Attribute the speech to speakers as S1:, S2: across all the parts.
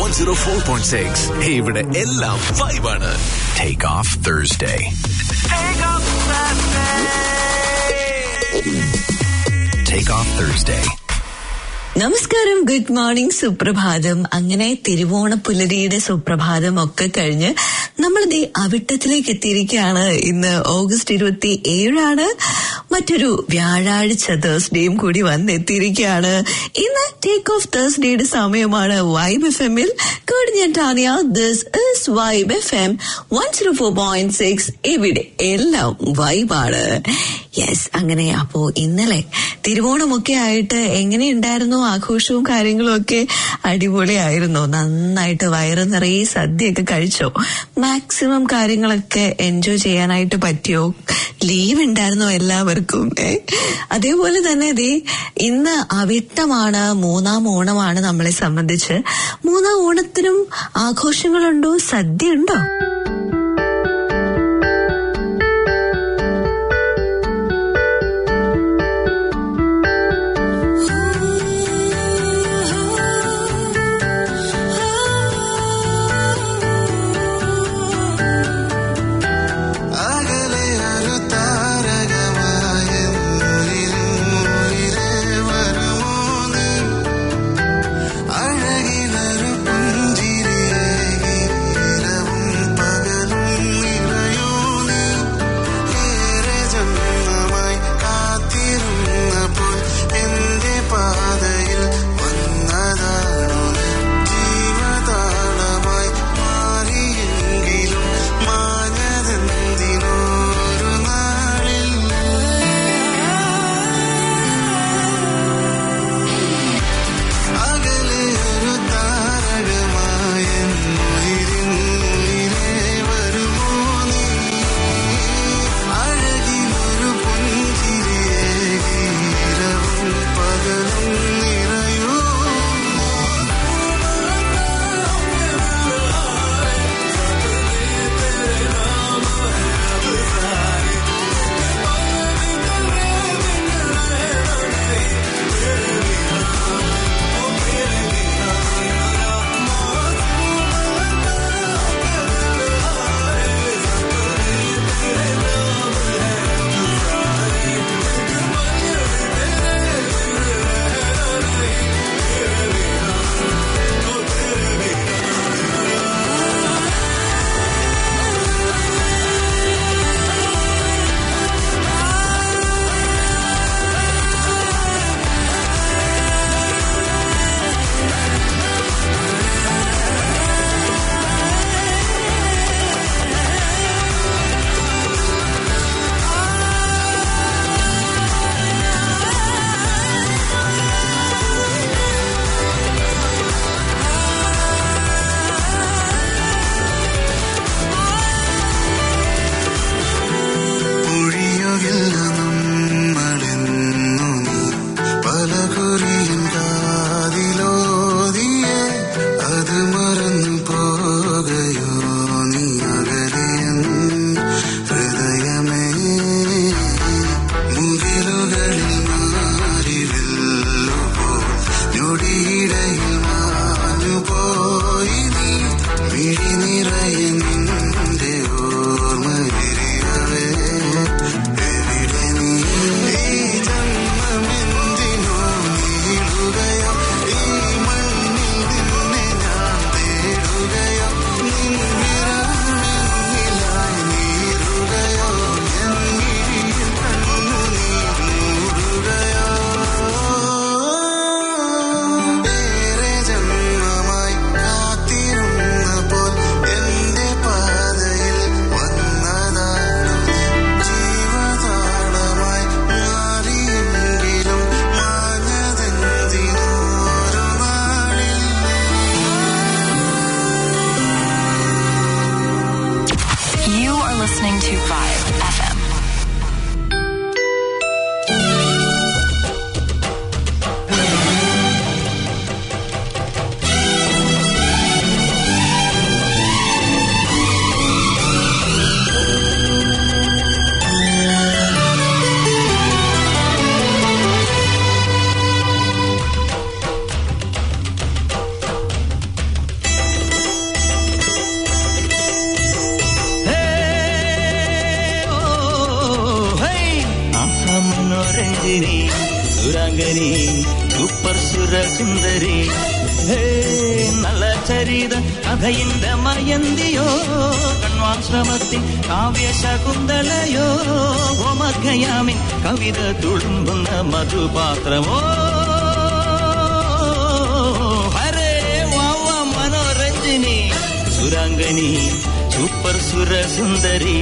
S1: One zero four point six ഇവിടെ എല്ലാം വൈബാണ്
S2: Take off Thursday. Take off Thursday.
S3: നമസ്കാരം ഗുഡ് മോർണിംഗ് സുപ്രഭാതം അങ്ങനെ തിരുവോണ പുലരിയുടെ സുപ്രഭാതം ഒക്കെ കഴിഞ്ഞ് നമ്മൾ ദേ അവിട്ടത്തിലേക്ക് എത്തിയിരിക്കുകയാണ് ഇന്ന് ഓഗസ്റ്റ് ഇരുപത്തി ഏഴാണ് മറ്റൊരു വ്യാഴാഴ്ച തേഴ്സ്ഡേയും കൂടി വന്നെത്തിയിരിക്കുകയാണ് ഇന്ന് ടേക്ക് ഓഫ് തേഴ്സ്ഡേയുടെ സമയമാണ് വൈബ് എഫ് എമ്മിൽ Tania this is vibe F M one zero four point six ഇവിടെ എല്ലാം വൈബാണ് യെസ് അങ്ങനെ അപ്പോ ഇന്നലെ തിരുവോണമൊക്കെ ആയിട്ട് എങ്ങനെയുണ്ടായിരുന്നു ആഘോഷവും കാര്യങ്ങളും ഒക്കെ അടിപൊളിയായിരുന്നു നന്നായിട്ട് വയറ് നിറയെ സദ്യയൊക്കെ കഴിച്ചോ മാക്സിമം കാര്യങ്ങളൊക്കെ എൻജോയ് ചെയ്യാനായിട്ട് പറ്റിയോ ലീവ് ഉണ്ടായിരുന്നോ എല്ലാവർക്കും ഏ അതേപോലെ തന്നെ ദേ ഇന്ന് അവിട്ടമാണ് മൂന്നാം ഓണമാണ് നമ്മളെ സംബന്ധിച്ച് മൂന്നാം ഓണത്തിനും ആഘോഷങ്ങളുണ്ടോ സദ്യ ഉണ്ടോ
S4: അകലെ ഒരു താരകമായ ഉയിരേ വരുമോ നീ അഴകിലൊരു പുഞ്ചിരിയേകി ഇരവും പകലും നിറയോ നീ ഏറെ ജന്മമായി കാത്തിരുന്നപ്പോൾ എന്റെ പാതയിൽ വന്നതാണു നീ ജീവതാളമായി മാറിയെങ്കിലും മാഞ്ഞതെന്തിനൊരു നാളിൽ അകലെ ഒരു താരകമായ ഉയിരിനുയിരേ വരുമോ നീ അഴകിലൊരു പുഞ്ചിരിയേകി ഇരവും പകലും നിറയൂ ഒഴിയുകില്ല നമ്മളെന്നു നീ പല കുറിയൻ കാതിലോതിയെ അത് മറന്നു പോകയോ നീ അകലെയൻ ഹൃദയമേ മുകിലുകളിൽ മാറിവില്ലുപോ ഞൊടിയിടയിൽ മാഞ്ഞുപോയി നീ മിഴി നിറയെ നിന്റെ ഓർമ്മ വിരിയവേ എവിടെ നീ ഈ ജന്മമെന്തിനോ നീളുകയോ ഈ മണ്ണിൽ നിന്നെ ഞാൻ തേടുകയോ നിൻ വിരലിലായി നീറുകയോ എൻ മിഴിയിൽ കണ്ണുനീർ മൂടുകയോ ഏറെ ജന്മമായി കാത്തിരുന്നപ്പോൾ എന്റെ പാതയിൽ വന്നതാണു നീ. ജീവതാളമായി മാറിയെങ്കിലും മാഞ്ഞതെന്തിനോരു നാളിൽ
S5: You are listening to Vibe FM.
S6: സുന്ദരി ഹേ, നല്ല ചരിത കഥയിന്റെ മയന്തിയോ കണ്വാശ്രമത്തിൽ കാവ്യശകുന്തലയോ ഓമർഘയാമിൻ കവിത തുളുമ്പുന്ന മധുപാത്രമോ ഹരേ വാവ മനോരഞ്ജിനി സുരാംഗനി സൂപ്പർ സുരസുന്ദരി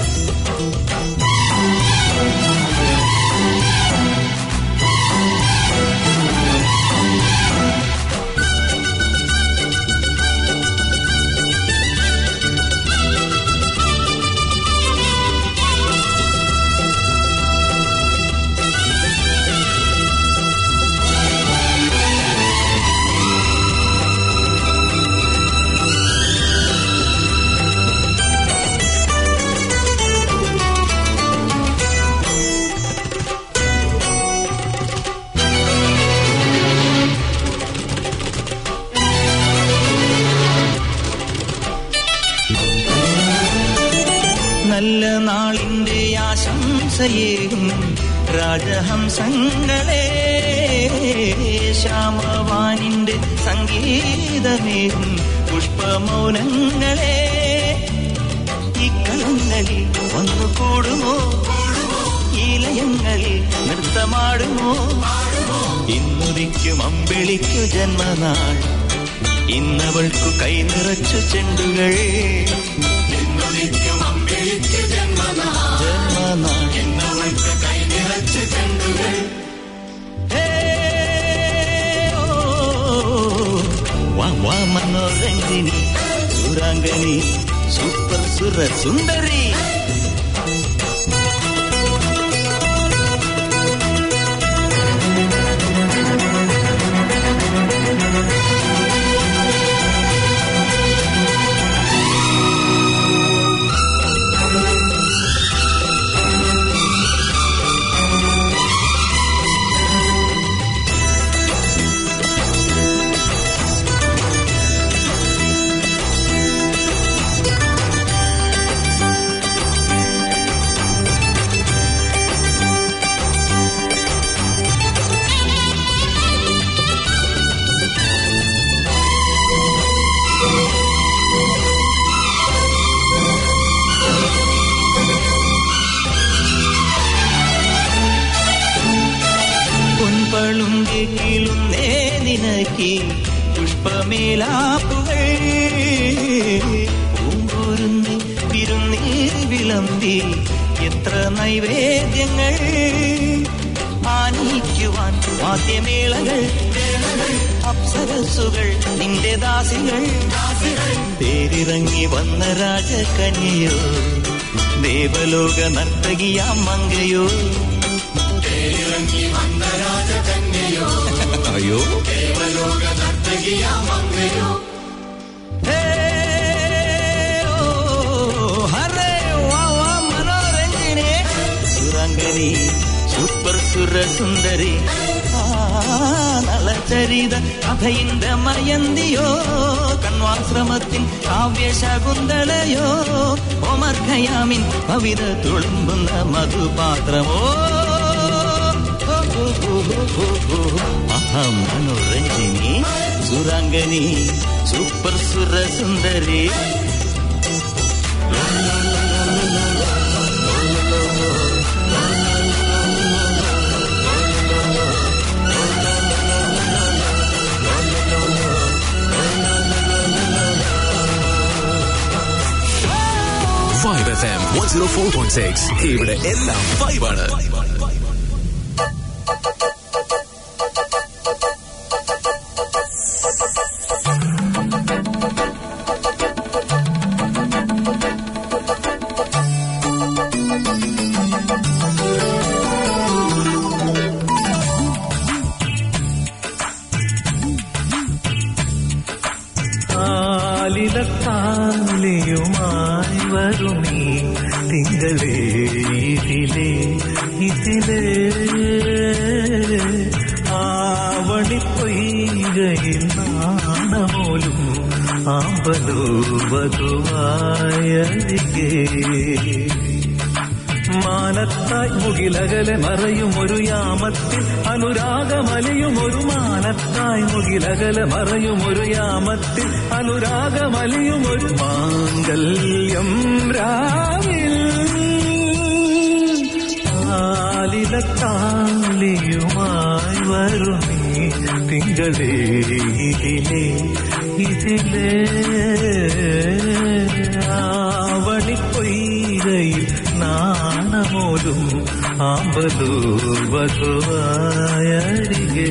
S6: നല്ല നാളിന്റെ ആശംസയേകും രാജഹംസങ്ങളെ ശ്യാമവാനിന്റെ സംഗീതമേകും പുഷ്പമൗനങ്ങളെ ഇക്കളങ്ങളിൽ വന്നു കൂടുമോ ഈലയങ്ങളിൽ നൃത്തമാടുമോ ഇന്നുദിക്കും അമ്പിളിക്കു ജന്മനാൾ ഇന്നവൾക്കു കൈ നിറച്ചു ചെണ്ടുകൾ ഇന്നുദിക്കും അമ്പിളിക്കു ജന്മനാൾ ഇന്നവൾക്ക് കൈ നിറച്ചു ചെണ്ടുകൾ വാ വാ മനോരഞ്ജിനി സുരാംഗനി സൂപ്പർ സുര സുന്ദരി പൊൻപളുങ്കി കീളുന്നേ നിനക്ക് പുഷ്പമേലാപ്പുകൾ പൂങ്കൂരുന്നി തിരുന്നീർ വിളമ്പി എത്ര നൈവേദ്യങ്ങൾ ആനയിക്കുവാൻ വാദ്യമേളകൾ അപ്സരസുകൾ നിന്റെ ദാസികൾ തേരിറങ്ങി വന്ന രാജകന്യയോ ദേവലോക നർത്തകിയാം മങ്കയോ അയ്യോ ഹേ, ഓ, ഹരേ, വാ, വാ, മനോരഞ്ജിനി സുരംഗനി സൂപ്പർ സുരസുന്ദരി ആ, നളചരിത കഥയിന്റെ മയന്തിയോ കണ്വാശ്രമത്തിൽ കാവ്യശകുന്തളയോ ഓമർഘയാമിൻ കവിത തുളുമ്പുന്ന മധുപാത്രമോ മഹാമനോരഞ്ജിനി സുരാംഗനി സൂപ്പർ സുരസുന്ദരി
S1: five F M one zero four point six ഇവിടെ എല്ലാം ഫൈവ് ആണ്
S7: ആലിലത്താലിയുമായി വരുമീ തിങ്കളേ ഇതിലേ ഇതിലേ ആവണി പൊയ്കയിൽ നാണമോലും ആമ്പലോ വധുവായരികേ മാനത്തായി മുകിലകലെ മറയും ഒരു യാമത്തിൽ അനുരാഗമലിയും ഒരു മാനത്തായി മുകിലകലെ മറയും ഒരു യാമത്തിൽ അനുരാഗമലിയും ഒരു മാംഗല്യം രാവിൽ ആലിലത്താലിയുമായി വരുമേ തിങ്കളേ ഇതിലേ ഇതിലേ ആവണി പൊയ്കയിൽ നാണമോലും ആമ്പലൂ വധുവായരികേ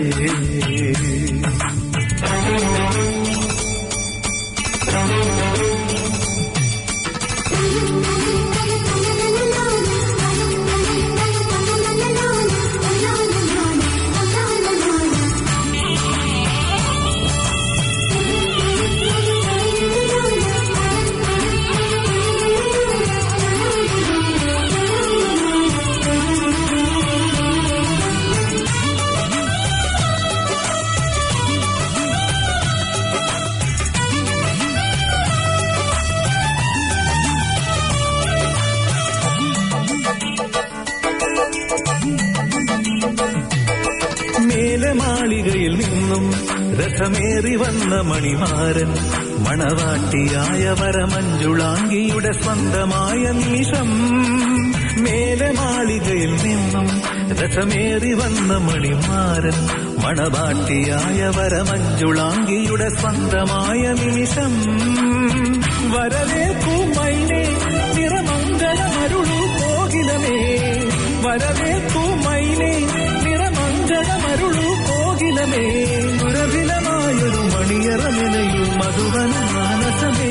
S7: മേലെ മാളികയിൽ നിന്നും രഥമേറി വന്ന മണിമാരൻ മണവാട്ടിയായ വരമഞ്ജുളാംഗിയുടെ സ്വന്തമായ നിമിഷം മേലെ മാളികയിൽ നിന്നും രഥമേറി വന്ന മണിമാരൻ മണവാട്ടിയായ വരമഞ്ജുളാംഗിയുടെ സ്വന്തമായ നിമിഷം വരവേൽക്കൂ മൈനെ നിറമംഗളമരുളൂ കോകിലമേ വരവേൽക്കൂ മൈനെ നിറമംഗളമരുളൂ കോകിലമേ ദുരഭിലമായൊരു മണിയറമിനയും മധുവന മാനസമേ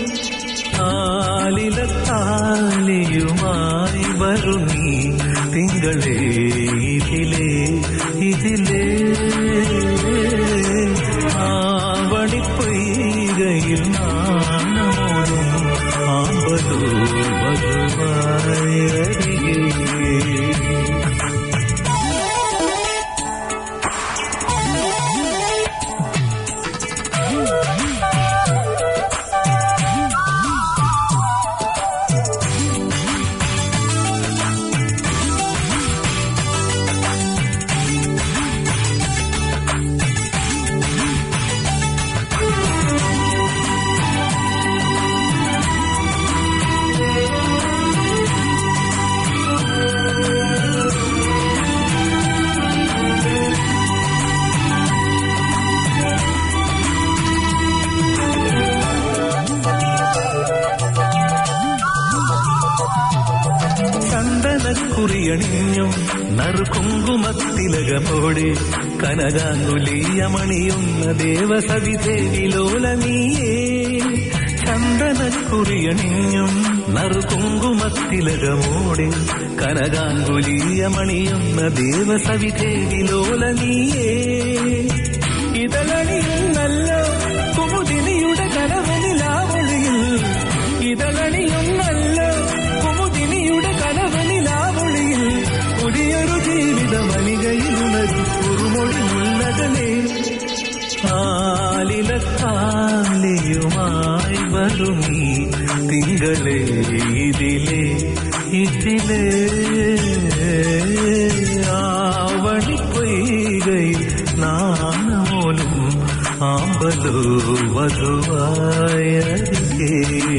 S7: ആലിലത്താലിയുമായി വരുന്നീ തിങ്കളേ ഇതിലേ ഇതിലേ ആവണിപ്പൊയ്കയിൽ നാണമോടും ആമ്പലൂ വധുവായരികേ ചന്ദനക്കുറിയണിഞ്ഞും നറുകുങ്കുമത്തിലകമോടെ കനകാങ്കുലീയമണിയുന്ന ദേവസവിദേവി ലോലനീയേ ചന്ദനക്കുറിയണിഞ്ഞും നറുകുങ്കുമത്തിലകമോടെ കനകാങ്കുലീയമണിയുന്ന ദേവസവിദേവി ലോലനീയേ ഇതളണിയുന്നല്ലോ കുമുദിനിയുടെ കനവനിലാവൊളിയിൽ ഇതളണിയുന്നല്ലോ കുമുദിനിയുടെ കനവനിലാവൊളിയിൽ പുതിയൊരു ജീവിത മണികയിൽ ഉണരും കുറുമൊഴി ഉള്ളതലേ ആലിലത്താലിയുമായി വരുമീ തിങ്കളേ ഇതിലേ ഇതിലേ ആവണി പൊയ്കയിൽ നാണമോലും ആമ്പലൂ വധുവായരികേ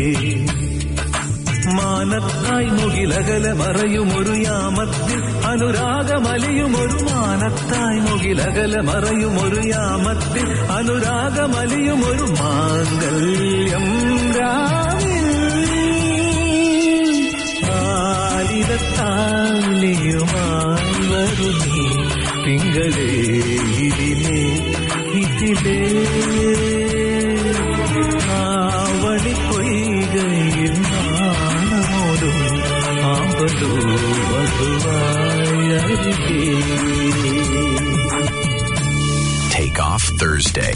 S7: മാനത്തായി മുകിലകല മറയും ഒരു യാമത്തിൽ അനുരാഗമലിയും ഒരു മാനത്തായി മുകിലകല മറയും ഒരു യാമത്തിൽ അനുരാഗമലിയും ഒരു മാംഗല്യം രാവിൽ ആലിതത്താലിയുമായി വരുന്നീ തിങ്കളേ ഇതിലേ ഇതിലേ ആവണി പൊയ്കയിൽ നാണമോടും ആമ്പലൂ വധുവായരികേ
S2: Take off Thursday.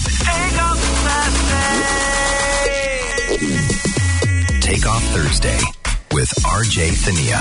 S2: Take off Thursday with RJ Thania.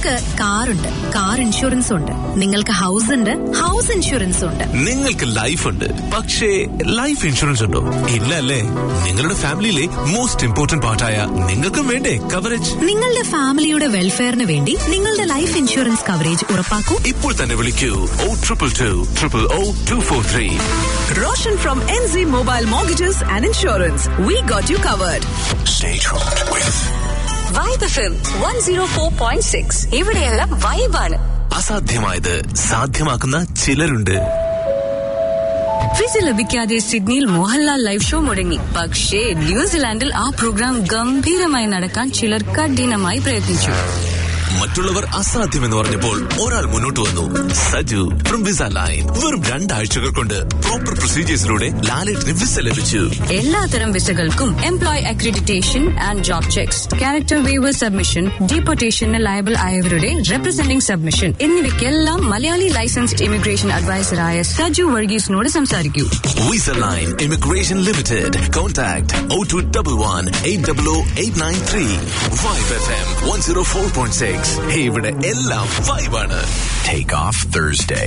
S8: നിങ്ങൾക്ക് കാറുണ്ട് കാർ ഇൻഷുറൻസ് ഉണ്ട് നിങ്ങൾക്ക് ഹൗസ് ഉണ്ട് ഹൗസ് ഇൻഷുറൻസ് ഉണ്ട്
S1: നിങ്ങൾക്ക് ലൈഫ് ഉണ്ട് പക്ഷേ ലൈഫ് ഇൻഷുറൻസ് ഉണ്ടോ ഇല്ല അല്ലേ നിങ്ങളുടെ ഫാമിലിയിലെ മോസ്റ്റ് ഇമ്പോർട്ടന്റ് പാർട്ടായ നിങ്ങൾക്കും വേണ്ടേ കവറേജ്
S8: നിങ്ങളുടെ ഫാമിലിയുടെ വെൽഫെയറിന് വേണ്ടി നിങ്ങളുടെ ലൈഫ് ഇൻഷുറൻസ് കവറേജ് ഉറപ്പാക്കൂ
S1: ഇപ്പോൾ തന്നെ വിളിക്കൂ O triple two triple O two four three
S9: Roshan from NZ Mobile Mortgages and Insurance. We got you covered.
S2: Stay tuned with
S9: Vibe FM 104.6. ഇവിടെയെല്ലാം വൈബാണ്
S1: അസാധ്യമായത് സാധ്യമാക്കുന്ന ചിലരുണ്ട്
S10: വിസ ലഭിക്കാതെ സിഡ്നിയിൽ മോഹൻലാൽ ലൈവ് ഷോ മുടങ്ങി പക്ഷേ ന്യൂസിലാൻഡിൽ ആ പ്രോഗ്രാം ഗംഭീരമായി നടക്കാൻ ചിലർ കഠിനമായി പ്രയത്നിച്ചു
S1: മറ്റുള്ളവർ അസാധ്യമെന്ന് പറഞ്ഞപ്പോൾ ഒരാൾ മുന്നോട്ട് വന്നു സജു ഫ്രം വിസ ലൈൻ വെറും രണ്ടാഴ്ചകൾ കൊണ്ട് പ്രോപ്പർ പ്രൊസീജിയേഴ്സിലൂടെ ലാലേട്ടിന് വിസ ലഭിച്ചു
S10: എല്ലാത്തരം വിസകൾക്കും employ accreditation and job checks character waiver submission ഡീപ്പോർട്ടേഷന് ലയബിൾ ആയവരുടെ റെപ്രസെന്റിംഗ് സബ്മിഷൻ എന്നിവയ്ക്കെല്ലാം മലയാളി ലൈസൻസ്ഡ് ഇമിഗ്രേഷൻ അഡ്വൈസറായ സജു വർഗീസിനോട് സംസാരിക്കൂ
S1: Visa Line Immigration Limited contact O two double one eight double O eight nine three Vibe F M one zero four point six ഇവിടെ എല്ലാം വൈബാണ്
S2: Take Off Thursday.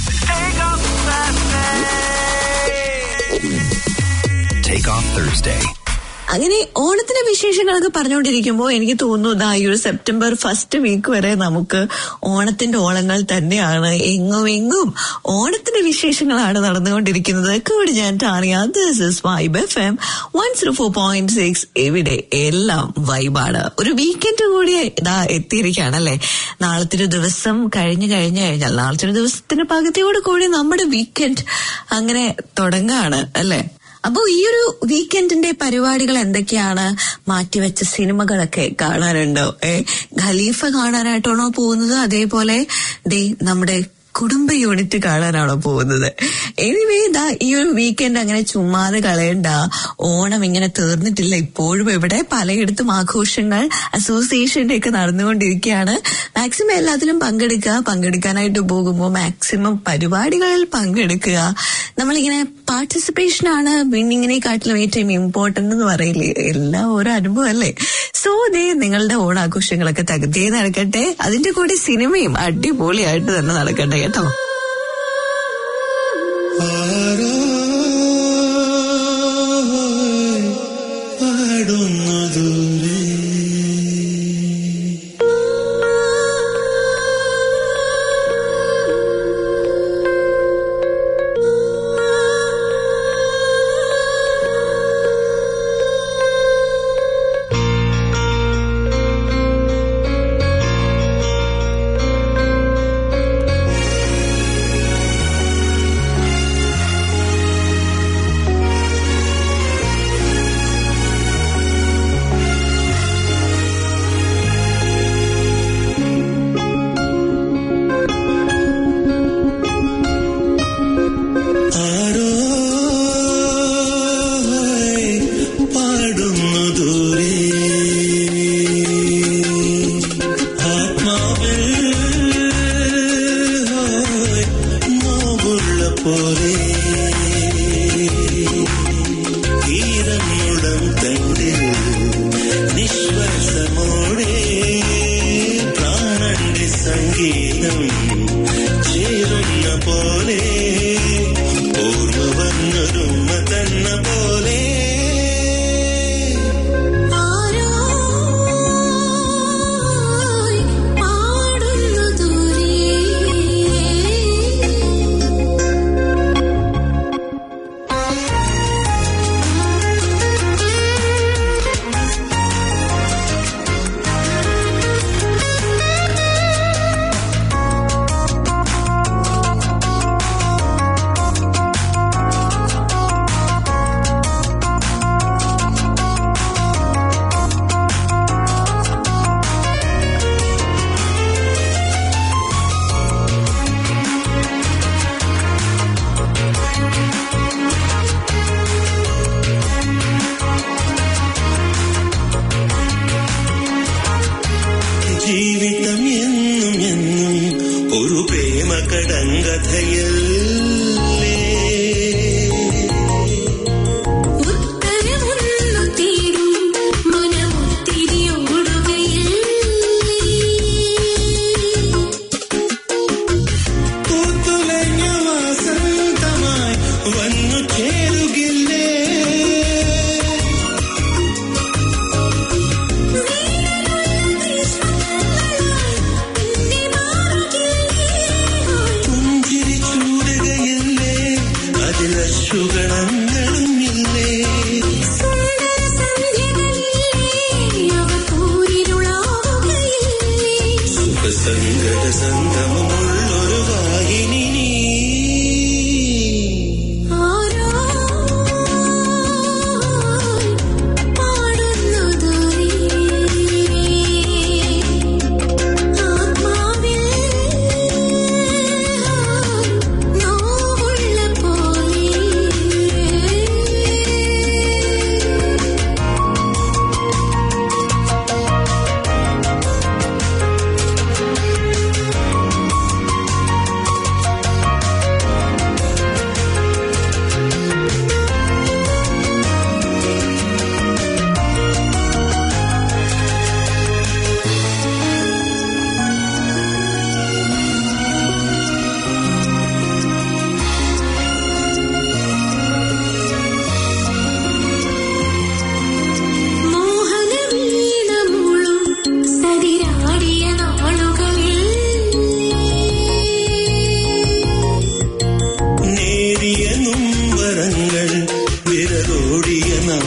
S2: Take Off Thursday.
S3: അങ്ങനെ ഓണത്തിന്റെ വിശേഷങ്ങളൊക്കെ പറഞ്ഞുകൊണ്ടിരിക്കുമ്പോൾ എനിക്ക് തോന്നുന്നു ദാ ഈ ഒരു സെപ്റ്റംബർ ഫസ്റ്റ് വീക്ക് വരെ നമുക്ക് ഓണത്തിന്റെ ഓളങ്ങൾ തന്നെയാണ് എങ്ങും എങ്ങും ഓണത്തിന്റെ വിശേഷങ്ങളാണ് നടന്നുകൊണ്ടിരിക്കുന്നത് കൂടി ഞാൻ ടാറിയ this is vibe F M one zero four point six ഇവിടെ എല്ലാം വൈബാണ് ഒരു വീക്കെൻഡ് കൂടി ഇതാ എത്തിയിരിക്കുകയാണല്ലേ നാളത്തെ ഒരു ദിവസം കഴിഞ്ഞു കഴിഞ്ഞു കഴിഞ്ഞാൽ നാളത്തെ ഒരു ദിവസത്തിന്റെ പകുതിയോട് കൂടി നമ്മുടെ വീക്കെൻഡ് അങ്ങനെ തുടങ്ങാണ് അല്ലേ അപ്പോ ഈ ഒരു വീക്കെൻഡിന്റെ പരിപാടികൾ എന്തൊക്കെയാണ് മാറ്റിവെച്ച സിനിമകളൊക്കെ കാണാനുണ്ടോ ഏ ഖലീഫ കാണാനായിട്ടാണോ പോകുന്നത് അതേപോലെ ദേ നമ്മുടെ കുടുംബ യൂണിറ്റ് കാണാനാണോ പോകുന്നത് എനിവേ ഇതാ ഈ ഒരു വീക്കെൻഡ് അങ്ങനെ ചുമ്മാതെ കളയണ്ട ഓണം ഇങ്ങനെ തീർന്നിട്ടില്ല ഇപ്പോഴും ഇവിടെ പലയിടത്തും ആഘോഷങ്ങൾ അസോസിയേഷന്റെ ഒക്കെ നടന്നുകൊണ്ടിരിക്കുകയാണ് മാക്സിമം എല്ലാത്തിലും പങ്കെടുക്കുക പങ്കെടുക്കാനായിട്ട് പോകുമ്പോൾ മാക്സിമം പരിപാടികളിൽ പങ്കെടുക്കുക നമ്മളിങ്ങനെ പാർട്ടിസിപ്പേഷൻ ആണ് വിന്നിങ്ങിനെക്കാട്ടിലും ഏറ്റവും ഇമ്പോർട്ടന്റ് എന്ന് പറയില്ലേ എല്ലാം ഓരോ അനുഭവം അല്ലേ സോ ദേ നിങ്ങളുടെ ഓണാഘോഷങ്ങളൊക്കെ തകൃതിയെ നടക്കട്ടെ അതിന്റെ കൂടെ സിനിമയും അടിപൊളിയായിട്ട് തന്നെ നടക്കട്ടെ കേട്ടോ
S4: ആരോ പാടുന്നു ദൂരെ ആരോ പാടുന്നു ദൂരെ ആത്മാവിൽ നോവുള്ള പോലെ ഈരമുടം തണ്ടിൽ നിശ്വാസമോടെ പ്രാണന്റെ സംഗീതം ചേരുന്ന പോലെ ഓർമ്മ വന്നൊരുമ തന്ന പോലെ ജീവിതം എന്നും എന്നും ഒരു പ്രേമ കടങ്കഥയല്ലേ സുഖസങ്കട സംഗമമുള്ളൊരു വാഹിനി നീ നേരിയ നുംബരങ്ങൾ വിരലോടിയ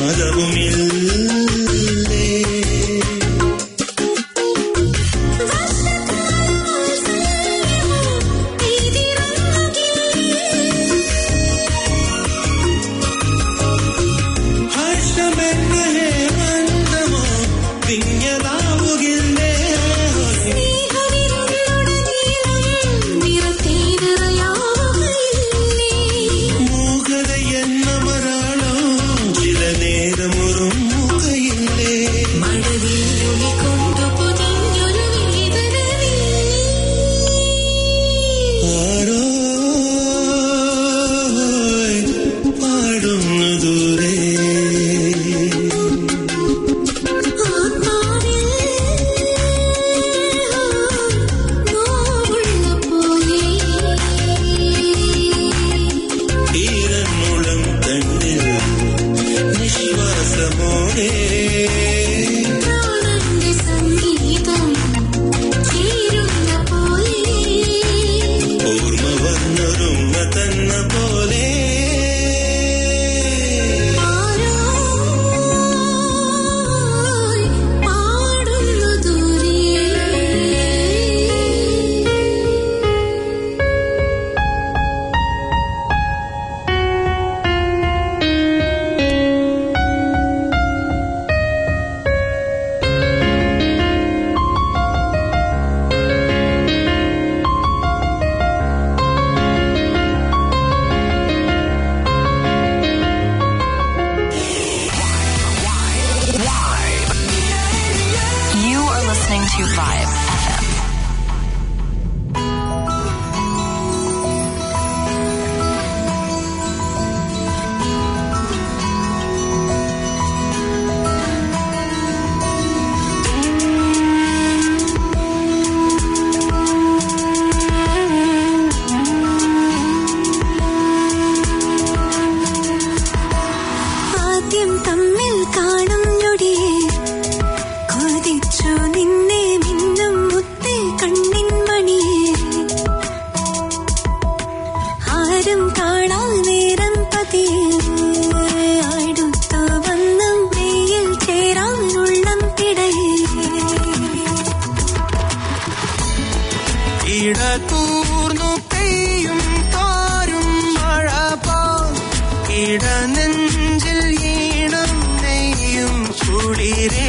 S4: നാദവുമില്ലേ ഹർഷമെന്ന ഹേമന്തമോ വിഞ്ഞലാവുകില്ലേ മൂകത എന്ന മരാളോ ചില നേരമൊറും മുഖയില്ലേ ആരോ പാടുന്നു ദൂരെ ഈരമുളം തണ്ടിൽ നിശ്വാസമോടെ ഓർമ്മ വന്നൊരുമ്മ തന്ന പോലെ
S5: You are listening to Vibe FM.
S11: ആദ്യം തമ്മിൽ കാണും ഞൊടിയെ കൊതിച്ചു നിന്നെ മിന്നും മുത്തേ കണ്ണിൻ മണിയെ ആരും കാണാ നേരം പതിയെ അടുത്തു വന്നും വെയിൽ ചേരാനുള്ളം പിടയേ
S4: ഇടതൂർന്നു പെയ്യും തോരും മഴ പോൽ ഇടനെഞ്ചിൽ ഈണം നെയ്യും കുളിരേ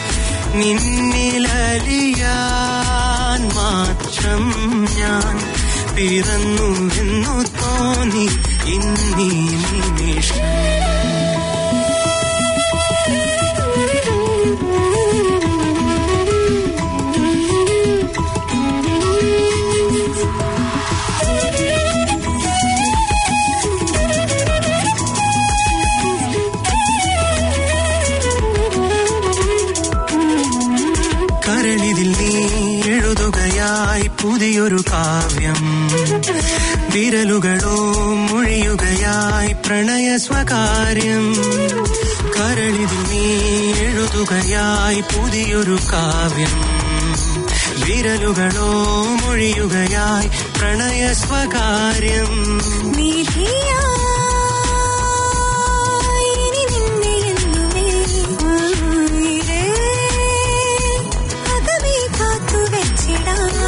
S4: നിന്നിലലിയാൻ മാത്രം ഞാൻ പിറന്നുവെന്നു തോന്നി ഇന്നീ നിമിഷം കരളിതിൽ നീ എഴുതുകയായി പുതിയൊരു കാവ്യം വിരലുകളോ മൊഴിയുകയായി പ്രണയ സ്വകാര്യം കരളിതിൽ നീ എഴുതുകയായി പുതിയൊരു കാവ്യം വിരലുകളോ മൊഴിയുകയായി പ്രണയ സ്വകാര്യം
S11: ഇനി നിന്നെ എന്നുമേ ഉയിരേ അകമേ കാത്തു വെച്ചിടാം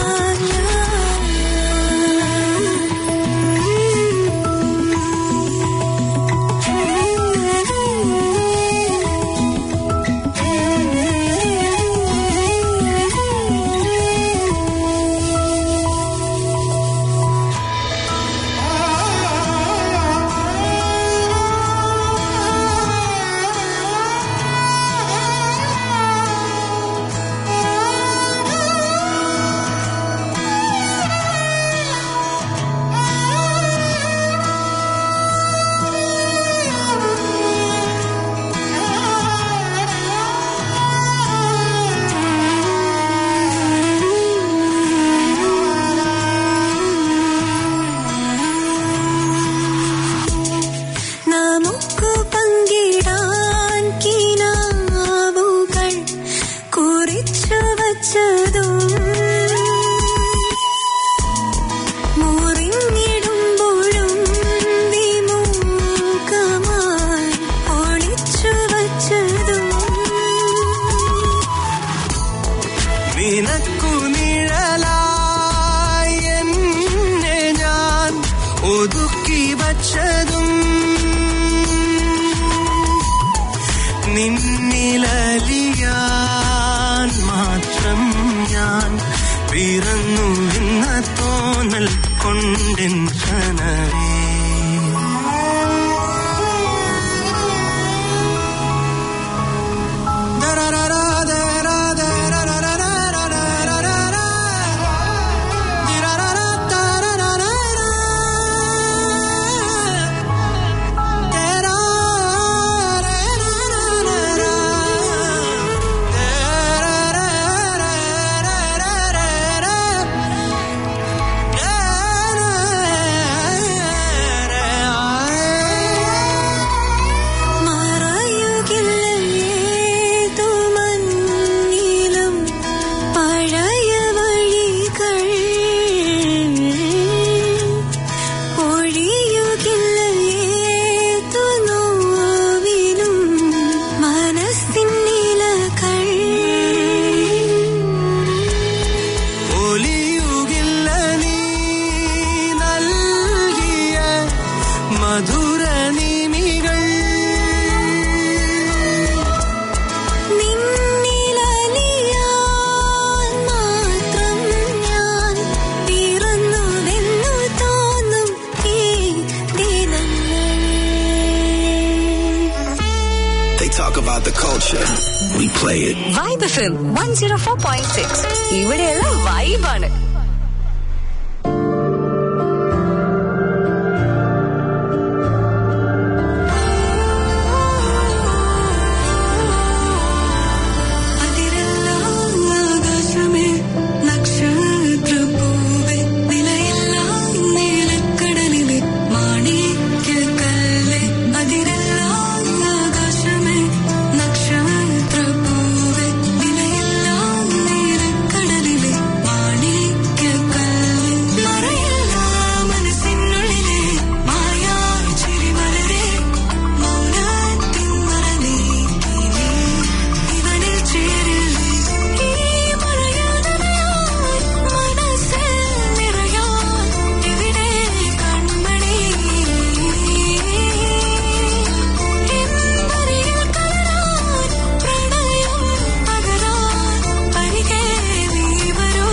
S4: എന്ന തോന്നൽ കൊണ്ടെൻ കനവേ
S11: മറയുകില്ലേതു മഞ്ഞിലും പഴയ വഴികൾ ഒഴിയുകില്ലേതു നോവിലും മനസ്സിൻ നിലകൾ
S4: ഒലിയുകില്ല നീ നൽകിയ മധുര നിമികൾ
S11: നിന്നിലലിയാൻ മാത്രം ഞാൻ പിറന്നുവെന്നു തോന്നും ഈ ദിനങ്ങൾ
S2: They talk about the culture. We play it.
S10: Vibe F M one zero four point six ഇവിടെയുള്ള വൈബാണ്
S11: അതിരെല്ലാം ആകാശമേ നക്ഷത്രപ്പൂവേ നിലയെല്ലാം നീലക്കടലിലെ മാണിക്യക്കല്ലേ അതിരെല്ലാം ആകാശമേ നക്ഷത്രപ്പൂവേ നിലയെല്ലാം നീലക്കടലിലെ മാണിക്യക്കല്ലേ മറയില്ല മനസ്സിനുള്ളിലെ മായാ ചിരിമലരെ മൗനത്തിൻ മറനീ ഇവനിൽ ചേരില്ലേ ഈ മഴയാനനയാൻ മനസ്സിൽ നിറയാൻ ഇവിടെ കൺമണി എന്തറിയിൽ കലരാൻ പ്രണയം പകരാൻ അരികെ നീ വരൂ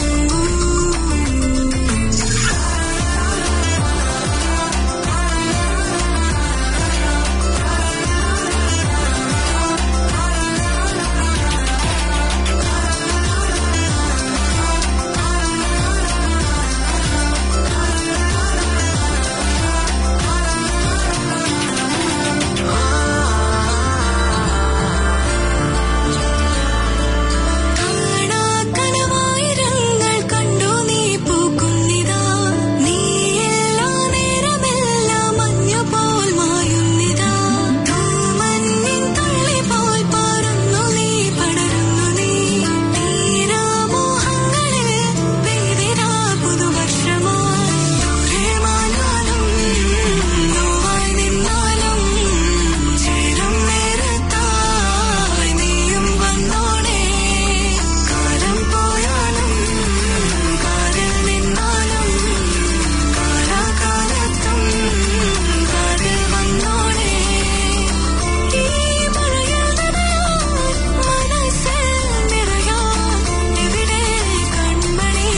S11: കാണാക്കനവായിരങ്ങൾ കണ്ടു നീ പൂക്കുന്നിതാ നീ എല്ലാ നേരമെല്ലാം മഞ്ഞുപോൽ മായുന്നിതാ തൂമഞ്ഞിൻ തുള്ളി പോൽ പാറുന്നു നീ പടരുന്നു നീ തീരാമോഹങ്ങളിൽ പെയ്തിരാ പുതുവർഷമായി ദൂരെ മാഞ്ഞാലും നോവായി നിന്നാലും ചേരും നേരത്തായി നീയും വന്നോണേ കാലം പോയാലും കാലിൽ നിന്നാലും കാലാകാലത്തും കാലിൽ വന്നോണേ ഈ മഴയിൽ നനയാൻ മനസ്സിൽ നിറയാൻ ഇവിടെ കൺമണി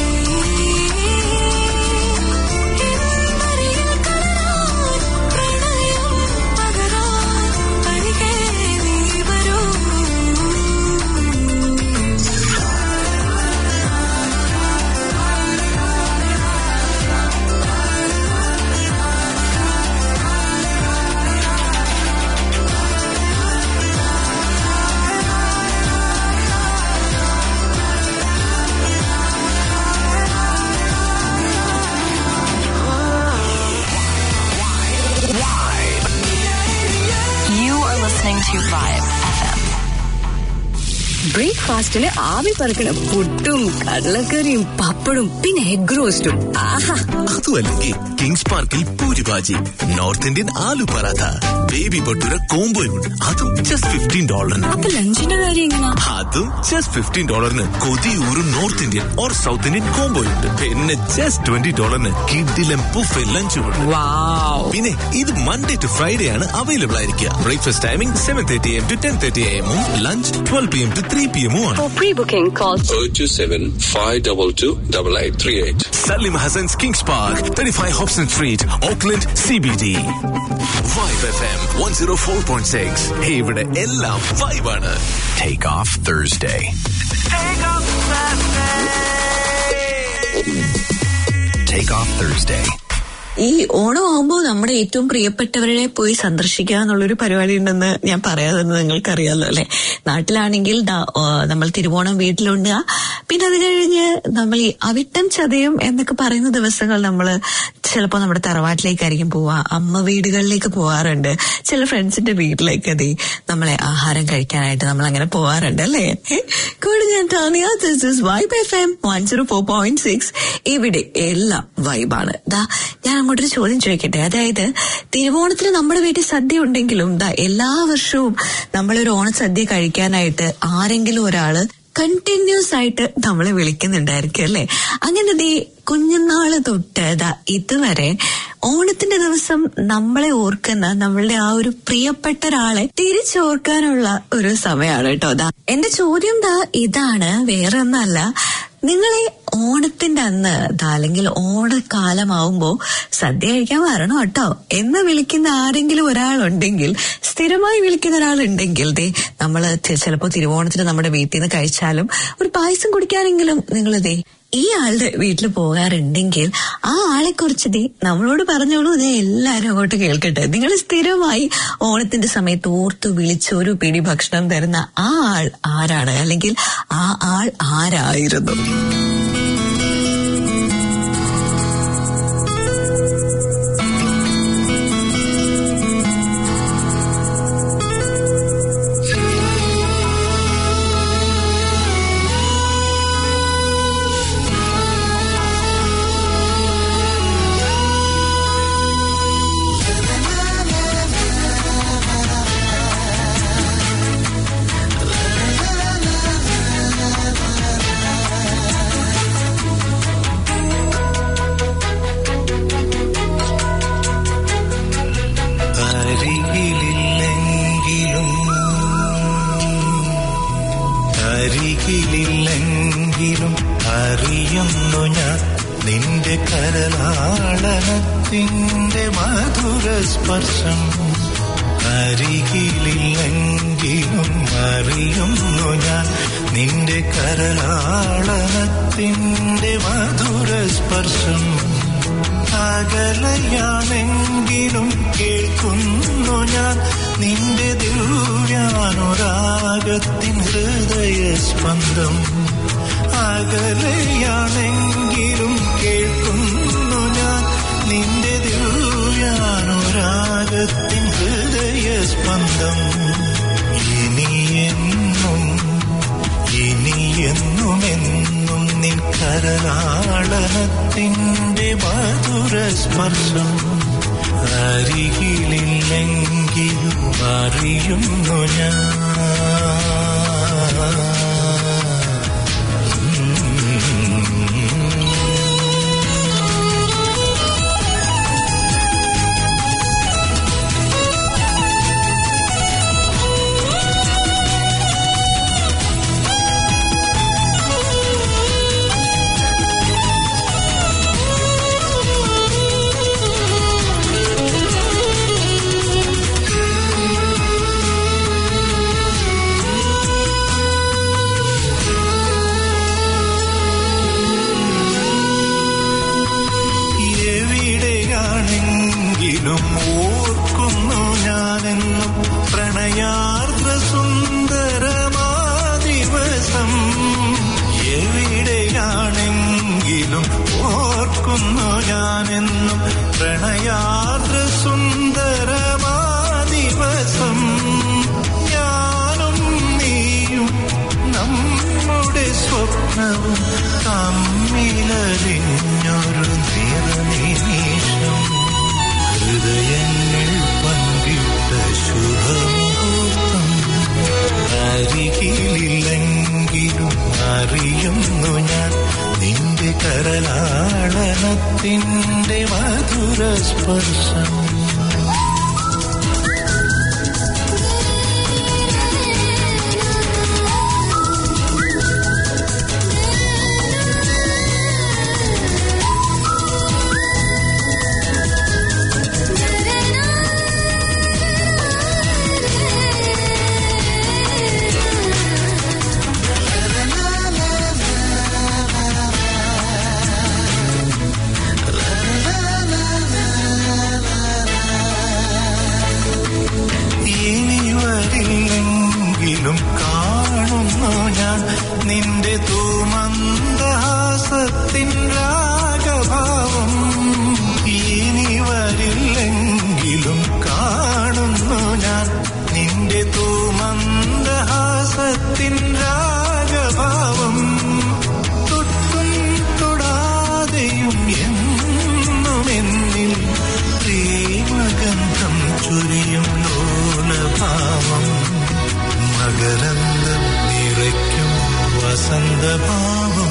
S11: എന്നറിയിൽ കലരാൻ പ്രണയം പകരാൻ അരികെ നീ വരൂ
S5: You are listening to Vibe FM.
S10: ബ്രേക്ക്ഫാസ്റ്റിന് ആവി പറക്കണ പുട്ടും കടലക്കറിയും പപ്പടും പിന്നെ എഗ് റോസ്റ്റും ആഹാ
S1: അതുമല്ലെങ്കിൽ കിങ്സ് പാർക്കിൽ പൂരിഭാജി നോർത്ത് ഇന്ത്യൻ ആലു പറാത്ത ബേബി ഭട്ടൂര കോംബോയും അതും ജസ്റ്റ് ഫിഫ്റ്റീൻ ഡോളറിന്
S10: അപ്പൊ ലഞ്ചിന്റെ കാര്യം എങ്ങനാ
S1: അതും ജസ്റ്റ് ഫിഫ്റ്റീൻ ഡോളറിന് കൊതിയൂറും north Indian or south Indian combo ഉണ്ട് പിന്നെ ജസ്റ്റ് ട്വന്റി ഡോളറിന് കിഡിലും ബുഫെ ലഞ്ചും ഉണ്ട് പിന്നെ ഇത് മൺഡേ ടു ഫ്രൈഡേ ആണ് അവൈലബിൾ ആയിരിക്കുക breakfast timing seven thirty M to ten thirty എമ്മും lunch twelve P M to three three P എമ്മും ആണ്
S10: For pre-booking, call
S12: 027 522 8838.
S1: Salim Hassan's Kings Park, 35 Hobson Street, Auckland, CBD. Vibe FM 104.6. Hey, ഇവിടെ എല്ലാം vibe ആണ്.
S2: Take off Thursday. Take off Thursday.
S3: ഈ ഓണം ആകുമ്പോൾ നമ്മുടെ ഏറ്റവും പ്രിയപ്പെട്ടവരെ പോയി സന്ദർശിക്കുക എന്നുള്ളൊരു പരിപാടി ഉണ്ടെന്ന് ഞാൻ പറയാതെ നിങ്ങൾക്കറിയാലോ അല്ലെ നാട്ടിലാണെങ്കിൽ ദാ, ആ, നമ്മൾ തിരുവോണം വീട്ടിലുണ്ട് പിന്നെ അത് കഴിഞ്ഞ് നമ്മൾ ഈ അവിട്ടം ചതയം എന്നൊക്കെ പറയുന്ന ദിവസങ്ങൾ നമ്മൾ ചിലപ്പോൾ നമ്മുടെ തറവാട്ടിലേക്കായിരിക്കും പോവാ അമ്മ വീടുകളിലേക്ക് പോവാറുണ്ട് ചില ഫ്രണ്ട്സിന്റെ വീട്ടിലേക്ക് അതെ നമ്മളെ ആഹാരം കഴിക്കാനായിട്ട് നമ്മൾ അങ്ങനെ പോവാറുണ്ട് അല്ലേ കൂടെ ഞാൻ Tania this is vibe F M one zero four point six ഇവിടെ എല്ലാം വൈബാണ് ദാ ഞാൻ അങ്ങോട്ടൊരു ചോദ്യം ചോദിക്കട്ടെ അതായത് തിരുവോണത്തിന് നമ്മുടെ വീട്ടിൽ സദ്യ ഉണ്ടെങ്കിലും ദാ എല്ലാ വർഷവും നമ്മളൊരു ഓണസദ്യ കഴിക്കാനായിട്ട് ആരെങ്കിലും ഒരാള് കണ്ടിന്യൂസ് ആയിട്ട് നമ്മളെ വിളിക്കുന്നുണ്ടായിരിക്കും അല്ലെ അങ്ങനെ ദേ കുഞ്ഞുനാള് തൊട്ട് ദാ ഇതുവരെ ഓണത്തിന്റെ ദിവസം നമ്മളെ ഓർക്കുന്ന നമ്മളുടെ ആ ഒരു പ്രിയപ്പെട്ട ഒരാളെ തിരിച്ചോർക്കാനുള്ള ഒരു സമയമാണ് കേട്ടോ ദാ എന്റെ ചോദ്യം ദാ ഇതാണ് വേറെ ഒന്നല്ല നിങ്ങളെ ഓണത്തിന്റെ അന്ന് ദാ അല്ലെങ്കിൽ ഓണക്കാലമാവുമ്പോ സദ്യ കഴിക്കാൻ വരണം കേട്ടോ എന്ന് വിളിക്കുന്ന ആരെങ്കിലും ഒരാളുണ്ടെങ്കിൽ സ്ഥിരമായി വിളിക്കുന്ന ഒരാളുണ്ടെങ്കിൽ ദേ നമ്മള് തി- ചിലപ്പോ തിരുവോണത്തിന് നമ്മുടെ വീട്ടിൽ നിന്ന് കഴിച്ചാലും ഒരു പായസം കുടിക്കാനെങ്കിലും നിങ്ങൾ ദേ ഈ ആളുടെ വീട്ടിൽ പോകാറുണ്ടെങ്കിൽ ആ ആളെ കുറിച്ച് ദേ നമ്മളോട് പറഞ്ഞോളൂ ദേ എല്ലാരും അങ്ങോട്ട് കേൾക്കട്ടെ നിങ്ങൾ സ്ഥിരമായി ഓണത്തിന്റെ സമയത്ത് ഓർത്തു വിളിച്ച് ഒരു പിടി ഭക്ഷണം തരുന്ന ആ ആൾ ആരാണ് അല്ലെങ്കിൽ ആ ആൾ ആരായിരുന്നു
S7: അരികിലില്ലെങ്കിലും അരികിലില്ലെങ്കിലും അറിയുന്നു ഞാൻ നിന്റെ കരലാളനത്തിന്റെ മധുര സ്പർശം അരികിലില്ലെങ്കിലും അറിയുന്നു ഞാൻ നിന്റെ കരലാളനത്തിന്റെ മധുര സ്പർശം അകലയാണെങ്കിലും കേൾക്കുന്നു ഞാൻ നിന്റെ ദിവ്യാനുരാഗത്തിൻ ഹൃദയ സ്പന്ദം അകലയാണെങ്കിലും കേൾക്കുന്നു ഞാൻ നിന്റെ ദിവ്യാനുരാഗത്തിൻ ഹൃദയ സ്പന്ദം ഇനിയെന്നും ഇനിയെന്നുമെന്നും നിൻ കരലാളനത്തിന്റെ മധുര സ്പർശം അരികിലില്ലെങ്കിലും അറിയുന്നു ഞാൻ എവിടെയാണെങ്കിലും ഓർക്കുന്നു ഞാനെന്നും പ്രണയാർദ്ര സുന്ദരമാ ദിവസം എവിടെയാണെങ്കിലും ഓർക്കുന്നു ഞാനെന്നും പ്രണയാർദ്ര സുന്ദരമാ ദിവസം ഞാനും നീയും നമ്മുടെ സ്വപ്നവും തമ്മിലറിഞ്ഞൊരു നിറനിമീഷം ഹൃദയങ്ങൾ പങ്കിട്ട ശുഭമുഹൂർത്തം അരികിലില്ലെങ്കിലും അറിയുന്നു ഞാൻ നിന്റെ കരലാളനത്തിന്റെ മധുര സ്പർശം ദാസത്തിൻ രാഗഭാവം ഇനി വരില്ലെങ്കിലും കാണുന്നു ഞാൻ നിന്റെ തൂമന്ദഹാസത്തിൻ രാഗഭാവം തൊട്ടും തൊടാതെയും എന്നും എന്നിൽ പ്രേമഗന്ധം ചൊരിയും ലോലഭാവം മകരന്തം നിറയ്ക്കും വസന്തഭാവം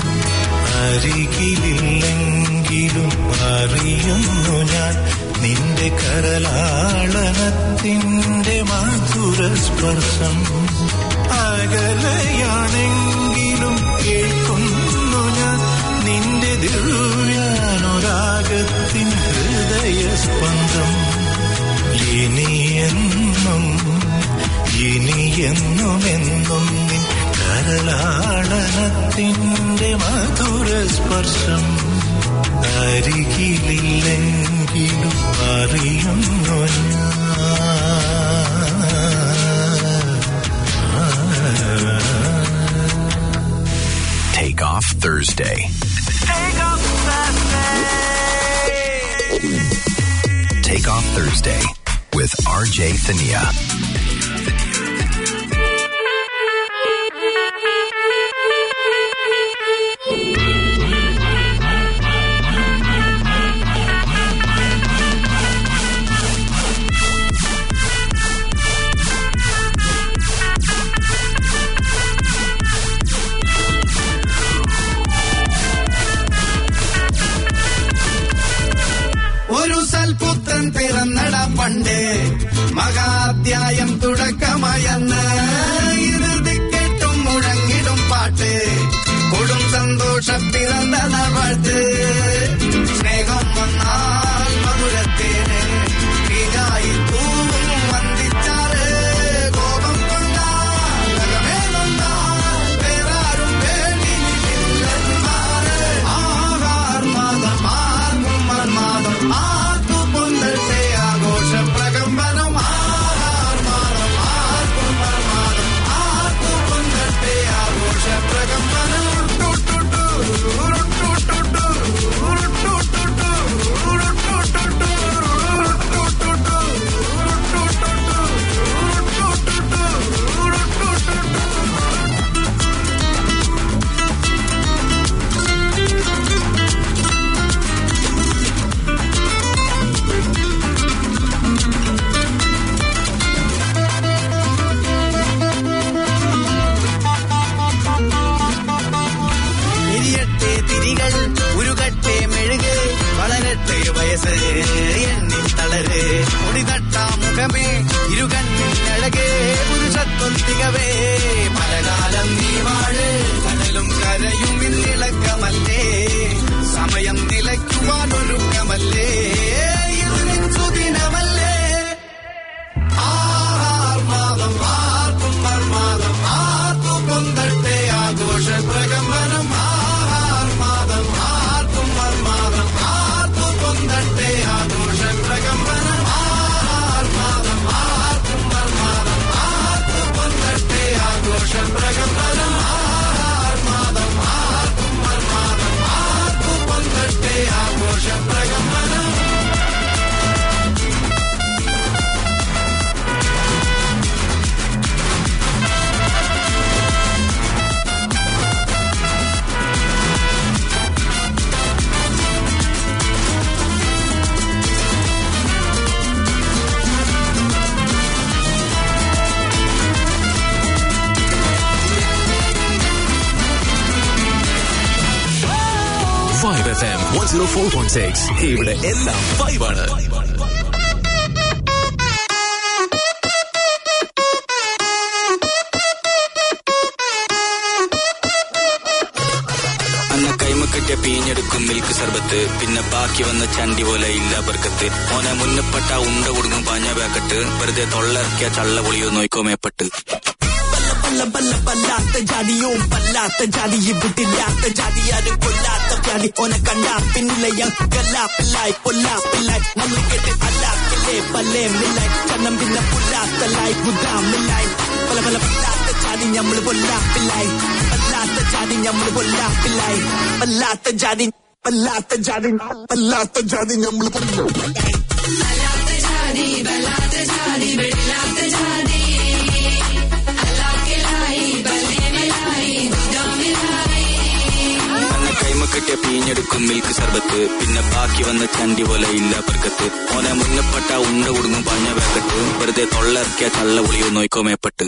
S7: അരികിലില്ലെങ്കിലും അറിയുന്നു ഞാൻ നിന്റെ കരലാളനത്തിൻ്റെ മധുര സ്പർശം അകലയാണെങ്കിലും കേൾക്കുന്നു ഞാൻ നിന്റെ ദിവ്യാനുരാഗത്തിൻ ഹൃദയസ്പന്ദം ഇനിയെന്നും ഇനിയെന്നും എന്നും നിൻ കരലാളനത്തിൻ്റെ മധുര സ്പർശം അരികിലില്ലെങ്കിലും അറിയുന്നു ഞാൻ
S2: Take off Thursday. Take off Thursday with RJ Thania.
S13: ഒരു സൽപുത്രൻ പിറന്നട പണ്ട് മഹാധ്യായം തുടക്കമയന്ന് ഇത് ദിക്കെട്ടും മുഴങ്ങിടും പാട്ട് കൊടും സന്തോഷ പിറന്ന നവാഴ്ത്ത് സ്നേഹം വന്നാൽ മധുരത്തേന് തീരായി തൂവും വന്ദിച്ചാറ് കോപം കൊണ്ടാൽ നഖമേ നൊന്താൽ വേറാരും വേണ്ടി വില്ലന്മാര് ആഹാർ മാതം ആർക്കും മന്മാദം ആർക്കു പൊന്തട്ടെ ആഘോഷ പ്രകമ്പനം ആഹാർ മാതം ആർക്കും മന്മാദം ആർക്കു പൊന്തട്ടെ ആഘോഷ പ്രകമ്പനം എരിയട്ടെ തിരികൾ ഉരുകട്ടെ മെഴുക് വളരട്ടെ വയസ്സ് എണ്ണിൽ തളര് മുടിതട്ട മുഖമേ ഇരുകണ്ണിൽ അഴകേ പുരുഷത്വം തികവേ പലകാലം നീ വാഴ് കടലും കരയും ഇന്നിളക്കമല്ലേ സമയം നിലയ്ക്കുവാനൊരുക്കമല്ലേ ഇത് നിൻ സുദിനമല്ലേ ആഹാർ മാതം ആർക്കും മർമാദം ആർക്കു പൊന്തട്ടെ ആഘോഷ പ്രകമ്പനം ആഹാർ മാതം ആർക്കും മർമാദം ആർക്കു പൊന്തട്ടെ ആഘോഷ പ്രകമ്പനം ആഹാർ മാതം ആർക്കും മർമാദം ആർക്കു പൊന്തട്ടെ ആഘോഷ പ്രകമ്പനം ആഹാർ മാതം ആർക്കും മർമാദം ആർക്കു പൊന്തട്ടെ ആഘോഷ പ്രകമ്പനം
S1: Vibe F M one zero four point six ഇവിടെ എല്ലാം വൈബാണ്
S6: അന്ന കൈമ കിട്ടിയ പീഞ്ഞെടുക്കും മിൽക്ക് സർബത്ത് പിന്നെ ബാക്കി വന്ന ചണ്ടി പോലെ ഇല്ല ബർക്കത്ത് ഓനെ മുന്നപ്പെട്ട ഉണ്ട കൊടുക്കും പാഞ്ഞ പാക്കറ്റ് വെറുതെ തൊള്ളയിറക്കിയ ചള്ള പൊളിയോ നോക്കോ മേപ്പെട്ട്
S14: പല്ല പല്ല പല്ലാത്ത ജാതിയും പല്ലാത്ത ജാതി ഇവിടില്ലാത്ത ജാതി ആരും കൊല്ലാത്ത വ്യാധി ഓനെ കണ്ടാ പിന്നിലയ കല്ലാപ്പില്ലായി പൊല്ലാപ്പില്ലായി മണ്ണ് കെട്ട് അല്ലാക്കില്ലേ പല്ലേ മില്ലായി കണ്ണം പിന്നെ പുല്ലാത്തലായി ഗുദാമില്ലായി പല പല പല്ലാത്ത ജാതി ജാതി ഞമ്മള് പൊല്ലാപ്പില്ലായി വല്ലാത്ത ജാതി ഞമ്മള് പൊല്ലാപ്പില്ലായി വല്ലാത്ത ജാതി വല്ലാത്ത ജാതി വല്ലാത്ത ജാതി ഞമ്മള് പൊല്ലാപ്പില്ലായി
S6: അന്ന കൈമ കിട്ടിയ പീഞ്ഞെടുക്കും മിൽക്ക് സർബത്ത് പിന്നെ ബാക്കി വന്ന ചണ്ടി പോലെ ഇല്ല ബർക്കത്ത് ഓനെ മുന്നപ്പെട്ട ഉണ്ട കുടുങ്ങും പഞ്ഞ വേക്കട്ട് വെറുതെ തൊള്ളയിറക്കിയ ചള്ള പുളിയോ നോയിക്കോ മേപ്പെട്ട്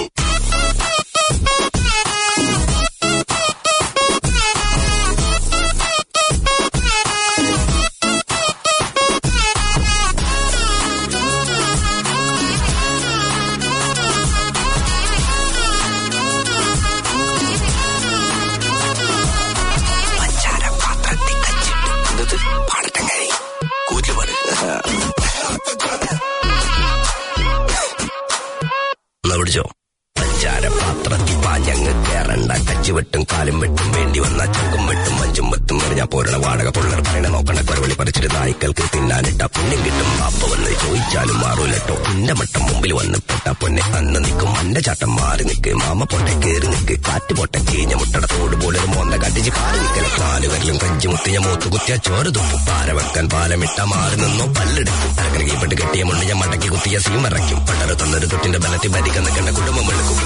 S2: എന്നാ പിടിച്ചോ പഞ്ചാര പാത്രത്തിൽ പാഞ്ഞങ്ങ് കേറണ്ട കച്ചു വെട്ടും കാലും വെട്ടും വേണ്ടി വന്ന ചങ്കും വെട്ടും മഞ്ചും വെത്തും എറിഞ്ഞാ പോരണ വാടക പുള്ളർ പറയണ നോക്കണ കരുവളി പറിച്ചിട്ട് നായ്ക്കൾക്ക് തിന്നാനിട്ട പുണ്യം കിട്ടും പാപ്പ വന്ന് ചോദിച്ചാലും മാറൂലട്ടോ എന്റെ മട്ടം മുമ്പിൽ വന്ന് പെട്ട പൊന്നെ അന്ന് നിൽക്കും അന്റെ ചാട്ടം മാറി നിൽക്ക് മാമ പൊട്ടെ കേറി നിൽക്ക് കാറ്റ് പൊട്ടെ കീഞ്ഞ മുട്ടട തോട് പോലെ ഒരു മോന്ത കട്ടിച്ച് കാല് നിൽക്കല കാല് വരലും കഞ്ചി മുത്തിയ മൂത്ത് കുത്തിയ ചോര തുപ്പും പാര വെക്കാൻ പാലമിട്ട മാറി നിന്നോ പല്ലെടുക്കും അരക്കര കീപ്പെട്ട് കെട്ടിയ മുണ്ട് ഞാൻ മടക്കി കുത്തിയ സീം ഇറക്കും പണ്ടര തന്നൊരു തൊട്ടിന്റെ ബലത്തിൽ ഭരിക്കാൻ നിൽക്കേണ്ട കുടുംബം എടുക്കും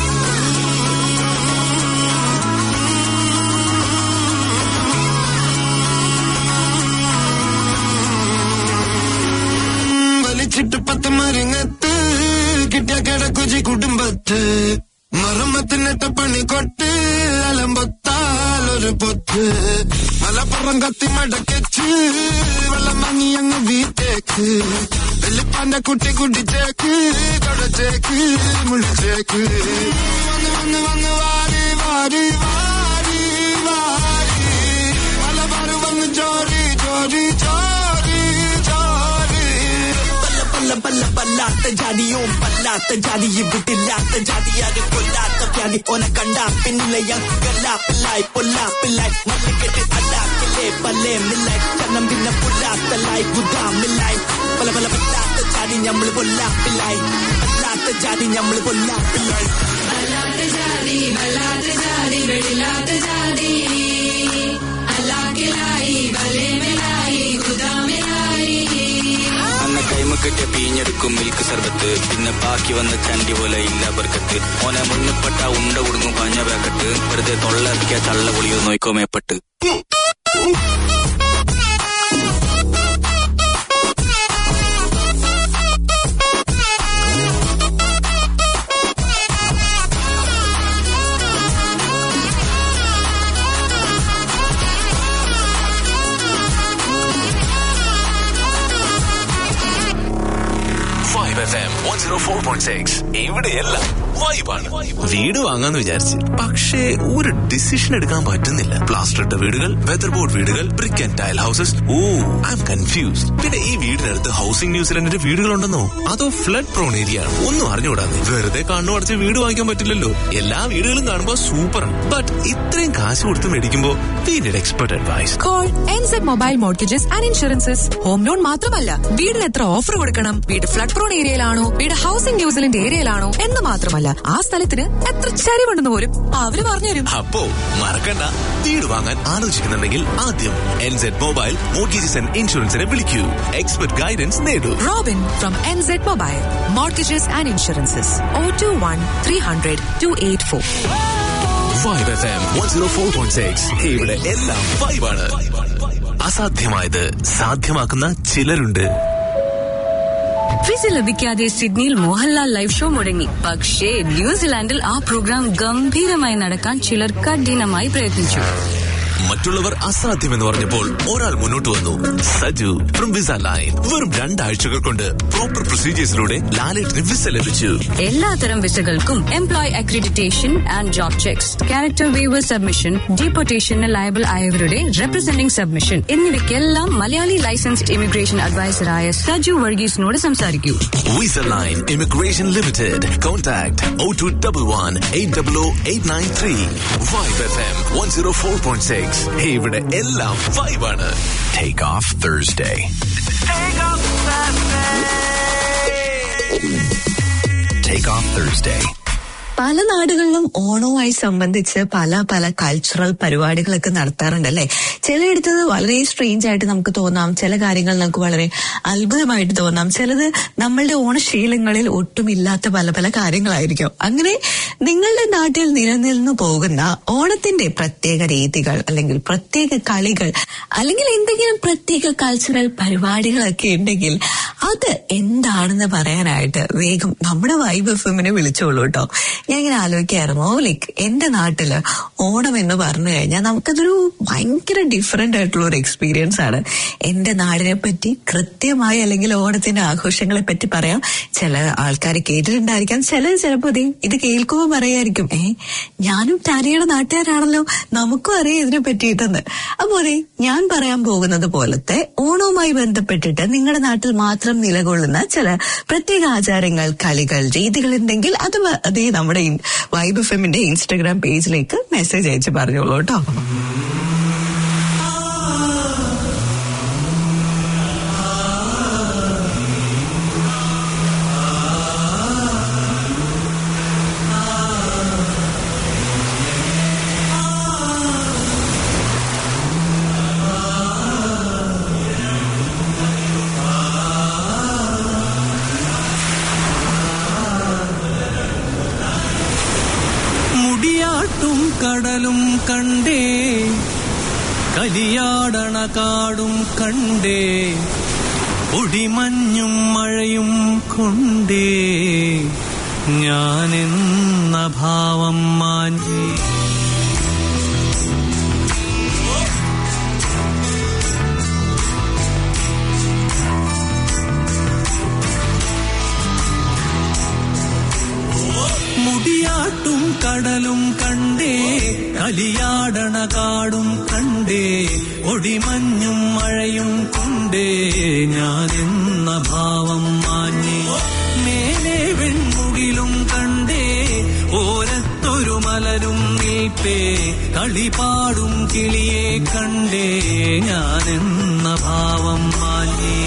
S4: വലിച്ചിട്ട് പത്ത് മരങ്ങത്ത് കിട്ടിയ കിടക്കുജി കുടുംബത്ത് മറമ്മത്തിനിട്ട പണി കൊട്ട് അലമ്പൊത്താൽ ഒരു പൊത്ത് മലപ്പുറം കത്തി മടക്കച്ച് വെള്ളം വാങ്ങി അങ്ങ് വീട്ടേക്ക് വെള്ളിപ്പാന്റെ കുട്ടി കുടിച്ചേക്ക് തുടച്ചേക്ക് മുളിച്ചേക്ക് വന്ന് വന്ന് വന്ന് വാരി വാരി വാരി വാരി മലബാർ വന്ന് ചോരി ചോരി ചോരി ചോരി
S14: പല്ല പല്ല പല്ലാത്ത ജാതിയും പല്ലാത്ത ജാതി ഇവിട്ടില്ലാത്ത ജാതി അത് കൊല്ലാത്ത വ്യാധി ഓന കണ്ട പിന്നിലയ ഗല്ലാപ്പില്ലായി പൊല്ലാപ്പില്ലായി മല്ലിക്കെട്ട് അല്ലാക്കില്ലേ പല്ലേ മില്ലായി ചന്നം പിന്നെ പുല്ലാത്തല്ലായി ഗുദാമില്ലായി പല പല പല്ലാത്ത ജാതി ഞമ്മള് പൊല്ലാപ്പില്ലായി പല്ലാത്ത ജാതി ഞമ്മള് പൊല്ലാപ്പില്ലായി
S6: അന്ന കൈമ കിട്ടിയ പീഞ്ഞെടുക്കും മിൽക്ക് സർബത്ത് പിന്നെ ബാക്കി വന്ന ചണ്ടി പോലെ ഇല്ല ബർക്കത്ത് ഓനെ മുന്നപ്പെട്ട ഉണ്ട കുടുങ്ങും പഞ്ഞ വേക്കട്ട് വെറുതെ തൊള്ളയിറക്കിയ ചള്ള പുളിയോ നോയിക്കോ മേപ്പെട്ട്
S1: Vibe F M one zero four point six ഇവിടെയെല്ലാം വൈബാണ് വീട് വാങ്ങാന്ന് വിചാരിച്ച് പക്ഷേ ഒരു ഡിസിഷൻ എടുക്കാൻ പറ്റുന്നില്ല പ്ലാസ്റ്റർ ഇട്ട വീടുകൾ വെതർ ബോർഡ് വീടുകൾ brick and tile houses oh I am confused പിന്നെ ഈ വീടിനടുത്ത് ഹൗസിംഗ് ന്യൂസിലൻഡിന്റെ വീടുകളുണ്ടെന്നോ അതോ ഫ്ലഡ് പ്രോൺ ഏരിയ ആണ് ഒന്നും അറിഞ്ഞുകൂടാതെ വെറുതെ കണ്ണു അടച്ച് വീട് വാങ്ങിക്കാൻ പറ്റില്ലല്ലോ എല്ലാ വീടുകളും കാണുമ്പോൾ സൂപ്പറാണ് ബട്ട് ഇത്രയും കാശ് കൊടുത്ത് മേടിക്കുമ്പോൾ we need expert advice
S15: call NZ Mobile Mortgages and Insurances home loan മാത്രമല്ല വീടിന് എത്ര ഓഫർ കൊടുക്കണം വീട് ഫ്ലഡ് പ്രോൺ ഏരിയയിലാണോ വീട് ഹൗസിംഗ് ന്യൂസിലൻഡ് ഏരിയയിലാണോ എന്ന് മാത്രമല്ല ആ സ്ഥലത്തിന് എത്ര ചരിവുണ്ടെന്ന് പോലും അവര് പറഞ്ഞുതരും
S1: അപ്പോ മറക്കണ്ട വീട് വാങ്ങാൻ ആലോചിക്കുന്നുണ്ടെങ്കിൽ ആദ്യം എൻസെഡ് മൊബൈൽ മോർഗേജസ് ആൻഡ് ഇൻഷുറൻസിനെ വിളിക്കൂ എക്സ്പെർട്ട് ഗൈഡൻസ് നേടൂ
S15: Robin from NZ Mobile Mortgages and Insurances O two one three hundred two eight four
S1: Vibe F M one zero four point six ഇവിടെ എല്ലാം വൈബാണ് അസാധ്യമായത് സാധ്യമാക്കുന്ന ചിലരുണ്ട്
S10: വിസ ലഭിക്കാതെ സിഡ്നിയിൽ മോഹൻലാൽ ലൈവ് ഷോ മുടങ്ങി പക്ഷേ ന്യൂസിലാൻഡിൽ ആ പ്രോഗ്രാം ഗംഭീരമായി നടക്കാൻ ചിലർ കഠിനമായി പ്രയത്നിച്ചു
S1: മറ്റുള്ളവർ അസാധ്യമെന്ന് പറഞ്ഞപ്പോൾ ഒരാൾ മുന്നോട്ട് വന്നു സജു ഫ്രം വിസ ലൈൻ വെറും രണ്ടാഴ്ചകൾ കൊണ്ട് പ്രോപ്പർ പ്രൊസീജിയേഴ്സിലൂടെ ലാലേട്ടിന് വിസ ലഭിച്ചു
S10: എല്ലാത്തരം വിസകൾക്കും employ accreditation and job checks character waiver submission ഡീപ്പോർട്ടേഷന് ലയബിൾ ആയവരുടെ റെപ്രസെന്റിംഗ് സബ്മിഷൻ എന്നിവയ്ക്കെല്ലാം മലയാളി ലൈസൻസ്ഡ് ഇമിഗ്രേഷൻ അഡ്വൈസറായ സജു വർഗീസിനോട് സംസാരിക്കൂ
S1: Visa Line Immigration Limited. Contact 0211 800 Vibe FM 104.6. ഇവിടെ എല്ലാം വൈബാണ്
S2: Take off Thursday. Take off Thursday
S3: പല നാടുകളിലും ഓണവുമായി സംബന്ധിച്ച് പല പല കൾച്ചറൽ പരിപാടികളൊക്കെ നടത്താറുണ്ട് അല്ലെ ചിലയിടത്ത് വളരെ സ്ട്രേഞ്ച് ആയിട്ട് നമുക്ക് തോന്നാം ചില കാര്യങ്ങൾ നമുക്ക് വളരെ അത്ഭുതമായിട്ട് തോന്നാം ചിലത് നമ്മളുടെ ഓണശീലങ്ങളിൽ ഒട്ടുമില്ലാത്ത പല പല കാര്യങ്ങളായിരിക്കും അങ്ങനെ നിങ്ങളുടെ നാട്ടിൽ നിലനിന്നു പോകുന്ന ഓണത്തിന്റെ പ്രത്യേക രീതികൾ അല്ലെങ്കിൽ പ്രത്യേക കളികൾ അല്ലെങ്കിൽ എന്തെങ്കിലും പ്രത്യേക കൾച്ചറൽ പരിപാടികളൊക്കെ ഉണ്ടെങ്കിൽ അത് എന്താണെന്ന് പറയാനായിട്ട് വേഗം നമ്മുടെ വൈബ് എഫിമിനെ വിളിച്ചോളൂ കേട്ടോ ഞാൻ ഇങ്ങനെ ആലോചിക്കായിരുന്നു ലൈക്ക് എന്റെ നാട്ടില് ഓണം എന്ന് പറഞ്ഞു കഴിഞ്ഞാൽ നമുക്കതൊരു ഭയങ്കര ഡിഫറെന്റ് ആയിട്ടുള്ള ഒരു എക്സ്പീരിയൻസ് ആണ് എന്റെ നാടിനെ പറ്റി കൃത്യമായി അല്ലെങ്കിൽ ഓണത്തിന്റെ ആഘോഷങ്ങളെ പറ്റി പറയാം ചില ആൾക്കാർ കേട്ടിട്ടുണ്ടായിരിക്കാം ചിലർ ചിലപ്പോ ദേ ഇത് കേൾക്കുമ്പോൾ പറയായിരിക്കും ഏ ഞാനും ടാരിയുടെ നാട്ടുകാരാണല്ലോ നമുക്കും അറിയാം ഇതിനെ പറ്റിയിട്ടെന്ന് അപ്പോ അതെ ഞാൻ പറയാൻ പോകുന്നത് പോലത്തെ ഓണവുമായി ബന്ധപ്പെട്ടിട്ട് നിങ്ങളുടെ നാട്ടിൽ മാത്രം നിലകൊള്ളുന്ന ചില പ്രത്യേക ആചാരങ്ങൾ കളികൾ രീതികൾ ഉണ്ടെങ്കിൽ അത് വ- അതേ നമ്മുടെ ഇൻ- വൈബ് എഫിന്റെ ഇൻസ്റ്റഗ്രാം പേജിലേക്ക് മെസ്സേജ് അയച്ച് പറഞ്ഞോളൂ കേട്ടോ
S16: മുടിയാട്ടും കടലും കണ്ടേ കലിയാടണ കാടും കണ്ടേ പൊടിമഞ്ഞും മഴയും കൊണ്ടേ ഞാനെന്ന ഭാവം മാഞ്ഞേ മുടിയാട്ടും കടലും കണ്ടേ കലിയാടണ കാടും കണ്ടേ ഒടിമഞ്ഞും മഴയും കൊണ്ടേ ഞാനെന്ന ഭാവം മാഞ്ഞേ മേലെ വെൺമുകിലും കണ്ടേ ഓരത്തൊരു മലരും നീപ്പേ കളിപാടും കിളിയെ കണ്ടേ ഞാനെന്ന ഭാവം മാഞ്ഞേ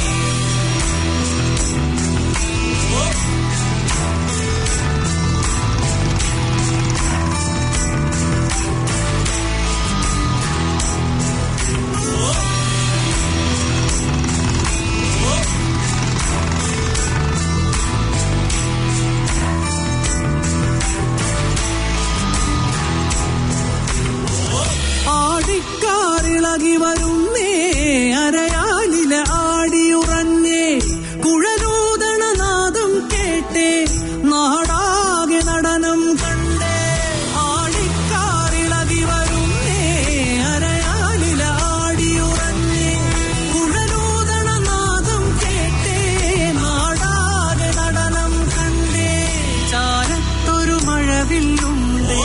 S16: ആടിക്കാറിളകി വരുന്നേ അരയാലിലെ ആടിയുറഞ്ഞേ കുഴലൂതണ നാദം കേട്ടേ നാടാകെ നടനം കണ്ടേ ആടിക്കാറിളകി വരുന്നേ അരയാലിലെ ആടിയുറഞ്ഞേ കുഴലൂതണ നാദം കേട്ടേ നാടാകെ നടനം കണ്ടേ ചാരത്തൊരു മഴവില്ലുണ്ടേ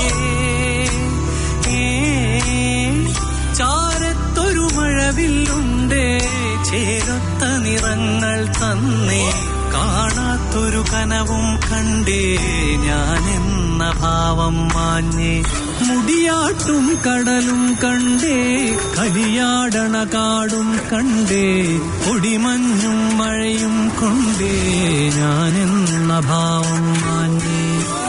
S16: ചാരത്തൊരു മഴവില്ലുണ്ടേ ചേരത്ത നിറങ്ങൾ തന്നേ കാണാത്തൊരു കനവും കണ്ടേ ഞാനെന്ന ഭാവം മാഞ്ഞേ മുടിയാട്ടും കടലും കണ്ടേ കലിയാടണ കാടും കണ്ടേ പൊടിമഞ്ഞും മഴയും കൊണ്ടേ ഞാനെന്ന ഭാവം മാഞ്ഞേ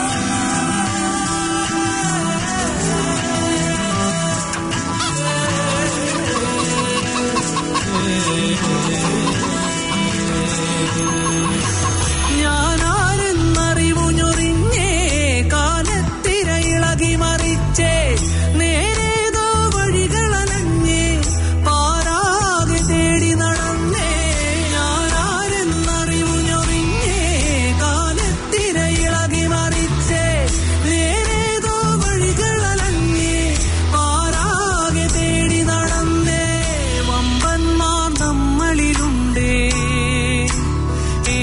S16: ഞാനാരെന്നറിവു ഞൊറിഞ്ഞേ കാലത്തിര ഇളകി മറിച്ചേ നേരേതോ വഴികളലഞ്ഞേ പാരാകെ തേടി നടന്നേ ഞാനാരെന്നറിവു ഞൊറിഞ്ഞേ കാലത്തിര ഇളകി മറിച്ചേ നേരേതോ വഴികളലഞ്ഞേ പാരാകെ തേടി നടന്നേ വമ്പന്മാർ നമ്മളിലുണ്ടേ ഏ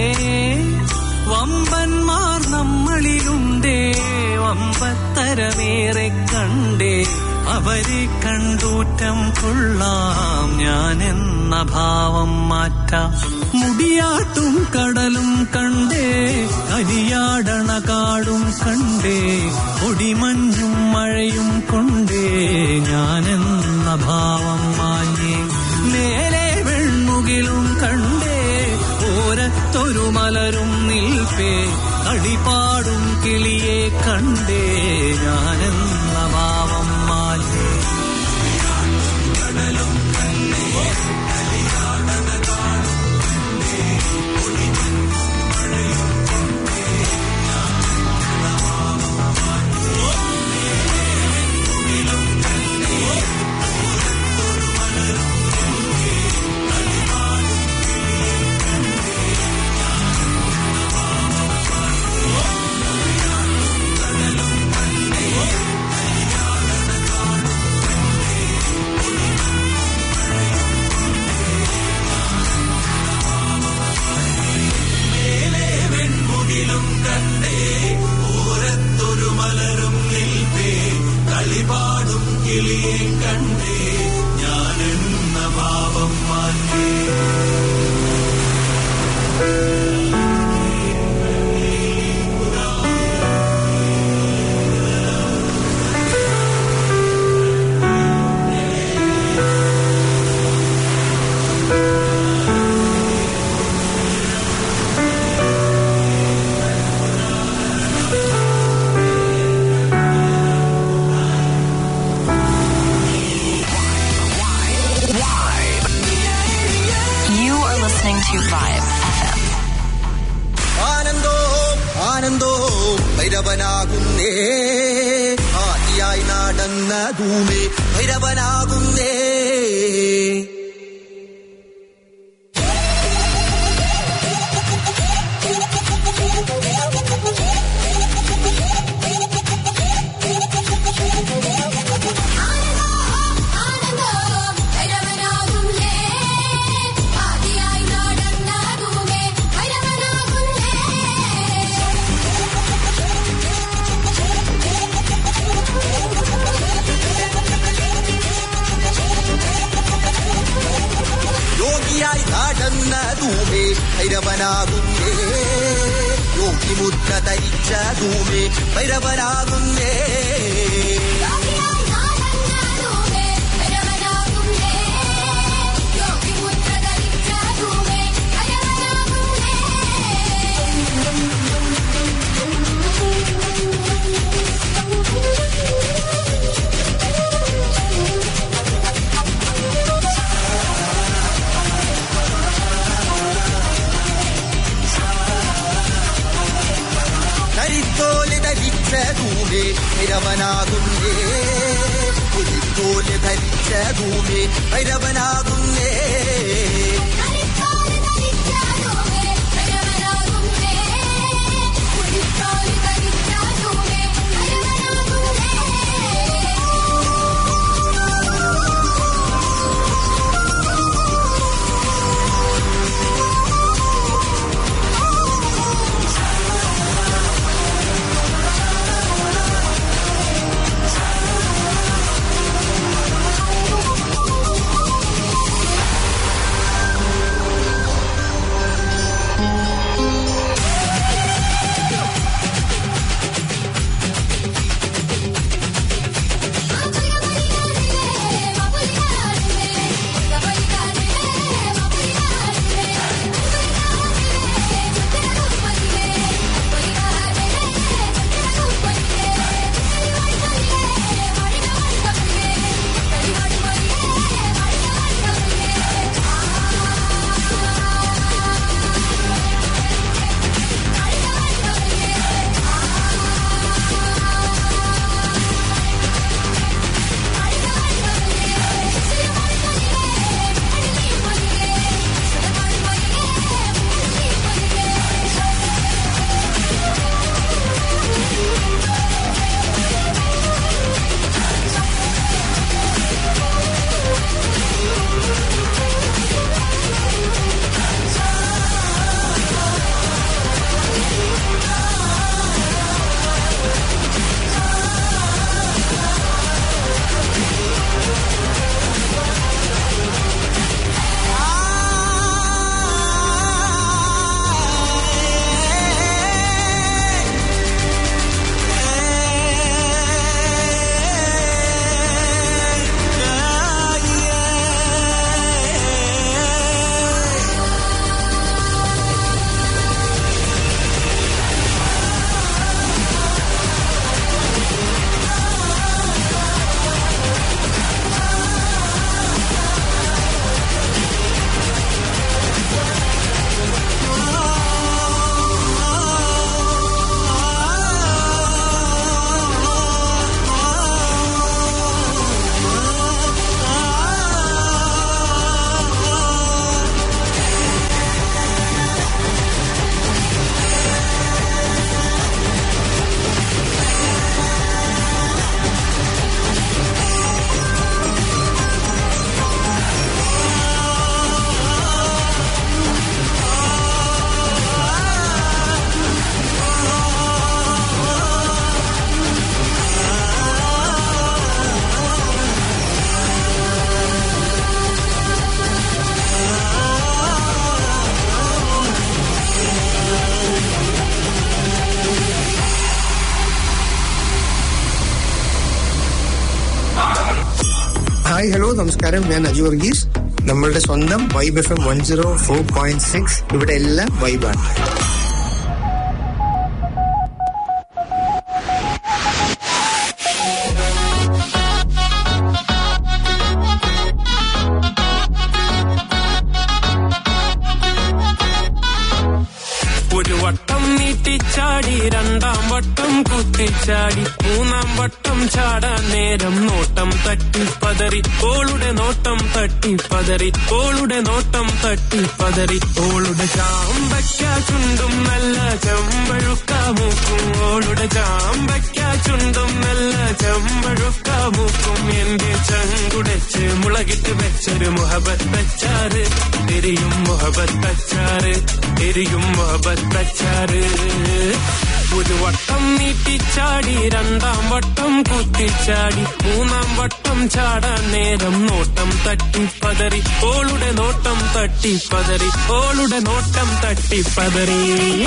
S16: വമ്പന്മാർ നമ്മളിലുണ്ടേ വമ്പത്തരമേറെ കണ്ടേ അവരെ കണ്ടൂറ്റം കൊള്ളാം ഞാൻ എന്ന ഭാവം മാറ്റാം മുടിയാട്ടും കടലും കണ്ടേ കരിയാടണ കാടും കണ്ടേ ഒടിമഞ്ഞും മഴയും കൊണ്ടേ ഞാൻ എന്ന ഭാവം മാഞ്ഞേ മേലെ വെൺമുകിലും കണ്ടേ ഓരത്തൊരു മലരും നിൽപ്പേ കളിപ്പാടും കിളിയെ കണ്ടേ ഞാനെന്ന ഭാവം മാറ്റേ
S7: വെൺമുകിലും കണ്ടേ ഓരത്തൊരു മലരും നിൽപ്പേ കളിപാടും കിളിയെ കണ്ടേ ഞാനെന്ന ഭാവം മാറ്റേ
S5: You are listening to Vibe FM.
S14: ആനന്ദോ ആനന്ദോ ഭൈരവനാകുന്നേ ആദിയായി നടന്ന ഭൂമി ഭൈരവനാകുന്നേ യോഗിയായി നടന്ന ധൂമേ ഭൈരവനാകുന്നേ യോഗി മുദ്ര ധരിച്ച ധൂമേ ഭൈരവനാകുന്നേ കരിത്തോല് ധരിച്ച ധൂമേ ഭൈരവനാകുന്നേ പുലിത്തോല് ധരിച്ച ധൂമേ ഭൈരവനാകുന്നേ
S17: നമസ്കാരം ഞാൻ അജു വർഗീസ് നമ്മളുടെ സ്വന്തം Vibe F M one zero four point six ഇവിടെ എല്ലാം വൈബാണ്
S18: ഒരു വട്ടം നീട്ടിച്ചാടി രണ്ടാം വട്ടം കുത്തിച്ചാടി മൂന്നാം വട്ടം ചാടാൻ നേരം നോട്ടം തട്ടി പതറി ഓളുടെ നോട്ടം തട്ടി പതറി ഓളുടെ നോട്ടം തട്ടി പതറി ഓളുടെ ചാമ്പയ്ക്ക ചുണ്ടും നല്ല ചെമ്പഴുക്ക മൂക്കും ഓളുടെ ചാമ്പയ്ക്ക ചുണ്ടും നല്ല ചെമ്പഴുക്ക മൂക്കും എന്റെ ചങ്കുടച്ച് മുളകിട്ട് വെച്ചൊരു മുഹബത്തച്ചാറ് എരിയും മുഹബത്തച്ചാറ് എരിയും മുഹബത്തച്ചാറ് ഒരു വട്ടം നീട്ടിച്ചാടി രണ്ടാം വട്ടം കുത്തിച്ചാടി മൂന്നാം വട്ടം ചാടാൻ നേരം നോട്ടം തട്ടി പതറി ഓളുടെ നോട്ടം തട്ടി പതറി ഓളുടെ നോട്ടം തട്ടി പതറി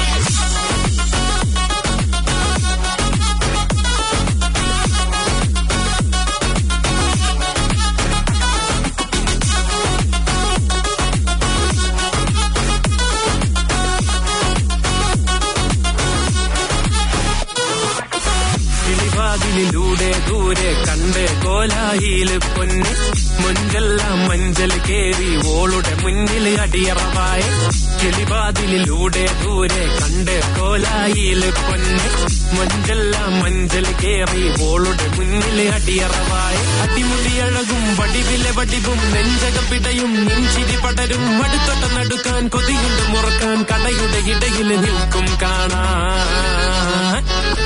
S18: കിളിവാതിലിലൂടെ ദൂരെ കണ്ട് കോലായില് പൊന്ന് മുഞ്ചെല്ലാം മഞ്ചൽ കേറി ഓളുടെ മുന്നിൽ അടിയറവായ കിളിവാതിലിലൂടെ ദൂരെ കണ്ട് കോലായില് പൊന്ന് മുഞ്ചെല്ലാം മഞ്ചൽ കേറി ഓളുടെ മുന്നിൽ അടിയറവായ അടിമുടിയഴകും വടിവിലെ വടിവും നെഞ്ചകം പിടയും നെഞ്ചിരി പടരും അടുത്തൊട്ട നടുക്കാൻ കൊതിയുണ്ട് മുറക്കാൻ കടയുടെ ഇടയിൽ നിൽക്കും കാണാൻ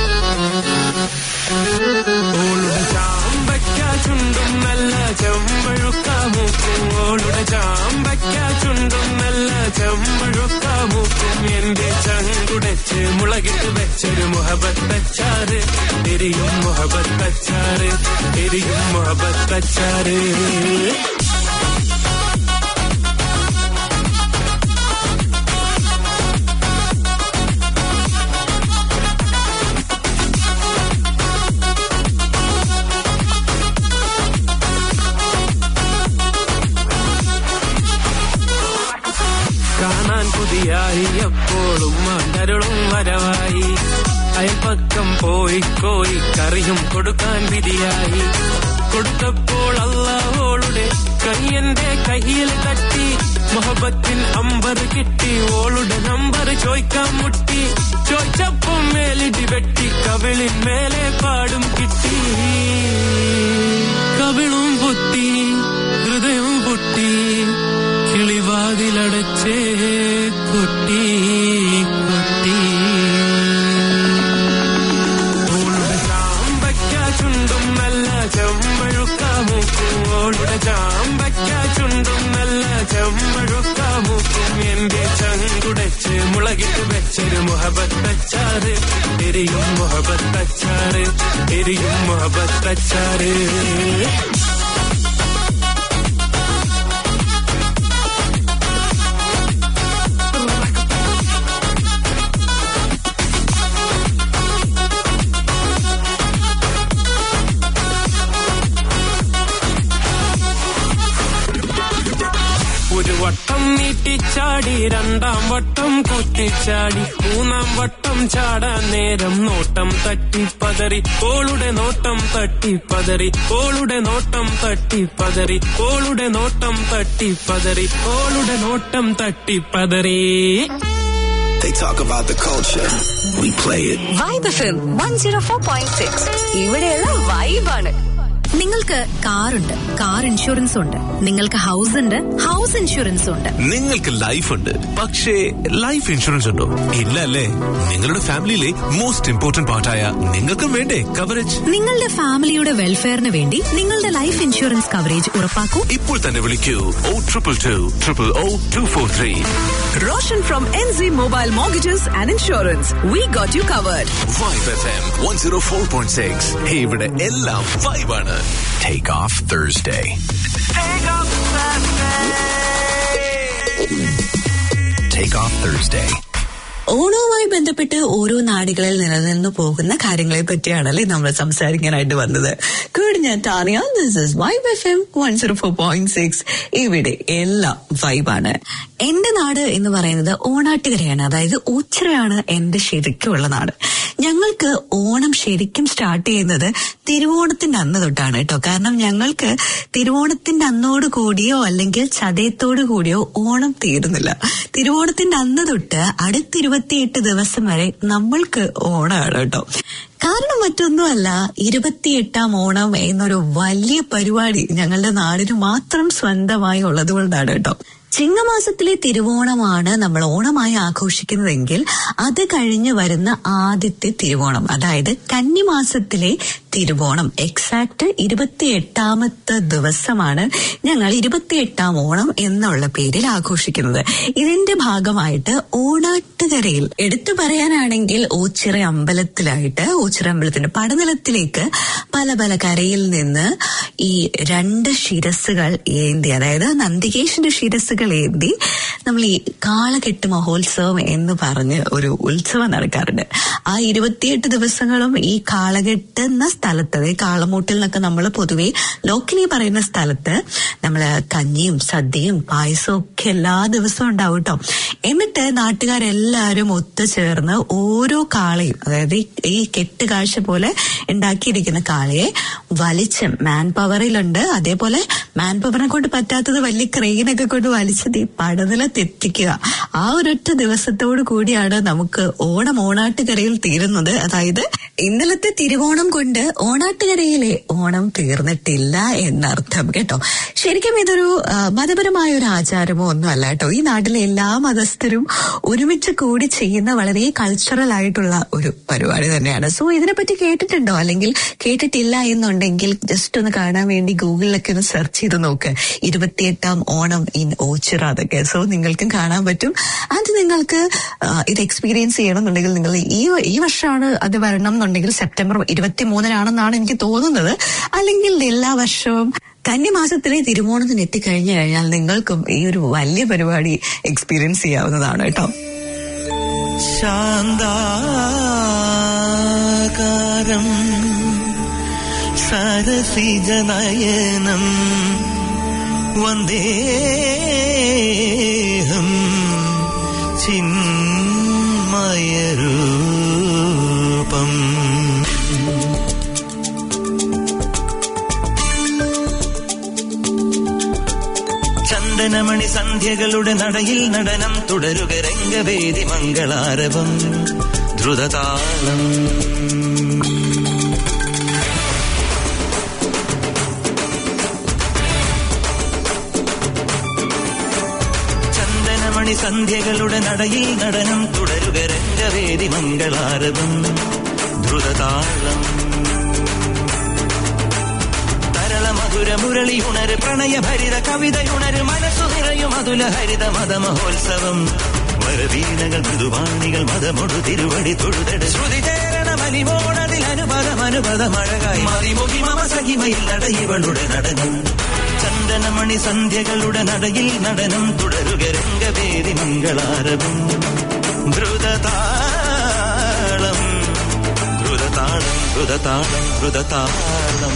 S18: ഓളുടെ ചാമ്പയ്ക്ക ചുണ്ടും നല്ല ചെമ്പഴുക്ക മൂക്കും ഓളുടെ ചാമ്പയ്ക്ക ചുണ്ടും നല്ല ചെമ്പഴുക്ക മൂക്കും എന്റെ ചങ്കുടച്ച് മുളകിട്ട് വെച്ചൊരു മുഹബത്തച്ചാറ് എരിയും മുഹബത്തച്ചാറ് എരിയും മുഹബത്തച്ചാറ് കാണാൻ പുതിയായി എപ്പോഴും മണ്ടരുളും വരവായി അയൽപ്പക്കം പോയി കോയി കറിയും കൊടുക്കാൻ വിധിയായി കൊടുത്തപ്പോൾ അള്ളാഹോളുടെ കയ്യന്റെ കയ്യിൽ തട്ടി മുഹബത്തിൻ അമ്പർ കിട്ടി ഓളുടെ നമ്പർ ചോയ്ക്കാൻ മുട്ടി ചോയ്ച്ചപ്പം മേലിടി വെട്ടി കവിളിൻ മേലെ പാടും കിട്ടി കവിളും പൊത്തി ഹൃദയം പൊട്ടി കിളിവാതിലടച്ചേ കൊട്ടി കൊട്ടി ഓളുടെ ചാമ്പയ്ക്ക ചുണ്ടും നല്ല ചെമ്പഴുക്ക മൂക്കും ഓളുടെ ചാമ്പയ്ക്ക ചുണ്ടും നല്ല ചെമ്പഴുക്ക മൂക്കും എന്റെ ചങ്കുടച്ച് മുളകിട്ട് വെച്ചൊരു മുഹബത്തച്ചാറ് എരിയും മുഹബത്തച്ചാറ് എരിയും മുഹബത്തച്ചാറ് ഒരു വട്ടം നീട്ടിച്ചാടി രണ്ടാം വട്ടം കുത്തിച്ചാടി മൂന്നാം വട്ടം ചാടാൻ നേരം നോട്ടം തട്ടി പതറി ഓളുടെ നോട്ടം തട്ടി പതറി ഓളുടെ നോട്ടം തട്ടി പതറി ഓളുടെ നോട്ടം തട്ടി പതറി ഓളുടെ നോട്ടം തട്ടി പതറി
S2: They talk about the culture. We play it.
S8: Vibe F M one zero four point six ഇവിടെയുള്ള വൈബാണ് നിങ്ങൾക്ക് കാറുണ്ട് കാർ ഇൻഷുറൻസ് ഉണ്ട് നിങ്ങൾക്ക് ഹൗസ് ഉണ്ട് ഹൗസ് ഇൻഷുറൻസ് ഉണ്ട്
S1: നിങ്ങൾക്ക് ലൈഫ് ഉണ്ട് പക്ഷേ ലൈഫ് ഇൻഷുറൻസ് ഉണ്ടോ ഇല്ല അല്ലേ നിങ്ങളുടെ ഫാമിലിയിലെ മോസ്റ്റ് ഇമ്പോർട്ടന്റ് പാർട്ടായ നിങ്ങൾക്കും വേണ്ടേ കവറേജ്
S8: നിങ്ങളുടെ ഫാമിലിയുടെ വെൽഫെയറിന് വേണ്ടി നിങ്ങളുടെ ലൈഫ് ഇൻഷുറൻസ് കവറേജ് ഉറപ്പാക്കൂ
S1: ഇപ്പോൾ തന്നെ വിളിക്കൂ O triple two triple O two four three
S9: Roshan from NZ Mobile Mortgages and Insurance. We got you covered.
S1: Vibe F M one zero four point six ഇവിടെ എല്ലാം വൈബാണ്
S2: Take off Thursday. Take off Thursday
S3: ഓണവുമായി ബന്ധപ്പെട്ട് ഓരോ നാടുകളിൽ നിലനിന്നു പോകുന്ന കാര്യങ്ങളെ പറ്റിയാണല്ലേ നമ്മൾ സംസാരിക്കാനായിട്ട് വന്നത് ഗുഡ് ഞാൻ Tania this is vibe F M one zero four point six ഇവിടെ എല്ലാം വൈബാണ് എന്റെ നാട് എന്ന് പറയുന്നത് ഓണാട്ടുകരയാണ് അതായത് ഉച്ചരയാണ് എന്റെ ശരിക്കുമുള്ള നാട് ഞങ്ങൾക്ക് ഓണം ശരിക്കും സ്റ്റാർട്ട് ചെയ്യുന്നത് തിരുവോണത്തിന്റെ അന്ന് തൊട്ടാണ് കേട്ടോ കാരണം ഞങ്ങൾക്ക് തിരുവോണത്തിന്റെ അന്നോട് കൂടിയോ അല്ലെങ്കിൽ ചതയത്തോട് കൂടിയോ ഓണം തീരുന്നില്ല തിരുവോണത്തിന്റെ അന്ന് തൊട്ട് അടുത്ത ഇരുപത്തിയെട്ട് ദിവസം വരെ നമ്മൾക്ക് ഓണമാണ് കേട്ടോ കാരണം മറ്റൊന്നുമല്ല ഇരുപത്തിയെട്ടാം ഓണം എന്നൊരു വലിയ പരിപാടി ഞങ്ങളുടെ നാടിന് മാത്രം സ്വന്തമായി ഉള്ളത് കൊണ്ടാണ് കേട്ടോ ചിങ്ങമാസത്തിലെ തിരുവോണമാണ് നമ്മൾ ഓണമായി ആഘോഷിക്കുന്നതെങ്കിൽ അത് കഴിഞ്ഞ് വരുന്ന ആദ്യത്തെ തിരുവോണം അതായത് കന്നിമാസത്തിലെ തിരുവോണം എക്സാക്ട് ഇരുപത്തിയെട്ടാമത്തെ ദിവസമാണ് ഞങ്ങൾ ഇരുപത്തിയെട്ടാം ഓണം എന്നുള്ള പേരിൽ ആഘോഷിക്കുന്നത് ഇതിന്റെ ഭാഗമായിട്ട് ഓണാട്ടുകരയിൽ എടുത്തു പറയാനാണെങ്കിൽ ഓച്ചിറ അമ്പലത്തിലായിട്ട് ഓച്ചിറ അമ്പലത്തിന്റെ പടനിലത്തിലേക്ക് പല പല കരയിൽ നിന്ന് ഈ രണ്ട് ശിരസുകൾ ഏന്തി അതായത് നന്ദികേശന്റെ ശിരസുകൾ ഏന്തി നമ്മൾ ഈ കാളകെട്ട് മഹോത്സവം എന്ന് പറഞ്ഞ് ഒരു ഉത്സവം നടക്കാറുണ്ട് ആ ഇരുപത്തിയെട്ട് ദിവസങ്ങളും ഈ കാളകെട്ട് എന്ന സ്ഥലത്ത് അതായത് കാളമൂട്ടിൽ നിന്നൊക്കെ നമ്മൾ പൊതുവെ ലോക്കലി പറയുന്ന സ്ഥലത്ത് നമ്മൾ കഞ്ഞിയും സദ്യയും പായസവും ഒക്കെ എല്ലാ ദിവസവും ഉണ്ടാവും കേട്ടോ എന്നിട്ട് നാട്ടുകാരെല്ലാവരും ഒത്തുചേർന്ന് ഓരോ കാളയും അതായത് ഈ- ഈ കെട്ട് കാഴ്ച പോലെ ഉണ്ടാക്കിയിരിക്കുന്ന കാളയെ വലിച്ച് മാൻ പവറിലുണ്ട് അതേപോലെ മാൻ പവറിനെ കൊണ്ട് പറ്റാത്തത് വലിയ ക്രെയിനൊക്കെ കൊണ്ട് വലിച്ചത് ഈ പടനിലത്തെത്തിക്കുക ആ ഒരൊറ്റ ദിവസത്തോടു കൂടിയാണ് നമുക്ക് ഓണം ഓണാട്ടുകരയിൽ തീരുന്നത് അതായത് ഇന്നലത്തെ തിരുവോണം കൊണ്ട് ഓണാട്ടുകരയിലെ ഓണം തീർന്നിട്ടില്ല എന്നർത്ഥം കേട്ടോ ശരിക്കും ഇതൊരു ആ, മതപരമായ ഒരു ആചാരമോ ഒന്നും അല്ല കേട്ടോ ഈ നാട്ടിലെ എല്ലാ മതസ്ഥരും ഒരുമിച്ച് കൂടി ചെയ്യുന്ന വളരെ കൾച്ചറൽ ആയിട്ടുള്ള ഒരു പരിപാടി തന്നെയാണ് സോ ഇതിനെപ്പറ്റി കേട്ടിട്ടുണ്ടോ അല്ലെങ്കിൽ കേട്ടിട്ടില്ല എന്നുണ്ടെങ്കിൽ ജസ്റ്റ് ഒന്ന് കാണാൻ വേണ്ടി ഗൂഗിളിലൊക്കെ ഒന്ന് സെർച്ച് ചെയ്ത് നോക്ക് ഇരുപത്തിയെട്ടാം ഓണം ഇൻ ഓച്ചിറ അതൊക്കെ സോ നിങ്ങൾക്കും കാണാൻ പറ്റും അത് നിങ്ങൾക്ക് ആ, ഇത് എക്സ്പീരിയൻസ് ചെയ്യണമെന്നുണ്ടെങ്കിൽ നിങ്ങൾ ഈ ഈ വർഷമാണ് അത് വരണം എന്നുണ്ടെങ്കിൽ സെപ്റ്റംബർ ഇരുപത്തി മൂന്നിനാണെന്നാണ് എനിക്ക് തോന്നുന്നത് അല്ലെങ്കിൽ എല്ലാ വർഷവും കന്നിമാസത്തിലെ തിരുവോണത്തിന് എത്തിക്കഴിഞ്ഞു കഴിഞ്ഞാൽ നിങ്ങൾക്കും ഈ ഒരു വലിയ പരിപാടി എക്സ്പീരിയൻസ് ചെയ്യാവുന്നതാണ് കേട്ടോ
S7: ശാന്താകാരം സരസിജനയനം വന്ദേഹം ചിന്മയരൂപം ചന്ദനമണി സന്ധ്യകളുടെ നടയിൽ നടനം തുടരുക രംഗവേദി മംഗളാരവം ദ്രുതതാളം ചന്ദനമണി സന്ധ്യകളുടെ നടയിൽ നടനം തുടരുക രംഗവേദി മംഗളാരവം ദ്രുതതാളം തരള മധുര മുരളി ഉണര് പ്രണയഭരിത കവിതയുണര് മനസ്സു നിറയും അതുല ഹരിത മത മഹോത്സവം വരവീണകൾ മൃദുവാണികൾ മതമൊടു തിരുവടി തൊഴുതട് ശ്രുതി ചേരണ മലിമോണതിൽ അനുപദം അനുപദം അഴകായി മതിമുഖി മമ സഹിമയിൽ നടയിവളുടെ നടനം ചന്ദനമണി സന്ധ്യകളുടെ നടയിൽ നടനം തുടരുക രംഗവേദി മംഗളാരവും ദ്രുതതാളം ദ്രുതതാളം ദ്രുതതാളം ദ്രുതതാളം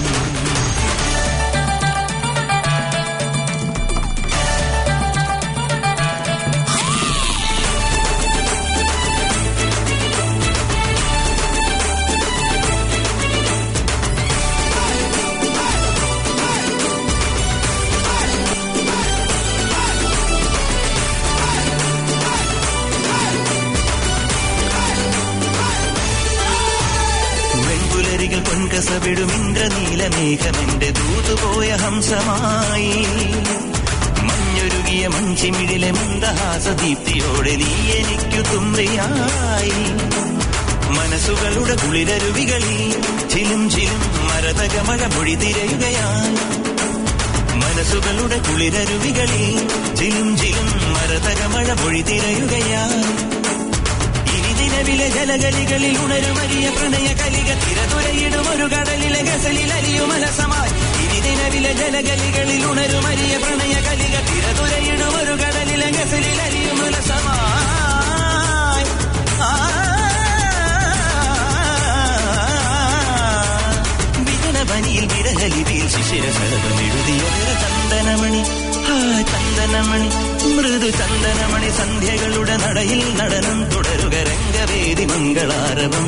S7: വെൺപുലരികൾ പൊൻകസവിടും ഇന്ദ്രനീലമേഘമെന്റെ ദൂതുപോയ ഹംസമായി മഞ്ഞൊരുകിയ മഞ്ചിമിഴിലെ മന്ദഹാസദീപ്തിയോടെ നീ എനിക്കു തുമ്പിയായി മനസ്സുകളുടെ കുളിരരുവികളിൽ ചിലും ചിലും മരതക മഴ മൊഴി തിരയുകയായി മനസ്സുകളുടെ കുളിരരുവികളിൽ ചിലും ചിലും മരതക മഴ മൊഴി തിരയുകയായി നിലവിലെ ജലഗലികളിൽ ഉണരുമരിയ പ്രണയ കലിക തിരതുരയിടും ഒരു കടലിലെ ഗസലിൽ അലിയുമലസമായി ഇനി നിലവിലെ ജലഗലികളിൽ ഉണരുമരിയ പ്രണയ കലിക തിരതുരയിടും ഒരു കടലിലെ ഗസലിൽ അലിയുമലസമായി ചന്ദനമണി മൃദു ചന്ദനമണി സന്ധ്യകളുടെ നടയിൽ നടനം തുടരുക രംഗവേദി മംഗളാരവം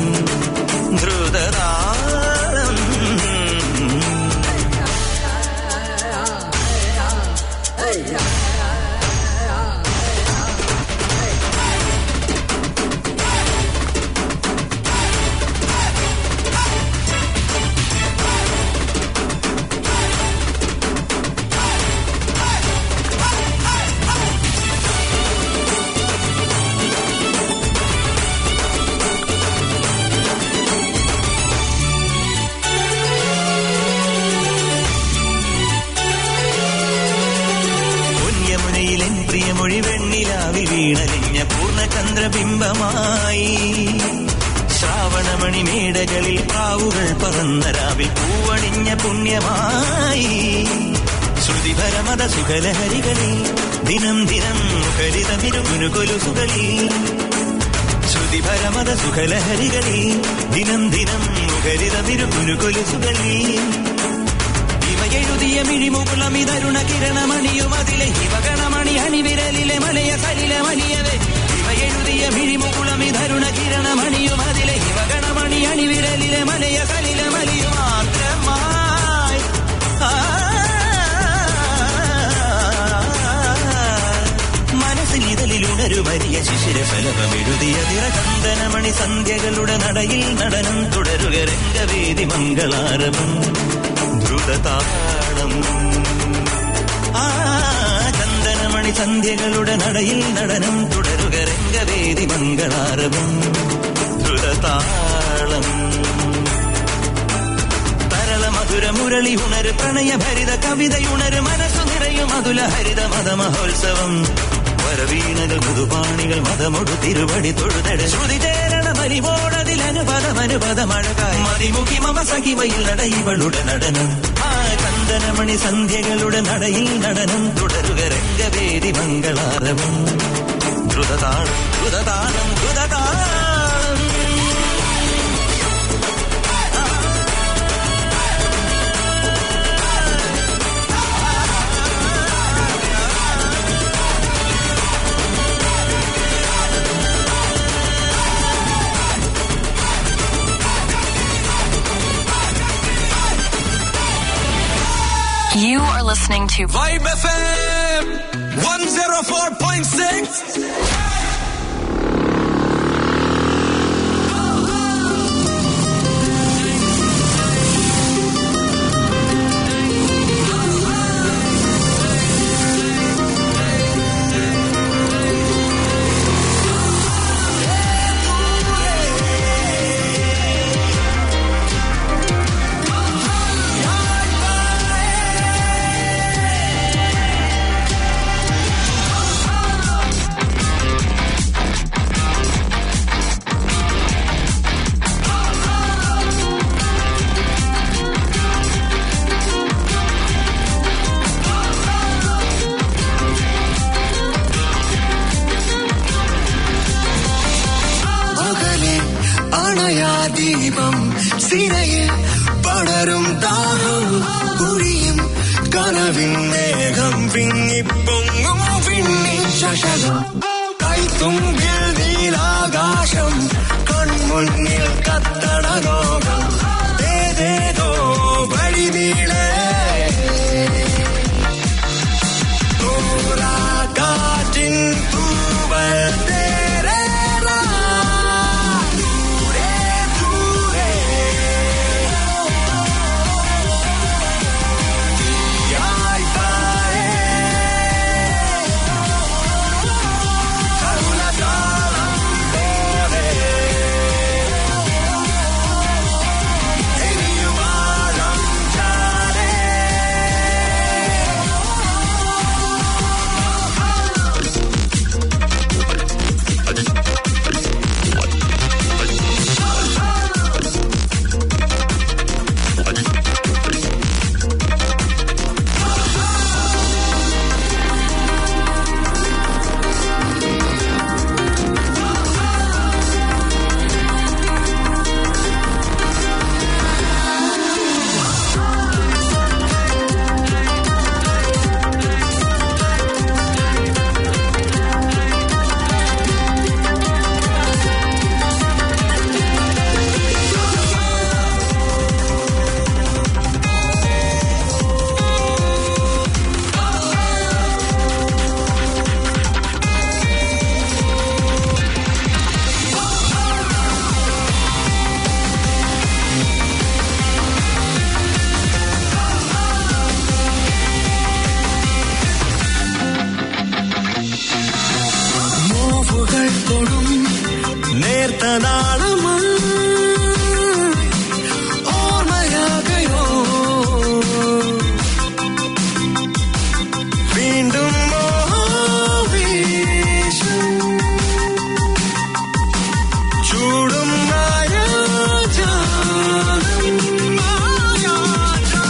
S7: ദ്രുതതാളം പുണ്യമുനയിലെൻ പ്രിയമൊഴി വെണ്ണിലാവി വീണലിഞ്ഞ പൂർണ്ണചന്ദ്രബിംബമായി ശ്രാവണമണി മേടകളിൽ പ്രാവുകൾ പറന്നരാവിൽ പൂവണിഞ്ഞ പുണ്യമായി ശ്രുതിപരമത സുഖലഹരികളിൽ ദിനം ദിനം മുഖരിതമിരുകുനുകൊലു സുകളിൽ ശ്രുതിപരമത സുഖലഹരികളിൽ ദിനം ദിനം മുഖരിതമിരുകുനുകൊലു സുകളിൽ ഇവയെഴുതിയ മിഴിമുകുളമിതരുണ കിരണമണിയും അതിലെ ഹിമഗണമണി അണിവിരലിലെ മലയ സലിലെ മലിയവേ ഇവയെഴുതിയ മിഴിമുകുളമിതരുണ കിരണമണിയും അതിലെ ഹിമഗണമണി അണിവിരലിലെ മലയ സലിലെ മലിയു മാത്രമായി ആ, മനസ്സിൽ ഇതലിലുണരു വലിയ ശിശിര ഫലമെഴുതിയ തിരചന്ദനമണി സന്ധ്യകളുടെ നടയിൽ നടനം തുടരുക രംഗവേദി മംഗളാരവം ദ്രുതതാളം ആ ചന്ദനമണി സന്ധ്യകളുടെ നടയിൽ നടനം തുടരുക രംഗവേദി മംഗളാരവം ദ്രുതതാളം തരള മധുര മുരളി ഉണര് പ്രണയഭരിത കവിതയുണര് മനസ്സു നിറയും അതുല ഹരിത മതമഹോത്സവം വരവീണകൾ മൃദുപാണികൾ മതമൊടു തിരുവടി തൊഴുതട ശ്രുതി ചേരണ മരിവോടതിൽ അനുപദം അനുപദമഴകായി മതിമുഖി മമ സഖിവയിൽ നടയിവളുടെ നടനം ആ ചന്ദനമണി സന്ധ്യകളുടെ നടയിൽ നടനം തുടരുക രംഗവേദി മംഗളാരവം ദ്രുതതാളം ദ്രുതതാളം ദ്രുതതാളം
S5: You are listening to
S13: Vibe FM 104.6.
S14: അകലെ അണയാ ദീപം സിരയിൽ പടരും ദാഹം കുഴിയും കനവിൻ മേഘം വിങ്ങിപ്പൊങ്ങും വിണ്ണി ശശകം കൈത്തുമ്പിൽ നീലാകാശം കൺമുന്നിൽ കത്തട ലോകം ഏതേതോ വഴി നീളേ കാറ്റിൻ തൂവൽ തേരേറാ ദൂരെ ദൂരെ തീയായി താഴെ കരുണതാളം പോലെ എരിയുവാഴം ചാലേ
S16: ചേർത്ത നാളമാ ഓർമ്മയാകയോ വീണ്ടും മോഹവേശം ചൂടും മായാജാലം മായാജാലം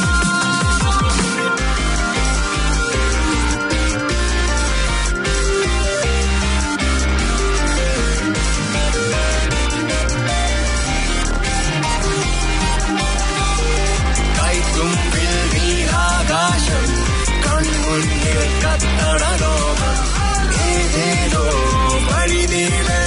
S16: കൈത്തുമ്പിൽ നീലാകാശം കൺമുന്നിൽ കത്തട ലോകം ഏതേതോ വഴിനീളേ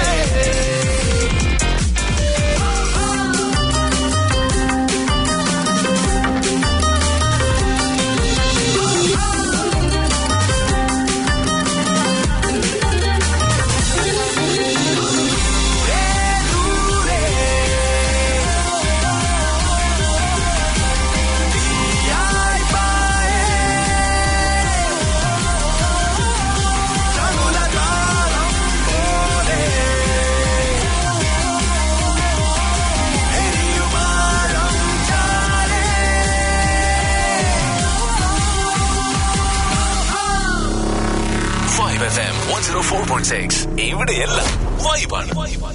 S1: Vibe F M one zero four point six ഇവിടെയെല്ലാം വൈബാണ്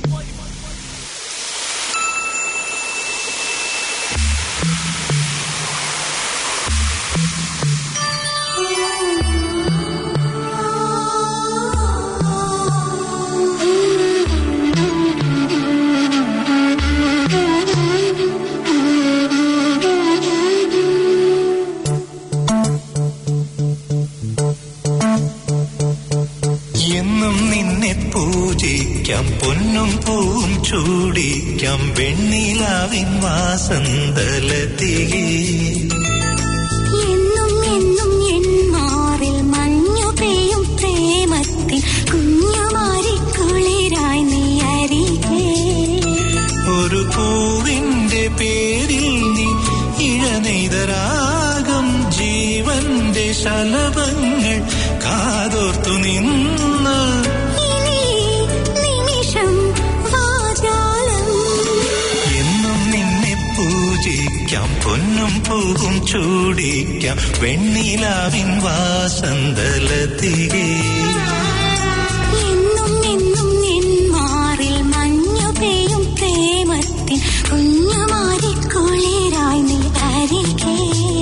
S19: എന്നും നിന്നെ പൂജിക്കാം പൊന്നും പൂവും ചൂടിക്കാം വെണ്ണിലാവിൻ വാസന്തലതികേ
S11: എന്നും എന്നും എൻ മാറിൽ മഞ്ഞു പെയ്യും പ്രേമത്തിൽ കുഞ്ഞുമാരി കുളിരായി നീ അരികേ
S19: ഒരു പൂവിന്റെ പേരിൽ നീ ഇഴനെയ്തരാഗം ജീവന്റെ ശലഭങ്ങൾ കാതോർത്തു നിന്ന്
S11: ഇനി നിമിഷം വാചാലം
S19: എന്നും നിന്നെ പൂജിക്കാം പൊന്നും പൂവും ചൂടിക്കാം വെണ്ണിലാവിൻ വാസന്തലതികേ
S11: എന്നും എന്നും എൻ മാറിൽ മഞ്ഞു പെയ്യും പ്രേമത്തിൽ കുഞ്ഞുമാരി കുളിരായി നീ അരികേ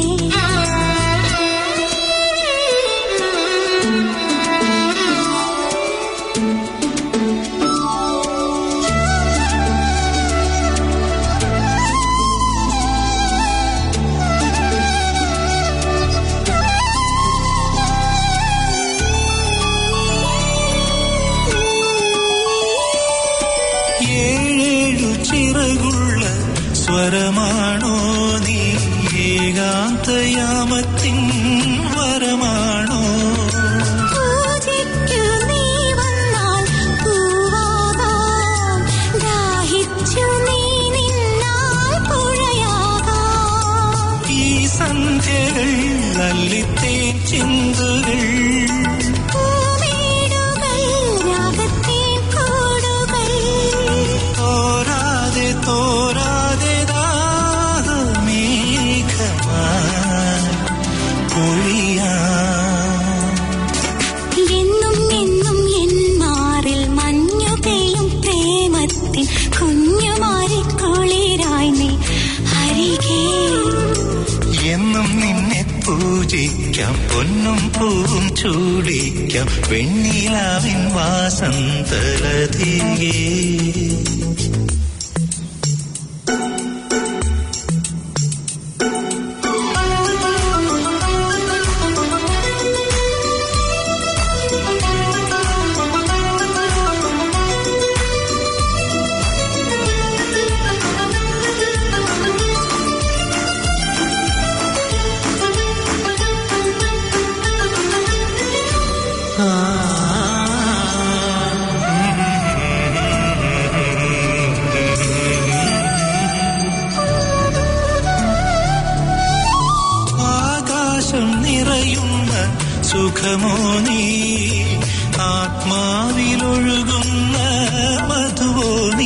S19: ഏഴേഴു ചിറകുള്ള സ്വരമാണോ നീ ഏകാന്തയാമത്തിൻ വരമാണോ
S11: പൂജയ്ക്കു നീ വന്നാൽ പൂവാകാം ദാഹിച്ചു നീ നിന്നാൽ പുഴയാകാം
S19: ഈ സന്ധ്യകൾ അല്ലിത്തേൻ ചിന്തുകൾ
S11: പൂമേടുകൾ രാഗത്തേൻ കൂടുകൾ
S19: തോരാതെ തോരാതെ ദാഹമേഘമായി പൊഴിയാം
S11: എന്നും എന്നും എൻ മാറിൽ മഞ്ഞു പെയ്യും പ്രേമത്തിൽ കുഞ്ഞുമാരി കുളിരായി നീ അരികേ
S19: എന്നും നിന്നെ പൂജിക്കാം പൊന്നും പൂവും ചൂടിക്കാം വെണ്ണിലാവിൻ വാസന്തലതികേ ആകാശം നിറയുന്ന സുഖമോ നീ ആത്മാവിലൊഴുകുന്ന മധുവോ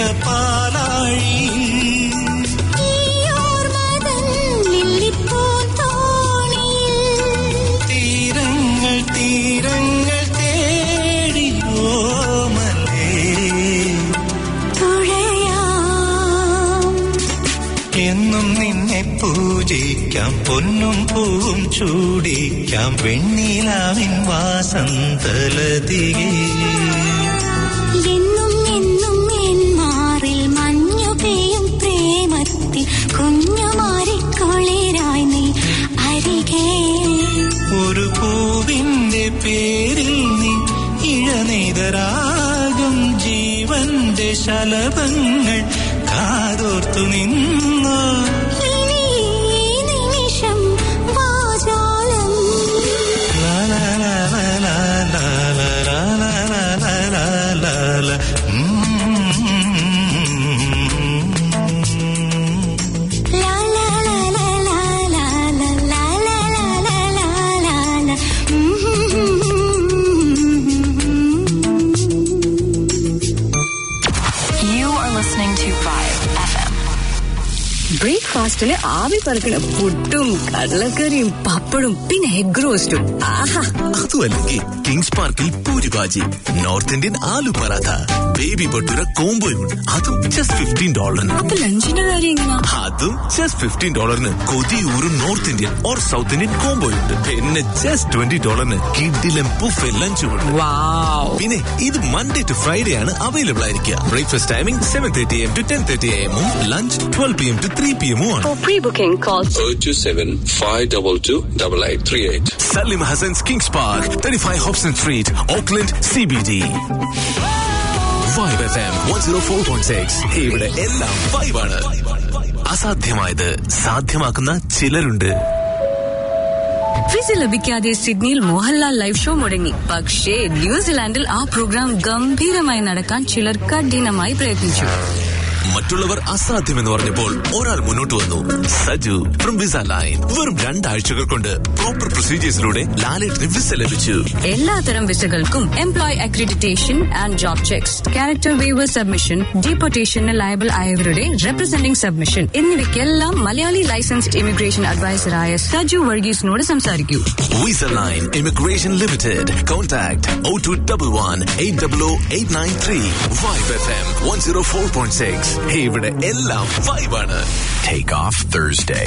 S19: പാലാഴി തീരങ്ങൾ തീരങ്ങൾ തേടിയോ മലേ എന്നും നിന്നെ പൂജിക്കാം പൊന്നും പൂവും ചൂടിക്കാം വെണ്ണിലാവിൻ വാസന്തലതികേ
S11: എന്നും എന്നും എൻ മാറിൽ മഞ്ഞു പെയ്യും പ്രേമത്തിൽ കുഞ്ഞുമാരിക്കുളിരായി നീ അരികെ
S19: ഒരു പൂവിന്റെ പേരിൽ നീ ഇഴനെയ്തരാകും ജീവന്റെ ശലഭങ്ങൾ കാതോർത്തു നിന്നോ
S11: ഇനി ഈ നിമിഷം വാചാലം
S19: ലാ ലാ ലാ ലാ ലാ ലാ ലാ ലാ ലാ ലാ ലാ ലാ ലാ.
S11: ലാ ലാ ലാ ലാ ലാ ലാ ലാ ലാ ലാ ലാ ലാ ലാ ലാ.
S5: You are listening to Vibe FM.
S10: ബ്രേക്ക്ഫാസ്റ്റില് ആവി പറക്കണ പുട്ടും കടലക്കറിയും പപ്പടും പിന്നെ എഗ് റോസ്റ്റും ആഹാ
S1: അതുമല്ലെങ്കിൽ കിങ്സ് പാർക്കിൽ പൂരിഭാജി നോർത്ത് ഇന്ത്യൻ ആലു പറാത്ത ബേബി ഭട്ടൂര കോംബോയും അതും ജസ്റ്റ് ഫിഫ്റ്റീൻ ഡോളറിന്
S10: അപ്പൊ ലഞ്ചിന്റെ കാര്യം എങ്ങനെയാ
S1: അതും ജസ്റ്റ് ഫിഫ്റ്റീൻ ഡോളറിന് കൊതിയൂറും north Indian or south Indian combo ഉണ്ട് പിന്നെ ജസ്റ്റ് ട്വന്റി ഡോളറിന് കിഡിലും ബുഫെ ലഞ്ചും ഉണ്ട് പിന്നെ ഇത് മൺഡേ ടു ഫ്രൈഡേ ആണ് അവൈലബിൾ ആയിരിക്കുക breakfast timing seven thirty M to ten thirty എമ്മും lunch twelve P M to three P എമ്മും ആണ്
S5: For pre-booking, call
S12: 027 522 8838.
S1: Salim Hassan's Kings Park, 35 Hobson Street, Auckland, CBD. Vibe FM 104.6 ഇവിടെ എല്ലാം വൈബാണ് അസാധ്യമായത് സാധ്യമാക്കുന്ന ചിലരുണ്ട്
S10: വിസ ലഭിക്കാതെ സിഡ്നിയിൽ മോഹൻലാൽ ലൈവ് ഷോ മുടങ്ങി പക്ഷേ ന്യൂസിലാൻഡിൽ ആ പ്രോഗ്രാം ഗംഭീരമായി നടക്കാൻ ചിലർ കഠിനമായി പ്രയത്നിച്ചു
S1: മറ്റുള്ളവർ അസാധ്യമെന്ന് പറഞ്ഞപ്പോൾ ഒരാൾ മുന്നോട്ട് വന്നു സജു ഫ്രം വിസ ലൈൻ വെറും രണ്ടാഴ്ചകൾ കൊണ്ട് പ്രോപ്പർ പ്രൊസീജിയേഴ്സിലൂടെ ലാലേട്ടിന് വിസ ലഭിച്ചു
S10: എല്ലാത്തരം വിസകൾക്കും employ accreditation and job checks character waiver submission ഡീപ്പോർട്ടേഷന് ലയബിൾ ആയവരുടെ റെപ്രസെന്റിംഗ് സബ്മിഷൻ എന്നിവയ്ക്കെല്ലാം മലയാളി ലൈസൻസ്ഡ് ഇമിഗ്രേഷൻ അഡ്വൈസറായ സജു വർഗീസിനോട് സംസാരിക്കൂ
S1: Visa Line Immigration Limited. Contact 0211 800 Vibe FM 104.6. ഇവിടെ എല്ലാം വൈബാണ്
S20: Take off Thursday.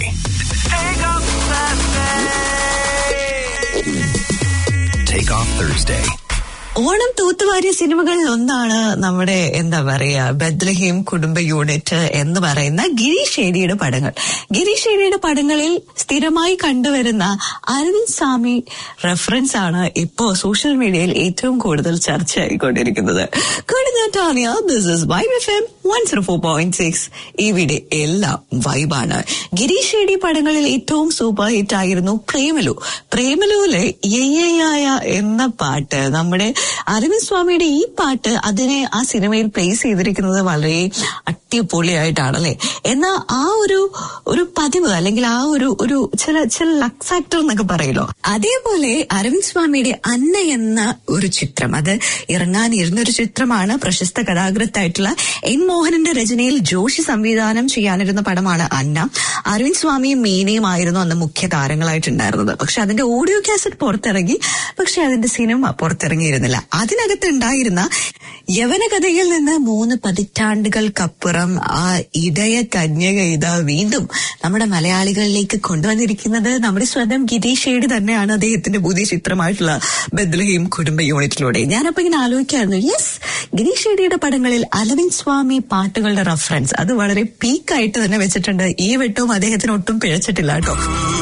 S20: Take off Thursday.
S3: Onam തൂത്തുവാരിയ സിനിമകളിൽ ഒന്നാണ് നമ്മുടെ എന്താ പറയാ ബദ്ലഹീം കുടുംബ യൂണിറ്റ് എന്ന് പറയുന്ന ഗിരീഷ് ഷേഡിയുടെ പടങ്ങൾ ഗിരീഷ് ഷേഡിയുടെ പടങ്ങളിൽ സ്ഥിരമായി കണ്ടുവരുന്ന അരവിന്ദ് സ്വാമി റെഫറൻസ് ആണ് ഇപ്പോ സോഷ്യൽ മീഡിയയിൽ ഏറ്റവും കൂടുതൽ ചർച്ചയായിക്കൊണ്ടിരിക്കുന്നത് this is vibe F M one zero four point six ഇവിടെ എല്ലാം വൈബാണ് ഗിരീഷ് ഷേഡി പടങ്ങളിൽ ഏറ്റവും സൂപ്പർ ഹിറ്റ് ആയിരുന്നു പ്രേമലു പ്രേമലുവിലെ യയ്യയായ എന്ന പാട്ട് നമ്മുടെ അരവിന്ദ് സ്വാമിയുടെ ഈ പാട്ട് അതിനെ ആ സിനിമയിൽ പ്ലേസ് ചെയ്തിരിക്കുന്നത് വളരെ അടിപൊളിയായിട്ടാണല്ലേ എന്നാൽ ആ ഒരു ഒരു പതിവ് അല്ലെങ്കിൽ ആ ഒരു ഒരു ചില ചില ലക് ഫാക്ടർ എന്നൊക്കെ പറയല്ലോ അതേപോലെ അരവിന്ദ് സ്വാമിയുടെ അന്ന എന്ന ഒരു ചിത്രം അത് ഇറങ്ങാനിരുന്ന ഒരു ചിത്രമാണ് പ്രശസ്ത കഥാകൃത്തായിട്ടുള്ള എൻ മോഹനന്റെ രചനയിൽ ജോഷി സംവിധാനം ചെയ്യാനിരുന്ന പടമാണ് അന്ന അരവിന്ദ് സ്വാമിയും മീനയും ആയിരുന്നു അന്ന് മുഖ്യ താരങ്ങളായിട്ടുണ്ടായിരുന്നത് പക്ഷെ അതിന്റെ ഓഡിയോ കാസറ്റ് പുറത്തിറങ്ങി പക്ഷെ അതിന്റെ സിനിമ പുറത്തിറങ്ങിയിരുന്നില്ല അതിനകത്ത് ഉണ്ടായിരുന്ന യവനകഥയിൽ നിന്ന് മൂന്ന് പതിറ്റാണ്ടുകൾക്കപ്പുറം ആ ഇടയ കന്യക ഇതാ വീണ്ടും നമ്മുടെ മലയാളികളിലേക്ക് കൊണ്ടുവന്നിരിക്കുന്നത് നമ്മുടെ സ്വന്തം ഗിരീഷ് ഷേഡ് തന്നെയാണ് അദ്ദേഹത്തിന്റെ പുതിയ ചിത്രമായിട്ടുള്ള ബദ്ലഹീം കുടുംബ യൂണിറ്റിലൂടെ ഞാനപ്പോ ഇങ്ങനെ ആലോചിക്കായിരുന്നു യെസ് ഗിരീഷ് ഷേഡിയുടെ പടങ്ങളിൽ അരവിന്ദ് സ്വാമി പാട്ടുകളുടെ റെഫറൻസ് അത് വളരെ പീക്കായിട്ട് തന്നെ വെച്ചിട്ടുണ്ട് ഈ വെട്ടവും അദ്ദേഹത്തിന് ഒട്ടും പിഴച്ചിട്ടില്ല കേട്ടോ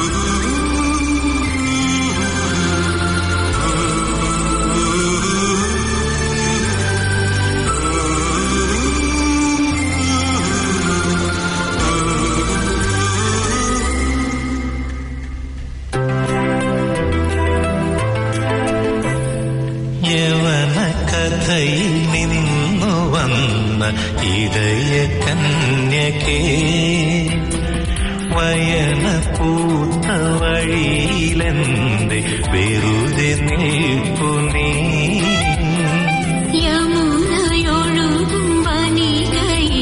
S19: യവന കഥയിൽ നിന്നു വന്ന ഇടയ കന്യകേ വയന പൂത്ത വഴിയിലെന്ത് വെറുതെ നിൽപ്പു നീ
S11: യമുനയൊഴുകും വനികയിൽ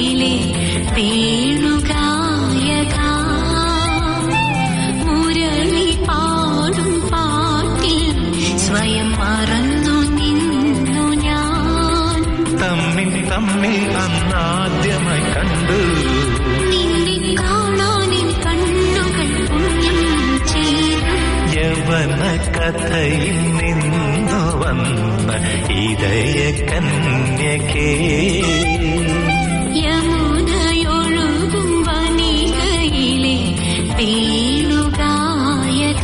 S19: തമ്മിൽ അന്നാദ്യമായി കണ്ടു
S11: നിന്നെ കാണാനിൻ കണ്ണുകൾ പുണ്യം ചെയ്തു
S19: യവന കഥയിൽ നിന്നു വന്ന ഇതയ കന്യകേ
S11: യമുനയൊഴുകും വനികയിലെ വേണുഗായക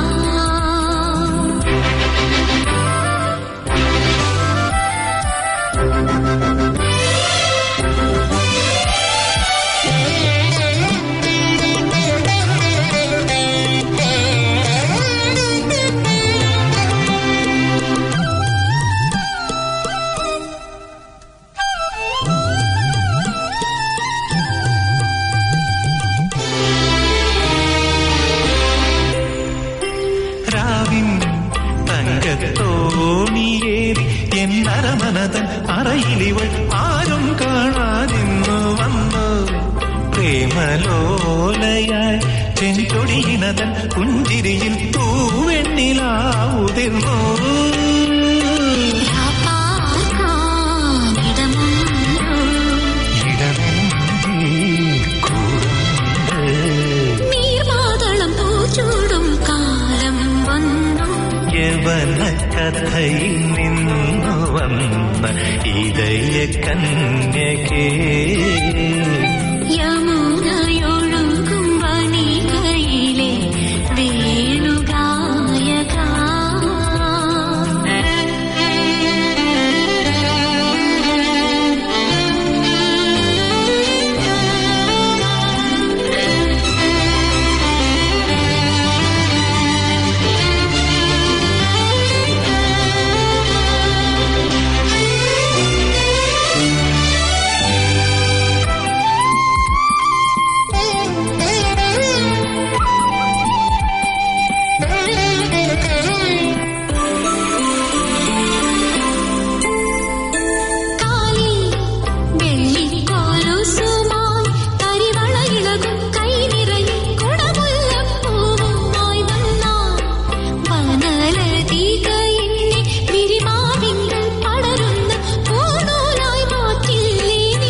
S19: രാവിൻ തങ്കത്തോണിയേറി എന്നരമനതൻ അറയിലിവൾ ആരും കാണാതിന്നു വന്നു പ്രേമലോലയായി ചെഞ്ചൊടിയിനതൻ പുഞ്ചിരിയിൽ തൂവെണ്ണിലാവുതിർന്നു
S11: നീർമാതളം പൂച്ചൂടും കാലം വന്നു
S19: യവന കഥയിൽ നിന്നു വന്ന ഇതയ കന്യകേ
S11: യമുനയൊഴുകും വനികയിലെ വേണുഗായക കാലിൽ വെള്ളിക്കോലുസുമായി കരിവളയിളകും കൈനിറയും കുടമുല്ലപ്പൂവുമായി വന്നാൽ വനലതിക എന്നെ വിരിമാവിങ്കൽ പടരുന്ന പൂനൂലായി മാറ്റില്ലേ നീ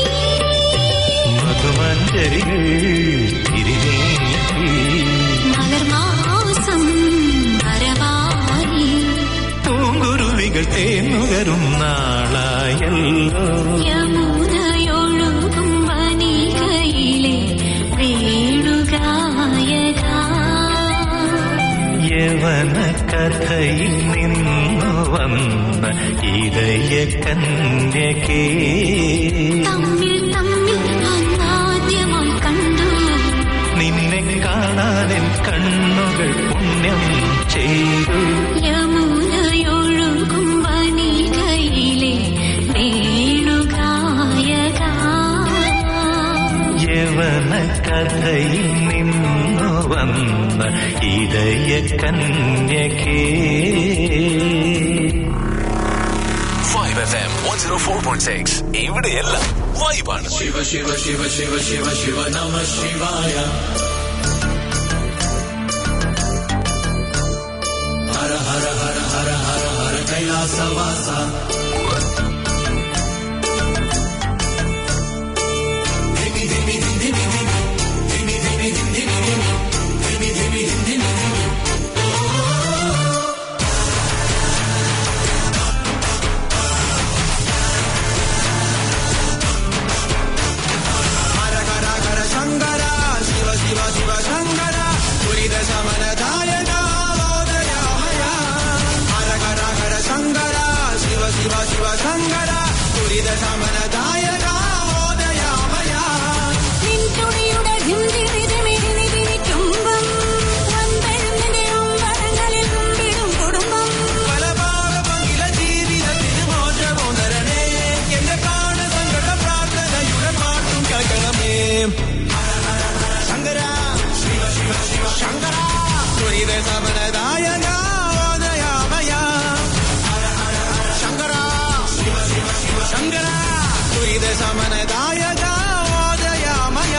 S19: മധുമഞ്ചരികൾ തിരിനീക്കി
S11: മലർമാസം വരവായി
S19: പൂങ്കുരുവികൾ തേനുകരും നാളായല്ലോ
S11: യമുനയൊഴുകും വനികയിലെ വേണുഗായക
S19: യവന കഥയിൽ നിന്നു വന്ന ഇതയ കന്യകേ
S11: തമ്മിൽ തമ്മിൽ അന്നാദ്യമായി കണ്ടു
S19: നിന്നെ കാണാനെൻ കണ്ണുകൾ പുണ്യം ചെയ്തു
S11: യമുനയൊഴുകും വനികയിലെ വേണുഗായക
S19: യവന കഥയിൽ നിന്നു വന്ന ഇതയ കന്യകേ
S1: Vibe F M one zero four point six ഇവിടെയെല്ലാം വൈബാണ്
S16: ശിവ ശിവ ശിവ ശിവ ശിവ ശിവ നമ ശിവായ ഹര ഹര ഹര ഹര ഹര ഹര കൈലാസവാസ ധിമി ധിമി ധിമി ധിമി ധിമി ധിമി ധിമി ധിമി ധിമി ധിമി ധിമി ഹര ഹര ഹര ശങ്കര ശിവ ശിവ ശിവ ശങ്കര ദുരിത ശമനദായക മോദയാമയ ഹര ഹര ഹര ശങ്കര ശിവ ശിവ ശിവ ശങ്കര ദുരിത ശമനദായക മോദയാമയ
S11: നിൻതുടിയുടെ ധിംതിരിതിമിരിതിരിക്കുമ്പം വന്നെഴുന്നിന്റെ അമ്പലങ്ങളിൽ കുമ്പിടും കുടുംബം
S16: പലഭാഗമഖില ജീവിതത്തിന് മോചമോ തരണേ എന്റെ പ്രാണ സങ്കട പ്രാർത്ഥനയുടെ പാട്ടും കേൾക്കണമേ ശങ്കര ശിവ ശിവ ശിവ ശങ്കര ദുരിത സമനദായക ഓദയാമയ ശങ്കര ശിവ ശിവ ശിവ ശങ്കര ദുരിത സമനദായക ഓദയാമയ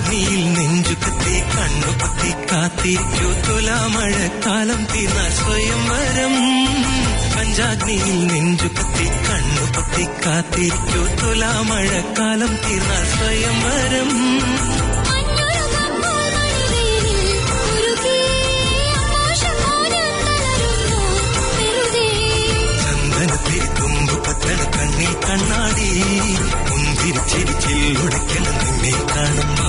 S19: പഞ്ചാഗ്നിയിൽ നെഞ്ചു കത്തി കണ്ണു പത്തി കാത്തിരിക്കൂ തുലാമഴക്കാലം തീർന്നാൽ സ്വയംവരം പഞ്ചാഗ്നിയിൽ നെഞ്ചു കത്തി കണ്ണു പത്തി കാത്തിരിക്കൂ തുലാമഴക്കാലം തീർന്നാൽ സ്വയംവരം ചന്ദനത്തിരി തുമ്പ് പത്തണ കണ്ണിൽ കണ്ണാടി മുന്തിരിച്ചിരിച്ചിൽ ഉടയ്ക്കണം നിന്നെ കാണുമ്പം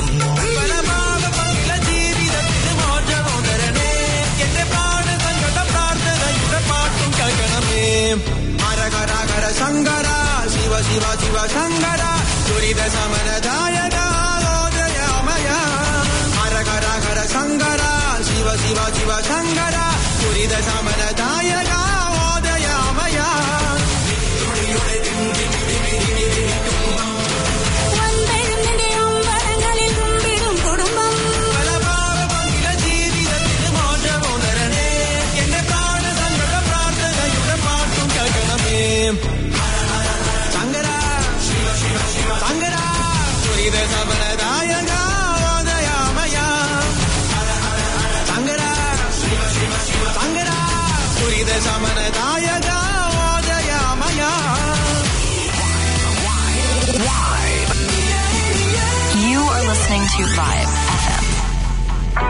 S16: ശങ്കര ശിവ ശിവ ശിവ ശങ്കര ദുരിത സമനദായക ഓദയാമയ ഹര ഹര ഹര ശങ്കര ശിവ ശിവ ശിവ ശങ്കര ദുരിത സമനദായക ഓദയാമയ ശങ്കര ശിവ ശിവ ശിവ ശങ്കര ദുരിത സമനദായക ഓദയാമയ ശങ്കര ശിവ ശിവ ശിവ ശങ്കര ദുരിത സമനദായക ഓദയാമയ
S5: You are listening to Vibe FM.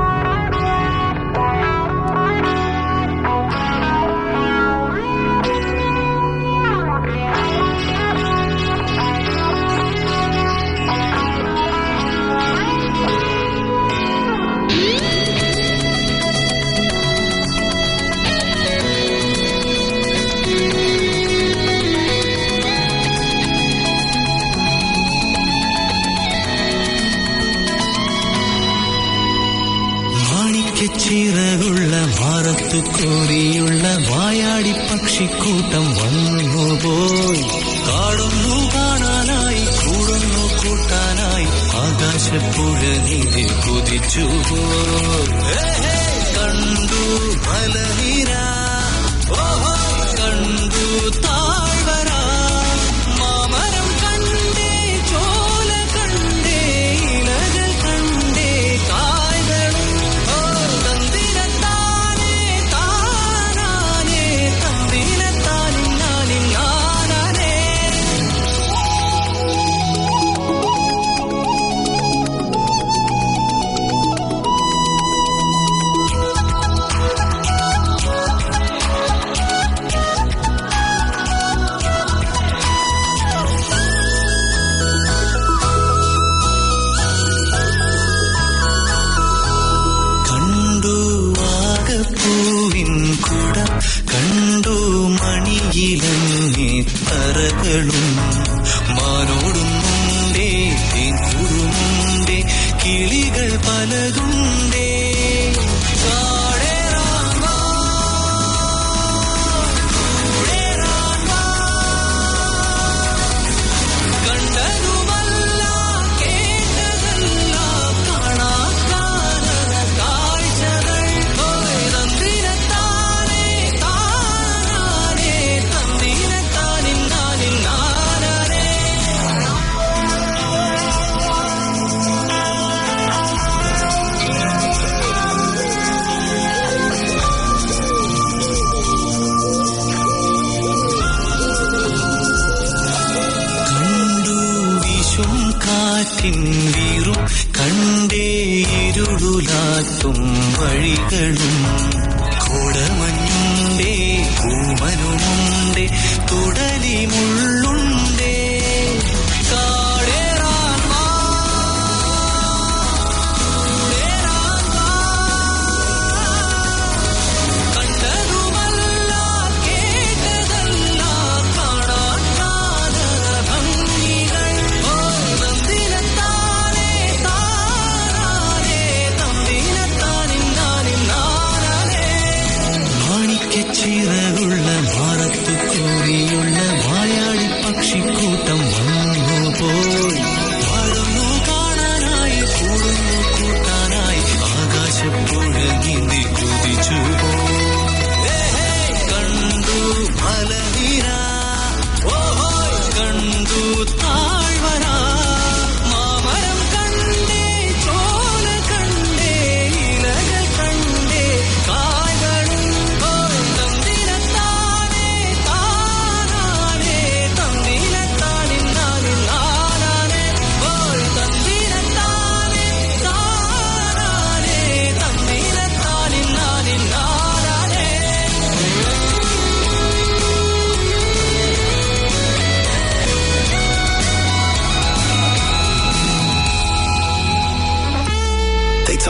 S19: മാണിക്കച്ചിറകുള്ള മാറത്തു കോരിയുള്ള വായാടി പക്ഷിക്കൂട്ടം വന്നു പോയി കാടൊന്നു കാണാനായി കൂടുന്നു കൂട്ടാനായി ആകാശപ്പുഴ നീതി കുതിച്ചു പോയി കണ്ടു മലനിര ഓഹോ കണ്ടു താഴ്വര മാമരം കണ്ടേ ചോല കണ്ടേ ഇലകൾ കണ്ടേ കായ്കളും ഓ തന്തിരത്താനേ താനാനേ തന്തിരത്താനിൻ നാനിൻ നാനാനേ കണ്ടു ആകപ്പൂവിൻ കുട കണ്ടു മണിയിലങ്ങേ തറകളും മാനോടുന്നുണ്ടേ തേൻകുറുമുണ്ടേ കിളികൾ പലതുണ്ടേ കാടേറാൻ വാ, കൂടേറാൻ വാ. കണ്ടതുമല്ല കേട്ടതല്ല കാണാക്കാനന കാഴ്ചകൾ ഓയ് തന്തിരത്താനേ താനാനേ തന്തിരത്താനിൻ നാനിൻ നാനാനേ കണ്ടു വീശും കാറ്റിൻ വീറും കണ്ടേ ഇരുളുലാത്തും വഴികളും കോടമഞ്ഞുണ്ടേ കൂമനുമുണ്ടേ തുടലി മുള്ളുണ്ടേ കാടേറാൻ വാ, കൂടേറാൻ വാ. കണ്ടതുമല്ല കേട്ടതല്ല കാണാൻ കാതര ഭംഗികൾ ഓ തന്തിരത്താനേ താനാനേ തന്തിരത്താനിൻ നാനിൻ നാനാനേ മാണിക്കച്ചിറകുള്ള മാറത്തു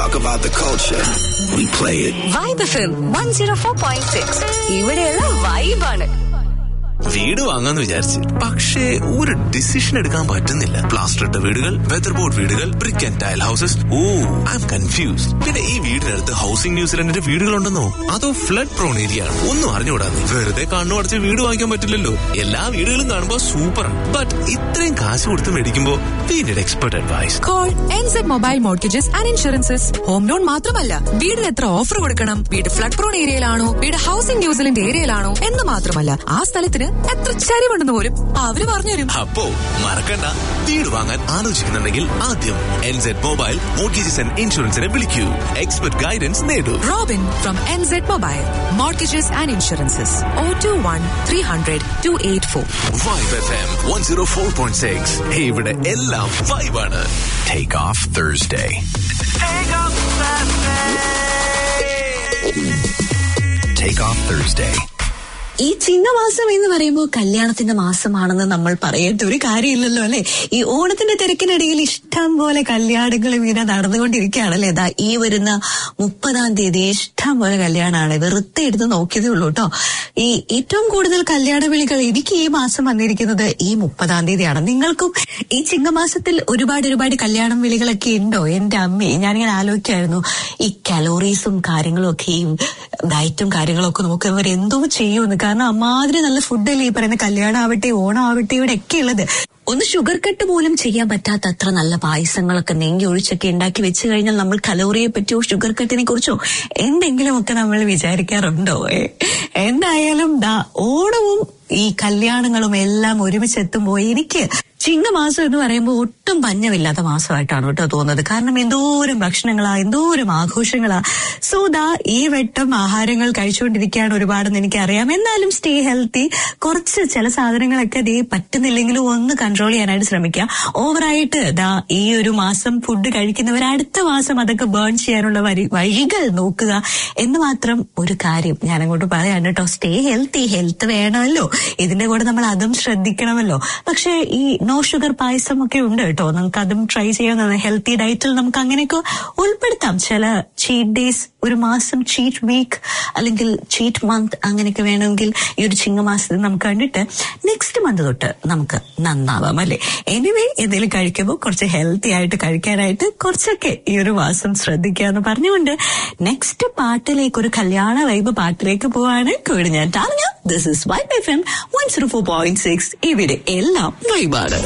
S2: talk about the culture. We play it.
S8: Vibe FM one zero four point six ഇവിടെയുള്ള വൈബാണ്
S1: വീട് വാങ്ങാന്ന് വിചാരിച്ച് പക്ഷേ ഒരു ഡിസിഷൻ എടുക്കാൻ പറ്റുന്നില്ല പ്ലാസ്റ്റർ ഇട്ട വീടുകൾ വെതർ ബോർഡ് വീടുകൾ brick and tile houses oh I am confused പിന്നെ ഈ വീടിനടുത്ത് ഹൗസിംഗ് ന്യൂസിലൻഡിന്റെ വീടുകളുണ്ടെന്നോ അതോ ഫ്ലഡ് പ്രോൺ ഏരിയ ആണ് ഒന്നും അറിഞ്ഞുകൂടാതെ വെറുതെ കണ്ണു അടച്ച് വീട് വാങ്ങിക്കാൻ പറ്റില്ലല്ലോ എല്ലാ വീടുകളും കാണുമ്പോൾ സൂപ്പറാണ് ബട്ട് ഇത്രയും കാശ് കൊടുത്ത് മേടിക്കുമ്പോ we need expert advice
S15: call NZ Mobile Mortgages and Insurances home loan മാത്രമല്ല വീടിന് എത്ര ഓഫർ കൊടുക്കണം വീട് ഫ്ലഡ് പ്രോൺ ഏരിയയിലാണോ വീട് ഹൗസിംഗ് ന്യൂസിലൻഡ് ഏരിയയിലാണോ എന്ന് മാത്രമല്ല ആ സ്ഥലത്തിന് എത്ര ചരിവുണ്ടെന്ന് പോലും അവര് പറഞ്ഞുതരും
S1: അപ്പോ മറക്കണ്ട വീട് വാങ്ങാൻ ആലോചിക്കുന്നുണ്ടെങ്കിൽ ആദ്യം എൻസെഡ് മൊബൈൽ മോർഗേജസ് ആൻഡ് ഇൻഷുറൻസിനെ വിളിക്കൂ എക്സ്പെർട്ട് ഗൈഡൻസ് നേടൂ
S15: Robin from NZ Mobile Mortgages and Insurances O two one three hundred two eight four
S1: Vibe F M one zero four point six ഇവിടെ എല്ലാം വൈബാണ്
S20: Take off Thursday. Take off Thursday.
S3: ഈ ചിങ്ങമാസം എന്ന് പറയുമ്പോൾ കല്യാണത്തിന്റെ മാസമാണെന്ന് നമ്മൾ പറയേണ്ട ഒരു കാര്യമില്ലല്ലോ അല്ലെ ഈ ഓണത്തിന്റെ തിരക്കിനിടയിൽ ഇഷ്ടം പോലെ കല്യാണങ്ങൾ ഇങ്ങനെ നടന്നുകൊണ്ടിരിക്കുകയാണല്ലേ ഇതാ ഈ വരുന്ന മുപ്പതാം തീയതി ഇഷ്ടം പോലെ കല്യാണമാണ് വെറുതെ എടുത്ത് നോക്കിയതേ ഉള്ളൂ കേട്ടോ ഈ ഏറ്റവും കൂടുതൽ കല്യാണ വിളികൾ എനിക്ക് ഈ മാസം വന്നിരിക്കുന്നത് ഈ മുപ്പതാം തീയതിയാണ് നിങ്ങൾക്കും ഈ ചിങ്ങമാസത്തിൽ ഒരുപാട് ഒരുപാട് കല്യാണം വിളികളൊക്കെ ഉണ്ടോ എന്റെ അമ്മേ ഞാനിങ്ങനെ ആലോചിക്കായിരുന്നു ഈ കലോറീസും കാര്യങ്ങളും ഒക്കെയും ഡയറ്റും കാര്യങ്ങളും ഒക്കെ നമുക്ക് ഇവർ എന്തോ ചെയ്യുമെന്ന് കാരണം അമ്മാതിരി നല്ല ഫുഡല്ലേ ഈ പറയുന്ന കല്യാണം ആവട്ടെ ഓണം ആവട്ടെ ഇവിടെ ഒക്കെ ഉള്ളത് ഒന്ന് ഷുഗർ കട്ട് പോലും ചെയ്യാൻ പറ്റാത്ത അത്ര നല്ല പായസങ്ങളൊക്കെ നെങ്കി ഒഴിച്ചൊക്കെ ഉണ്ടാക്കി വെച്ച് കഴിഞ്ഞാൽ നമ്മൾ കലോറിയെ പറ്റിയോ ഷുഗർ കട്ടിനെ കുറിച്ചോ എന്തെങ്കിലുമൊക്കെ നമ്മൾ വിചാരിക്കാറുണ്ടോ ഏ? എന്തായാലും ദാ ഓണവും ഈ കല്യാണങ്ങളും എല്ലാം ഒരുമിച്ചെത്തുമ്പോൾ എനിക്ക് ചിങ്ങമാസം എന്ന് പറയുമ്പോൾ ഒട്ടും പഞ്ഞമില്ലാത്ത മാസമായിട്ടാണ് കേട്ടോ തോന്നുന്നത് കാരണം എന്തോരം ഭക്ഷണങ്ങളാ എന്തോരം ആഘോഷങ്ങളാ സോ ദാ ഈ വെട്ടം ആഹാരങ്ങൾ കഴിച്ചുകൊണ്ടിരിക്കുകയാണ് ഒരുപാടെന്ന് എനിക്കറിയാം എന്നാലും സ്റ്റേ ഹെൽത്തി കുറച്ച് ചില സാധനങ്ങളൊക്കെ ദേ പറ്റുന്നില്ലെങ്കിലും ഒന്ന് കൺട്രോൾ ചെയ്യാനായിട്ട് ശ്രമിക്കുക ഓവറായിട്ട് ദാ ഈ ഒരു മാസം ഫുഡ് കഴിക്കുന്നവർ അടുത്ത മാസം അതൊക്കെ ബേൺ ചെയ്യാനുള്ള വരി വഴികൾ നോക്കുക എന്ന് മാത്രം ഒരു കാര്യം ഞാൻ അങ്ങോട്ട് പറയാൻ കേട്ടോ സ്റ്റേ ഹെൽത്തി ഹെൽത്ത് വേണമല്ലോ ഇതിന്റെ കൂടെ നമ്മൾ അതും ശ്രദ്ധിക്കണമല്ലോ പക്ഷേ ഈ നോ ഷുഗർ പായസം ഒക്കെ ഉണ്ട് കേട്ടോ നമുക്ക് അതും ട്രൈ ചെയ്യാവുന്നതാണ് ഹെൽത്തി ഡയറ്റിൽ നമുക്ക് അങ്ങനെയൊക്കെ ഉൾപ്പെടുത്താം ചില ചീറ്റ് ഡേയ്സ് ഒരു മാസം ചീറ്റ് വീക്ക് അല്ലെങ്കിൽ ചീറ്റ് മന്ത് അങ്ങനെയൊക്കെ വേണമെങ്കിൽ ഈ ഒരു ചിങ്ങമാസത്തിൽ നമുക്ക് കണ്ടിട്ട് നെക്സ്റ്റ് മന്ത് തൊട്ട് നമുക്ക് നന്നാവാം അല്ലെ എനിവേ എന്തെങ്കിലും കഴിക്കുമ്പോൾ കുറച്ച് ഹെൽത്തി ആയിട്ട് കഴിക്കാനായിട്ട് കുറച്ചൊക്കെ ഈ ഒരു മാസം ശ്രദ്ധിക്കുക എന്ന് പറഞ്ഞുകൊണ്ട് നെക്സ്റ്റ് പാട്ടിലേക്ക് ഒരു കല്യാണ വൈബ് പാട്ടിലേക്ക് പോവാണ് കൂടി ഞാൻ ടാർഞ്ഞ this is vibe F M one zero four point six ഇവിടെ എല്ലാം വൈബാണ്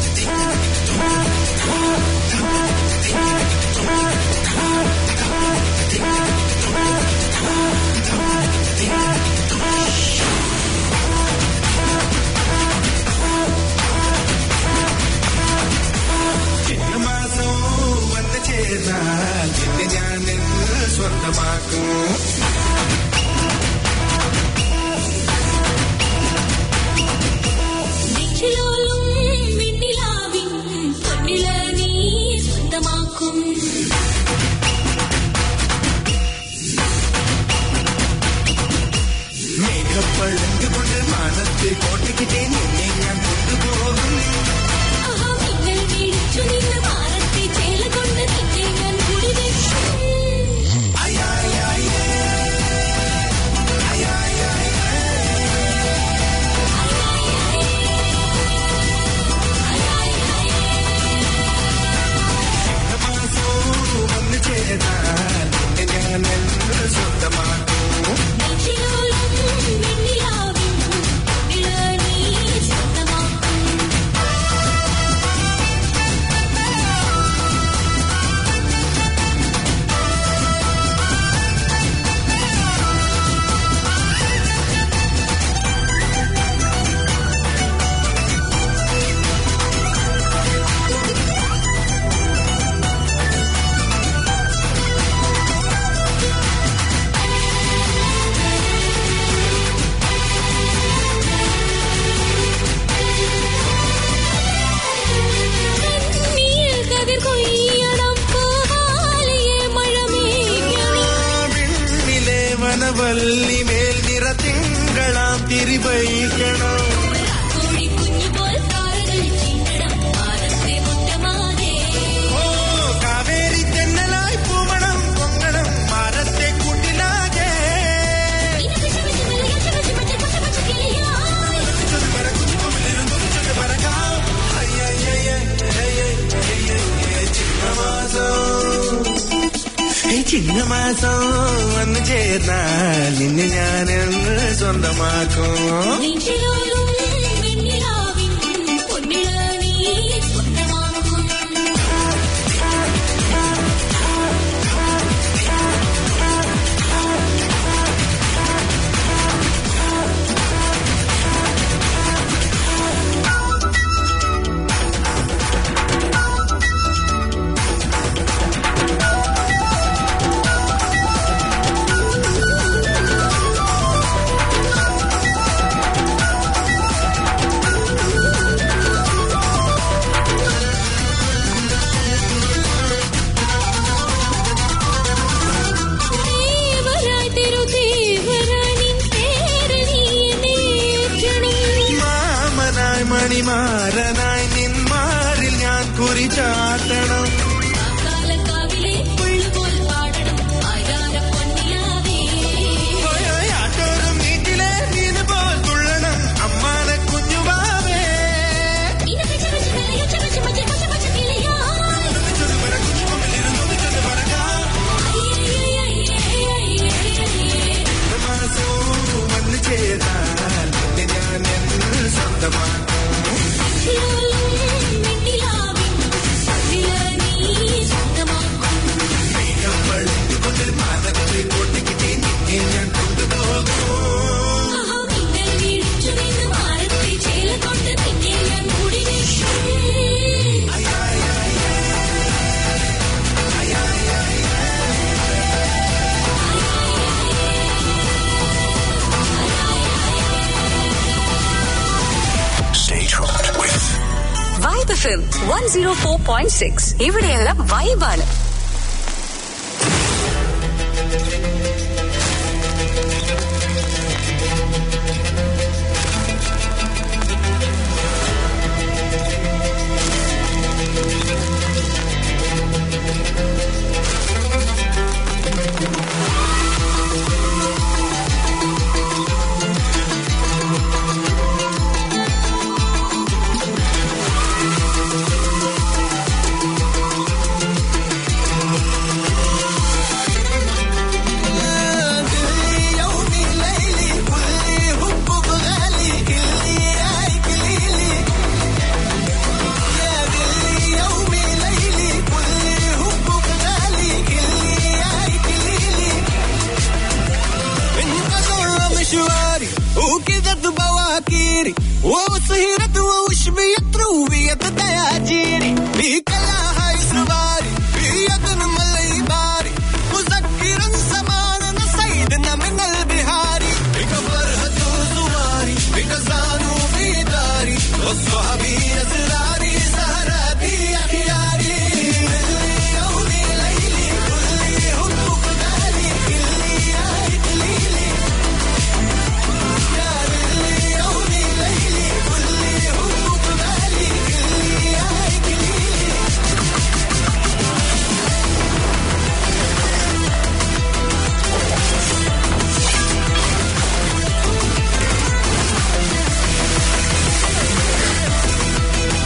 S16: ചിങ്ങമാസവും വന്നു ചേർന്നാൽ നിന്നെ ഞാൻ നിന്ന് സ്വന്തമാക്കും
S11: നെഞ്ചിലോലും വെണ്ണിലാ
S19: ചിങ്ങമാസം വന്നു ചേർന്നാൽ നിന്നെ ഞാൻ എന്ന് സ്വന്തമാക്കും
S11: നെഞ്ചിലോലും വെണ്ണിലാവിൻ പൊന്നിളനീ സ്വന്തമാക്കും ദേവരായി തിരുദേവരാണിൻ പേരണി നേറ്റണം
S19: മാമനായി മണിമാരനായി നിന്മാരിൽ ഞാൻ കുറി ചാട്ടണം
S11: കാലക്കാവിലെ പുള്ളുപോൽ പാടണം ആരാര പൊന്നിലാവേ
S19: ആട്ടോറും വീട്ടിലെ മീന് പോൽ തുള്ളണം അമ്മാനെ കുഞ്ഞുവാവേ മാസവും വന്നു ചേർന്നാൽ നിന്നെ ഞാൻ എന്ന് സ്വന്തമാക്കും
S20: Stay tuned with
S8: Vibe F M one zero four point six ഇവിടെയെല്ലാം വൈബാണ്
S16: مشواري وكذا بواكيري وصهرت وشبيت روبية دياجيري بيك الله يسرباري بيد ملي باري مذكرا زماننا سيدنا من البهاري بك فرهة زواري بك زانو في داري والصحبي أسراري سهراتي أخياري يومي ليلي كلي حبك غالي كلي يا إكليلي
S19: ും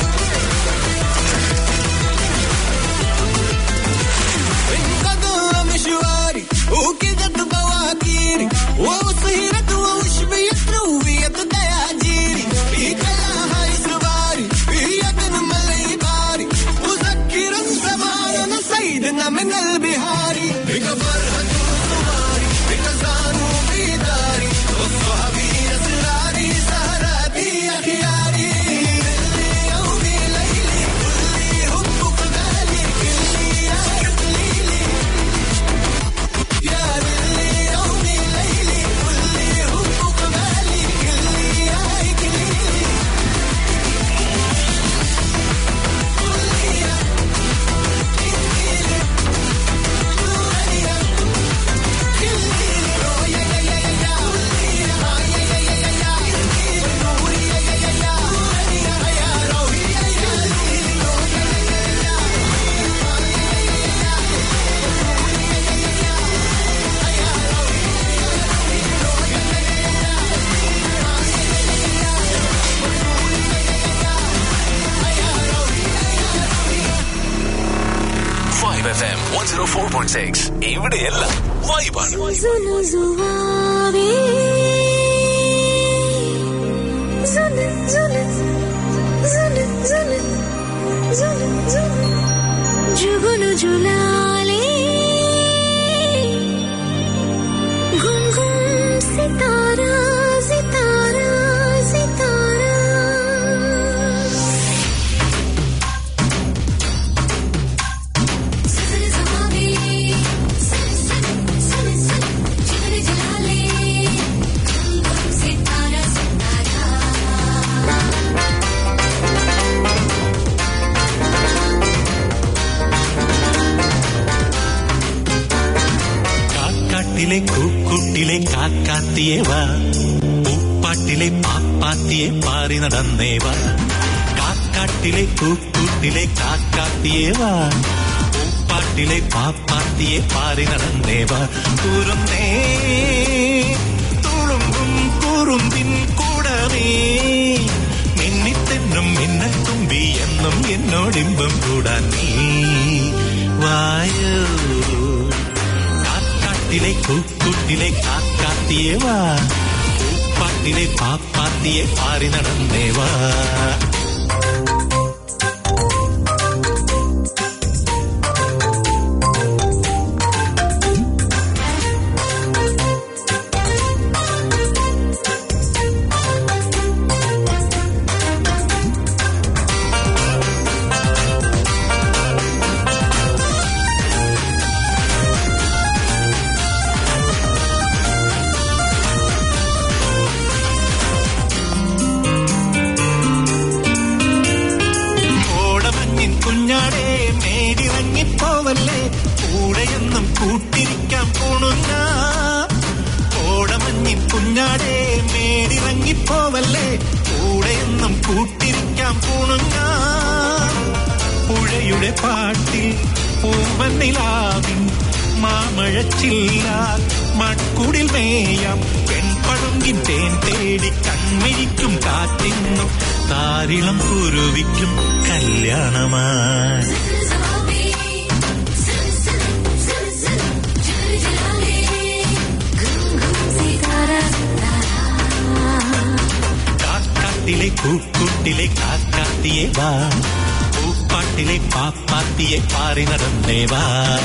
S1: one zero four point six ഇവിടെയെല്ലാം വൈബാണ്
S11: Zulu Zuavi. Zulu Zulu Zulu Zulu Zulu Zulu Jugulu Julali. Gum gum sitara sitara sitara. Zulu Zuavi.
S19: കാക്കാട്ടിലെ കൂക്കുട്ടിലെ കാക്കാത്തിയേവാ പൂപ്പാട്ടിലെ പാപ്പാത്തിയെ പാറി നടന്നേവാ കാക്കാട്ടിലെ കൂക്കുട്ടിലെ കാക്കാത്തിയേവാ പൂപ്പാട്ടിലെ പാപ്പാത്തിയെ പാറി നടന്നേവാ കുറുന്നേ തുളുമ്പും കുറുമ്പിൻ കൂടമേ മിന്നിത്തെന്നും മിന്നത്തുമ്പി എന്നും എന്നോടിമ്പം കൂടാൻ നീ വായോ കാക്കാട്ടിലെ കൂക്കുട്ടിലെ കാക്കാത്തിയേവാ പൂപ്പാട്ടിലെ പാപ്പാത്തിയെ പാറി നടന്നേവാ ഓടമഞ്ഞിൻ കുഞ്ഞാടേ മേടിറങ്ങിപ്പോവല്ലേ കൂടെയൊന്നും കൂട്ടിരിക്കാൻ പോണുന്ന ഓടമഞ്ഞിൻ കുഞ്ഞാടേ മേടിറങ്ങിപ്പോവല്ലേ കൂടെയൊന്നും കൂട്ടിരിക്കാൻ പോണുന്ന പുഴയുടെ പാട്ടിൽ പൂവന്നിലാവിൻ മാമഴച്ചില്ല മൺകുടിൽ മേയാം പെൺപഴുങ്കിൻ തേൻ തേടി കൺമിഴിക്കും കാറ്റിന്നും താരിളം കുരുവിക്കും കല്യാണമായി കാക്കാട്ടിലെ കൂക്കുട്ടിലെ കാക്കാത്തിയെ വാ പൂപ്പാട്ടിലെ പാപ്പാത്തിയെ പാറി നടന്നേ വാ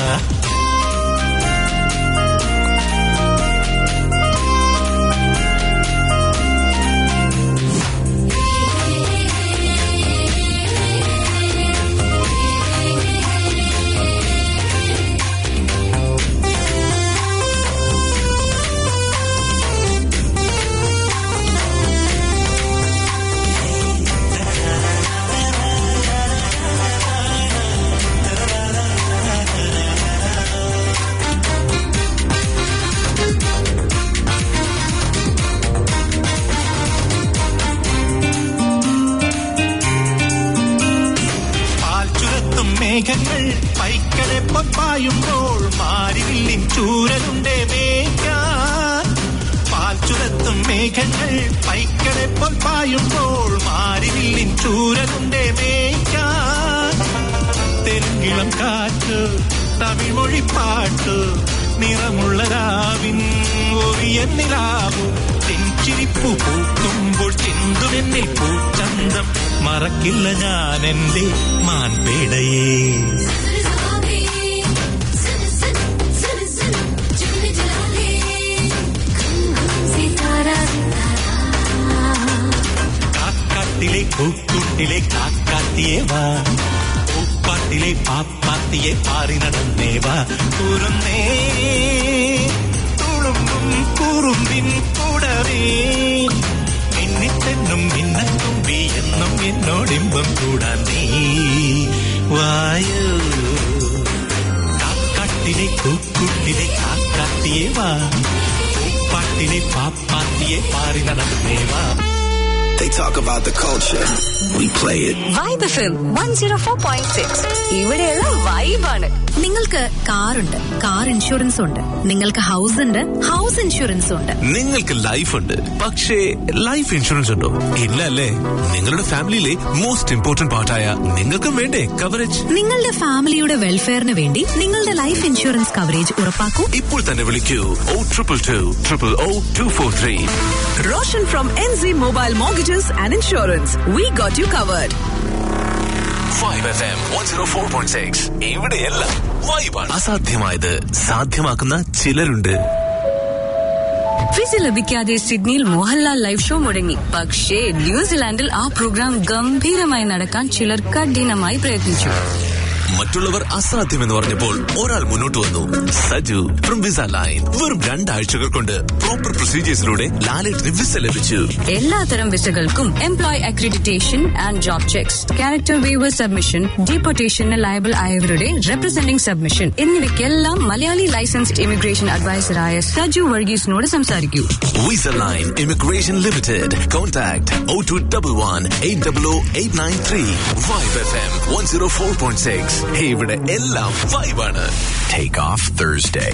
S19: പാൽ ചുരത്തും മേഘങ്ങൾ പൈക്കടെ പായുമ്പോൾ മാരിവില്ലിൻ ചൂരലുണ്ടേ മേയ്ക്കാൻ പാൽ ചുരത്തും മേഘങ്ങൾ പൈക്കടെ പായുമ്പോൾ മാരിവില്ലിൻ ചൂരലുണ്ടേ മേയ്ക്കാൻ തെലുങ്കിളം കാറ്റ് തമിഴ് മൊഴിപ്പാട്ട് നിറമുള്ള രാവിൻ ഒറിയൻ നിലാവു തെഞ്ചിരിപ്പു പൂക്കുമ്പോൾ ചിന്തുമെന്നിൽ പൂച്ചന്തം മറക്കില്ല ഞാൻ എന്റെ മാൻപേടയേ കാക്കാട്ടിലെ കൂക്കുട്ടിലെ കാക്കാത്തിയെ വാ പൂപ്പാട്ടിലെ പാപ്പാത്തിയെ പാറി നടന്നേ വാ കുറുന്നേ തുളുമ്പും കുറുമ്പിൻ കൂടവേ മിന്നിത്തെന്നും മിന്നത്തുമ്പി എന്നും എന്നോടിമ്പം കൂടാൻ നീ വായോ കാക്കാട്ടിലെ കൂക്കുട്ടിലെ കാക്കാത്തിയെ വാ പൂപ്പാട്ടിലെ പാപ്പാത്തിയെ പാറി നടന്നേ വാ
S20: They talk about the culture. We play it.
S8: Vibe F M one zero four point six ഇവിടെയുള്ള വൈബാണ് നിങ്ങൾക്ക് കാറുണ്ട് കാർ ഇൻഷുറൻസ് ഉണ്ട് നിങ്ങൾക്ക് ഹൗസ് ഉണ്ട് ഹൗസ് ഇൻഷുറൻസ് ഉണ്ട്
S1: നിങ്ങൾക്ക് ലൈഫ് ഉണ്ട് പക്ഷേ ലൈഫ് ഇൻഷുറൻസ് ഉണ്ടോ ഇല്ല അല്ലേ നിങ്ങളുടെ ഫാമിലിയിലെ മോസ്റ്റ് ഇമ്പോർട്ടന്റ് പാർട്ടായ നിങ്ങൾക്കും വേണ്ടേ കവറേജ്
S8: നിങ്ങളുടെ ഫാമിലിയുടെ വെൽഫെയറിന് വേണ്ടി നിങ്ങളുടെ ലൈഫ് ഇൻഷുറൻസ് കവറേജ് ഉറപ്പാക്കൂ
S1: ഇപ്പോൾ തന്നെ വിളിക്കൂ O triple two triple O two four three
S9: Roshan from NZ Mobile Mortgages and Insurance. We got you covered.
S1: Vibe F M one zero four point six ഇവിടെയെല്ലാം വൈബാണ് അസാധ്യമായത് സാധ്യമാക്കുന്ന ചിലരുണ്ട്
S10: വിസ ലഭിക്കാതെ സിഡ്നിയിൽ Mohanlal live show മുടങ്ങി പക്ഷേ ന്യൂസിലാൻഡിൽ ആ പ്രോഗ്രാം ഗംഭീരമായി നടക്കാൻ ചിലർ കഠിനമായി പ്രയത്നിച്ചു
S1: മറ്റുള്ളവർ അസാധ്യമെന്ന് പറഞ്ഞപ്പോൾ ഒരാൾ മുന്നോട്ട് വന്നു സജു ഫ്രം വിസ ലൈൻ വെറും രണ്ടാഴ്ചകൾ കൊണ്ട് പ്രോപ്പർ പ്രൊസീജിയേഴ്സിലൂടെ ലാലേട്ടിന് വിസ ലഭിച്ചു
S10: എല്ലാത്തരം വിസകൾക്കും employ accreditation and job checks character waiver submission ഡീപ്പോർട്ടേഷന് ലയബിൾ ആയവരുടെ റെപ്രസെന്റിംഗ് സബ്മിഷൻ എന്നിവയ്ക്കെല്ലാം മലയാളി ലൈസൻസ്ഡ് ഇമിഗ്രേഷൻ അഡ്വൈസറായ സജു വർഗീസിനോട് സംസാരിക്കൂ
S1: Visa Line Immigration Limited contact O two double one eight double O eight nine three Vibe F M one zero four point six ഇവിടെ എല്ലാം വൈബാണ്
S20: Take off Thursday.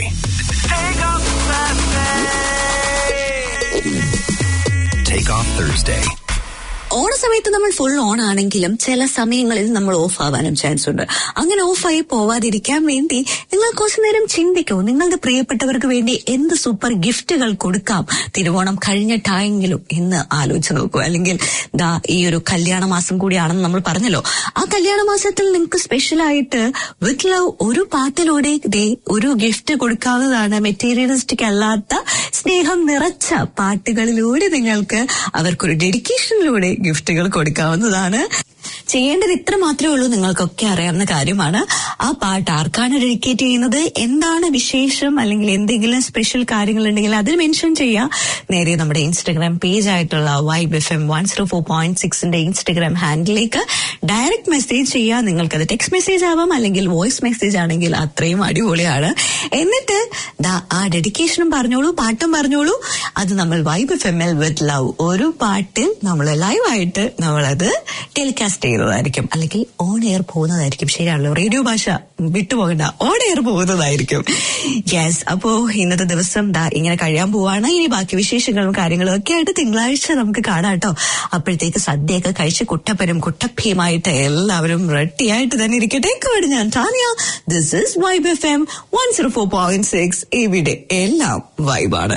S20: Take off Thursday.
S3: ഓണ സമയത്ത് നമ്മൾ full on ആണെങ്കിലും ചില സമയങ്ങളിൽ നമ്മൾ ഓഫ് ആവാനും ചാൻസ് ഉണ്ട് അങ്ങനെ ഓഫായി പോവാതിരിക്കാൻ വേണ്ടി നിങ്ങൾ കുറച്ചു നേരം ചിന്തിക്കൂ നിങ്ങളുടെ പ്രിയപ്പെട്ടവർക്ക് വേണ്ടി എന്ത് സൂപ്പർ ഗിഫ്റ്റുകൾ കൊടുക്കാം തിരുവോണം കഴിഞ്ഞിട്ടായെങ്കിലും എന്ന് ആലോചിച്ച് നോക്കൂ അല്ലെങ്കിൽ ദാ ഈ ഒരു കല്യാണ മാസം കൂടിയാണെന്ന് നമ്മൾ പറഞ്ഞല്ലോ ആ കല്യാണ മാസത്തിൽ നിങ്ങൾക്ക് സ്പെഷ്യൽ ആയിട്ട് വിത്ത് ലവ് ഒരു പാട്ടിലൂടെ ദേ ഒരു ഗിഫ്റ്റ് കൊടുക്കാവുന്നതാണ് മെറ്റീരിയലിസ്റ്റിക് അല്ലാത്ത സ്നേഹം നിറച്ച പാട്ടുകളിലൂടെ നിങ്ങൾക്ക് അവർക്കൊരു ഡെഡിക്കേഷനിലൂടെ ഗിഫ്റ്റുകൾ കൊടുക്കാവുന്നതാണ് ചെയ്യേണ്ടത് ഇത്ര മാത്രമേ ഉള്ളൂ നിങ്ങൾക്കൊക്കെ അറിയാവുന്ന കാര്യമാണ് ആ പാട്ട് ആർക്കാണ് ഡെഡിക്കേറ്റ് ചെയ്യുന്നത് എന്താണ് വിശേഷം അല്ലെങ്കിൽ എന്തെങ്കിലും സ്പെഷ്യൽ കാര്യങ്ങൾ ഉണ്ടെങ്കിൽ അതിൽ മെൻഷൻ ചെയ്യുക നേരെ നമ്മുടെ ഇൻസ്റ്റഗ്രാം പേജ് ആയിട്ടുള്ള Vibe F M one zero four point സിക്സിന്റെ ഇൻസ്റ്റഗ്രാം ഹാൻഡിലേക്ക് ഡയറക്റ്റ് മെസ്സേജ് ചെയ്യുക നിങ്ങൾക്കത് ടെക്സ്റ്റ് മെസ്സേജ് ആവാം അല്ലെങ്കിൽ വോയിസ് മെസ്സേജ് ആണെങ്കിൽ അത്രയും അടിപൊളിയാണ് എന്നിട്ട് ദാ ആ ഡെഡിക്കേഷനും പറഞ്ഞോളൂ പാട്ടും പറഞ്ഞോളൂ അത് നമ്മൾ Vibe F M L with love ഒരു പാട്ടിൽ നമ്മൾ ലൈവായിട്ട് നമ്മളത് ടെലികാസ്റ്റ് ചെയ്യുന്നതായിരിക്കും അല്ലെങ്കിൽ ഓൺ എയർ പോകുന്നതായിരിക്കും ശരിയാണല്ലോ റേഡിയോ ഭാഷ വിട്ടുപോകണ്ട ഓൺ എയർ പോകുന്നതായിരിക്കും യെസ് അപ്പോ ഇന്നത്തെ ദിവസം ദാ ഇങ്ങനെ കഴിയാൻ പോവാണ് ഇനി ബാക്കി വിശേഷങ്ങളും കാര്യങ്ങളും ഒക്കെ ആയിട്ട് തിങ്കളാഴ്ച നമുക്ക് കാണാം കേട്ടോ അപ്പോഴത്തേക്ക് സദ്യയൊക്കെ കഴിച്ച് കുട്ടപ്പനും കുട്ടപ്പയുമായിട്ട് എല്ലാവരും റെഡിയായിട്ട് തന്നെ ഇരിക്കട്ടെ കേട് ഞാൻ Tania this is vibe F M one zero four point six ഇവിടെ എല്ലാം വൈബാണ്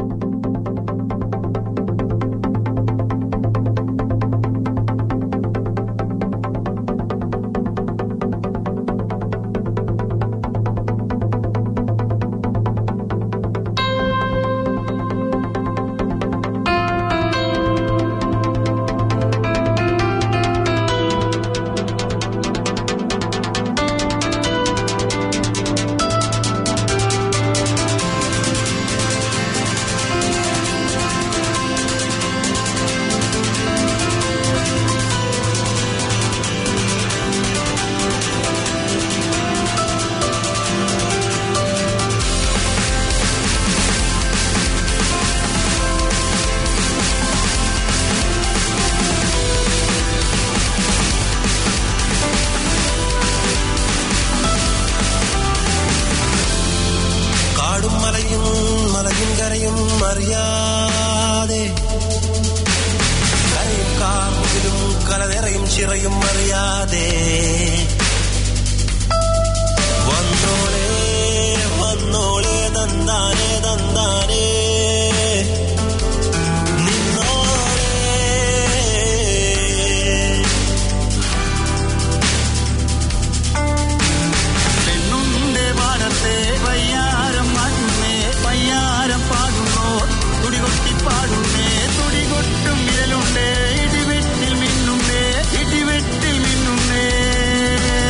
S19: കാടും മലയും മലയും കരയും അറിയാതെ കരയും കാർമുകിലും കലനിറയും ചിറയും അറിയാതെ വന്നോളേ വന്നോളേ തന്താനേ തന്താനേ നിന്നോളേ
S14: പെണ്ണുണ്ട് പാടത്തെ പയ്യാരം മാറ്റുന്നേ പയ്യാരം പാടുന്നോ തുടികൊട്ടി പാടുന്നേ തുടികൊട്ടും വിരലുണ്ടേ ഇടിവെട്ടിൽ മിന്നുന്നേ ഇടിവെട്ടിൽ മിന്നുന്നേ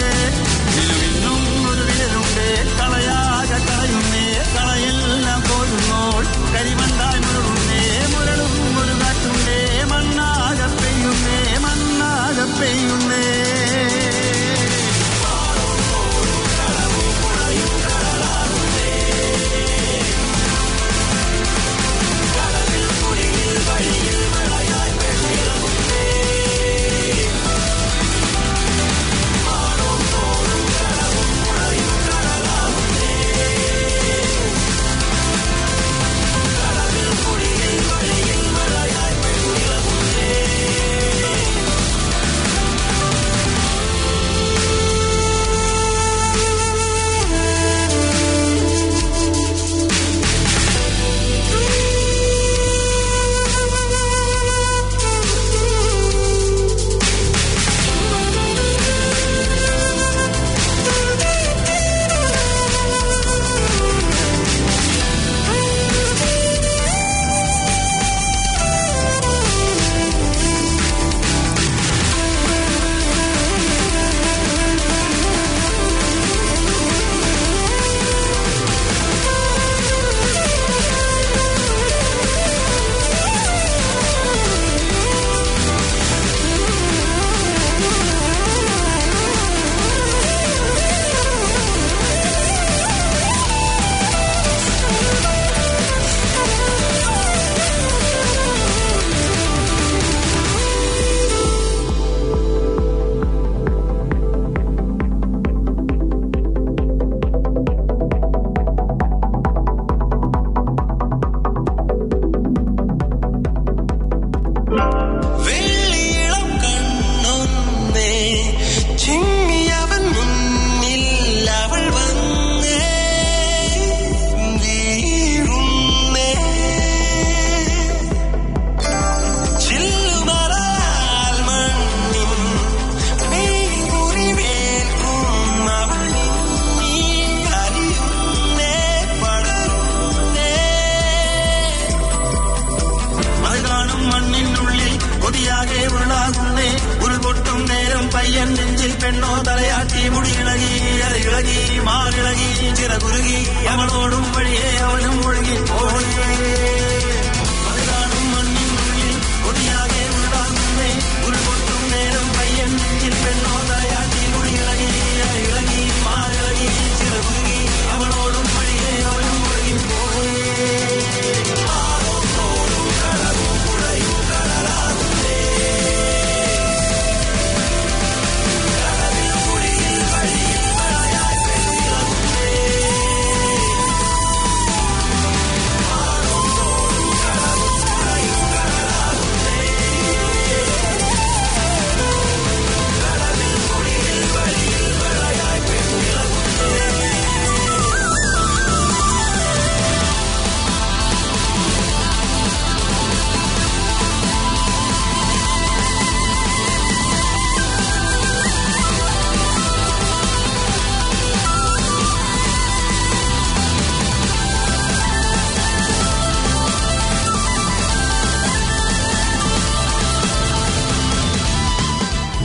S14: പയ്യൻ നെഞ്ചിൽ പെണ്ണോ തലയാട്ടി മുടിയിളകി ഇളകി മാറിളകി ചിറകുരുകി അവളോടും വഴിയെ അവനും ഒഴുകി പോയേ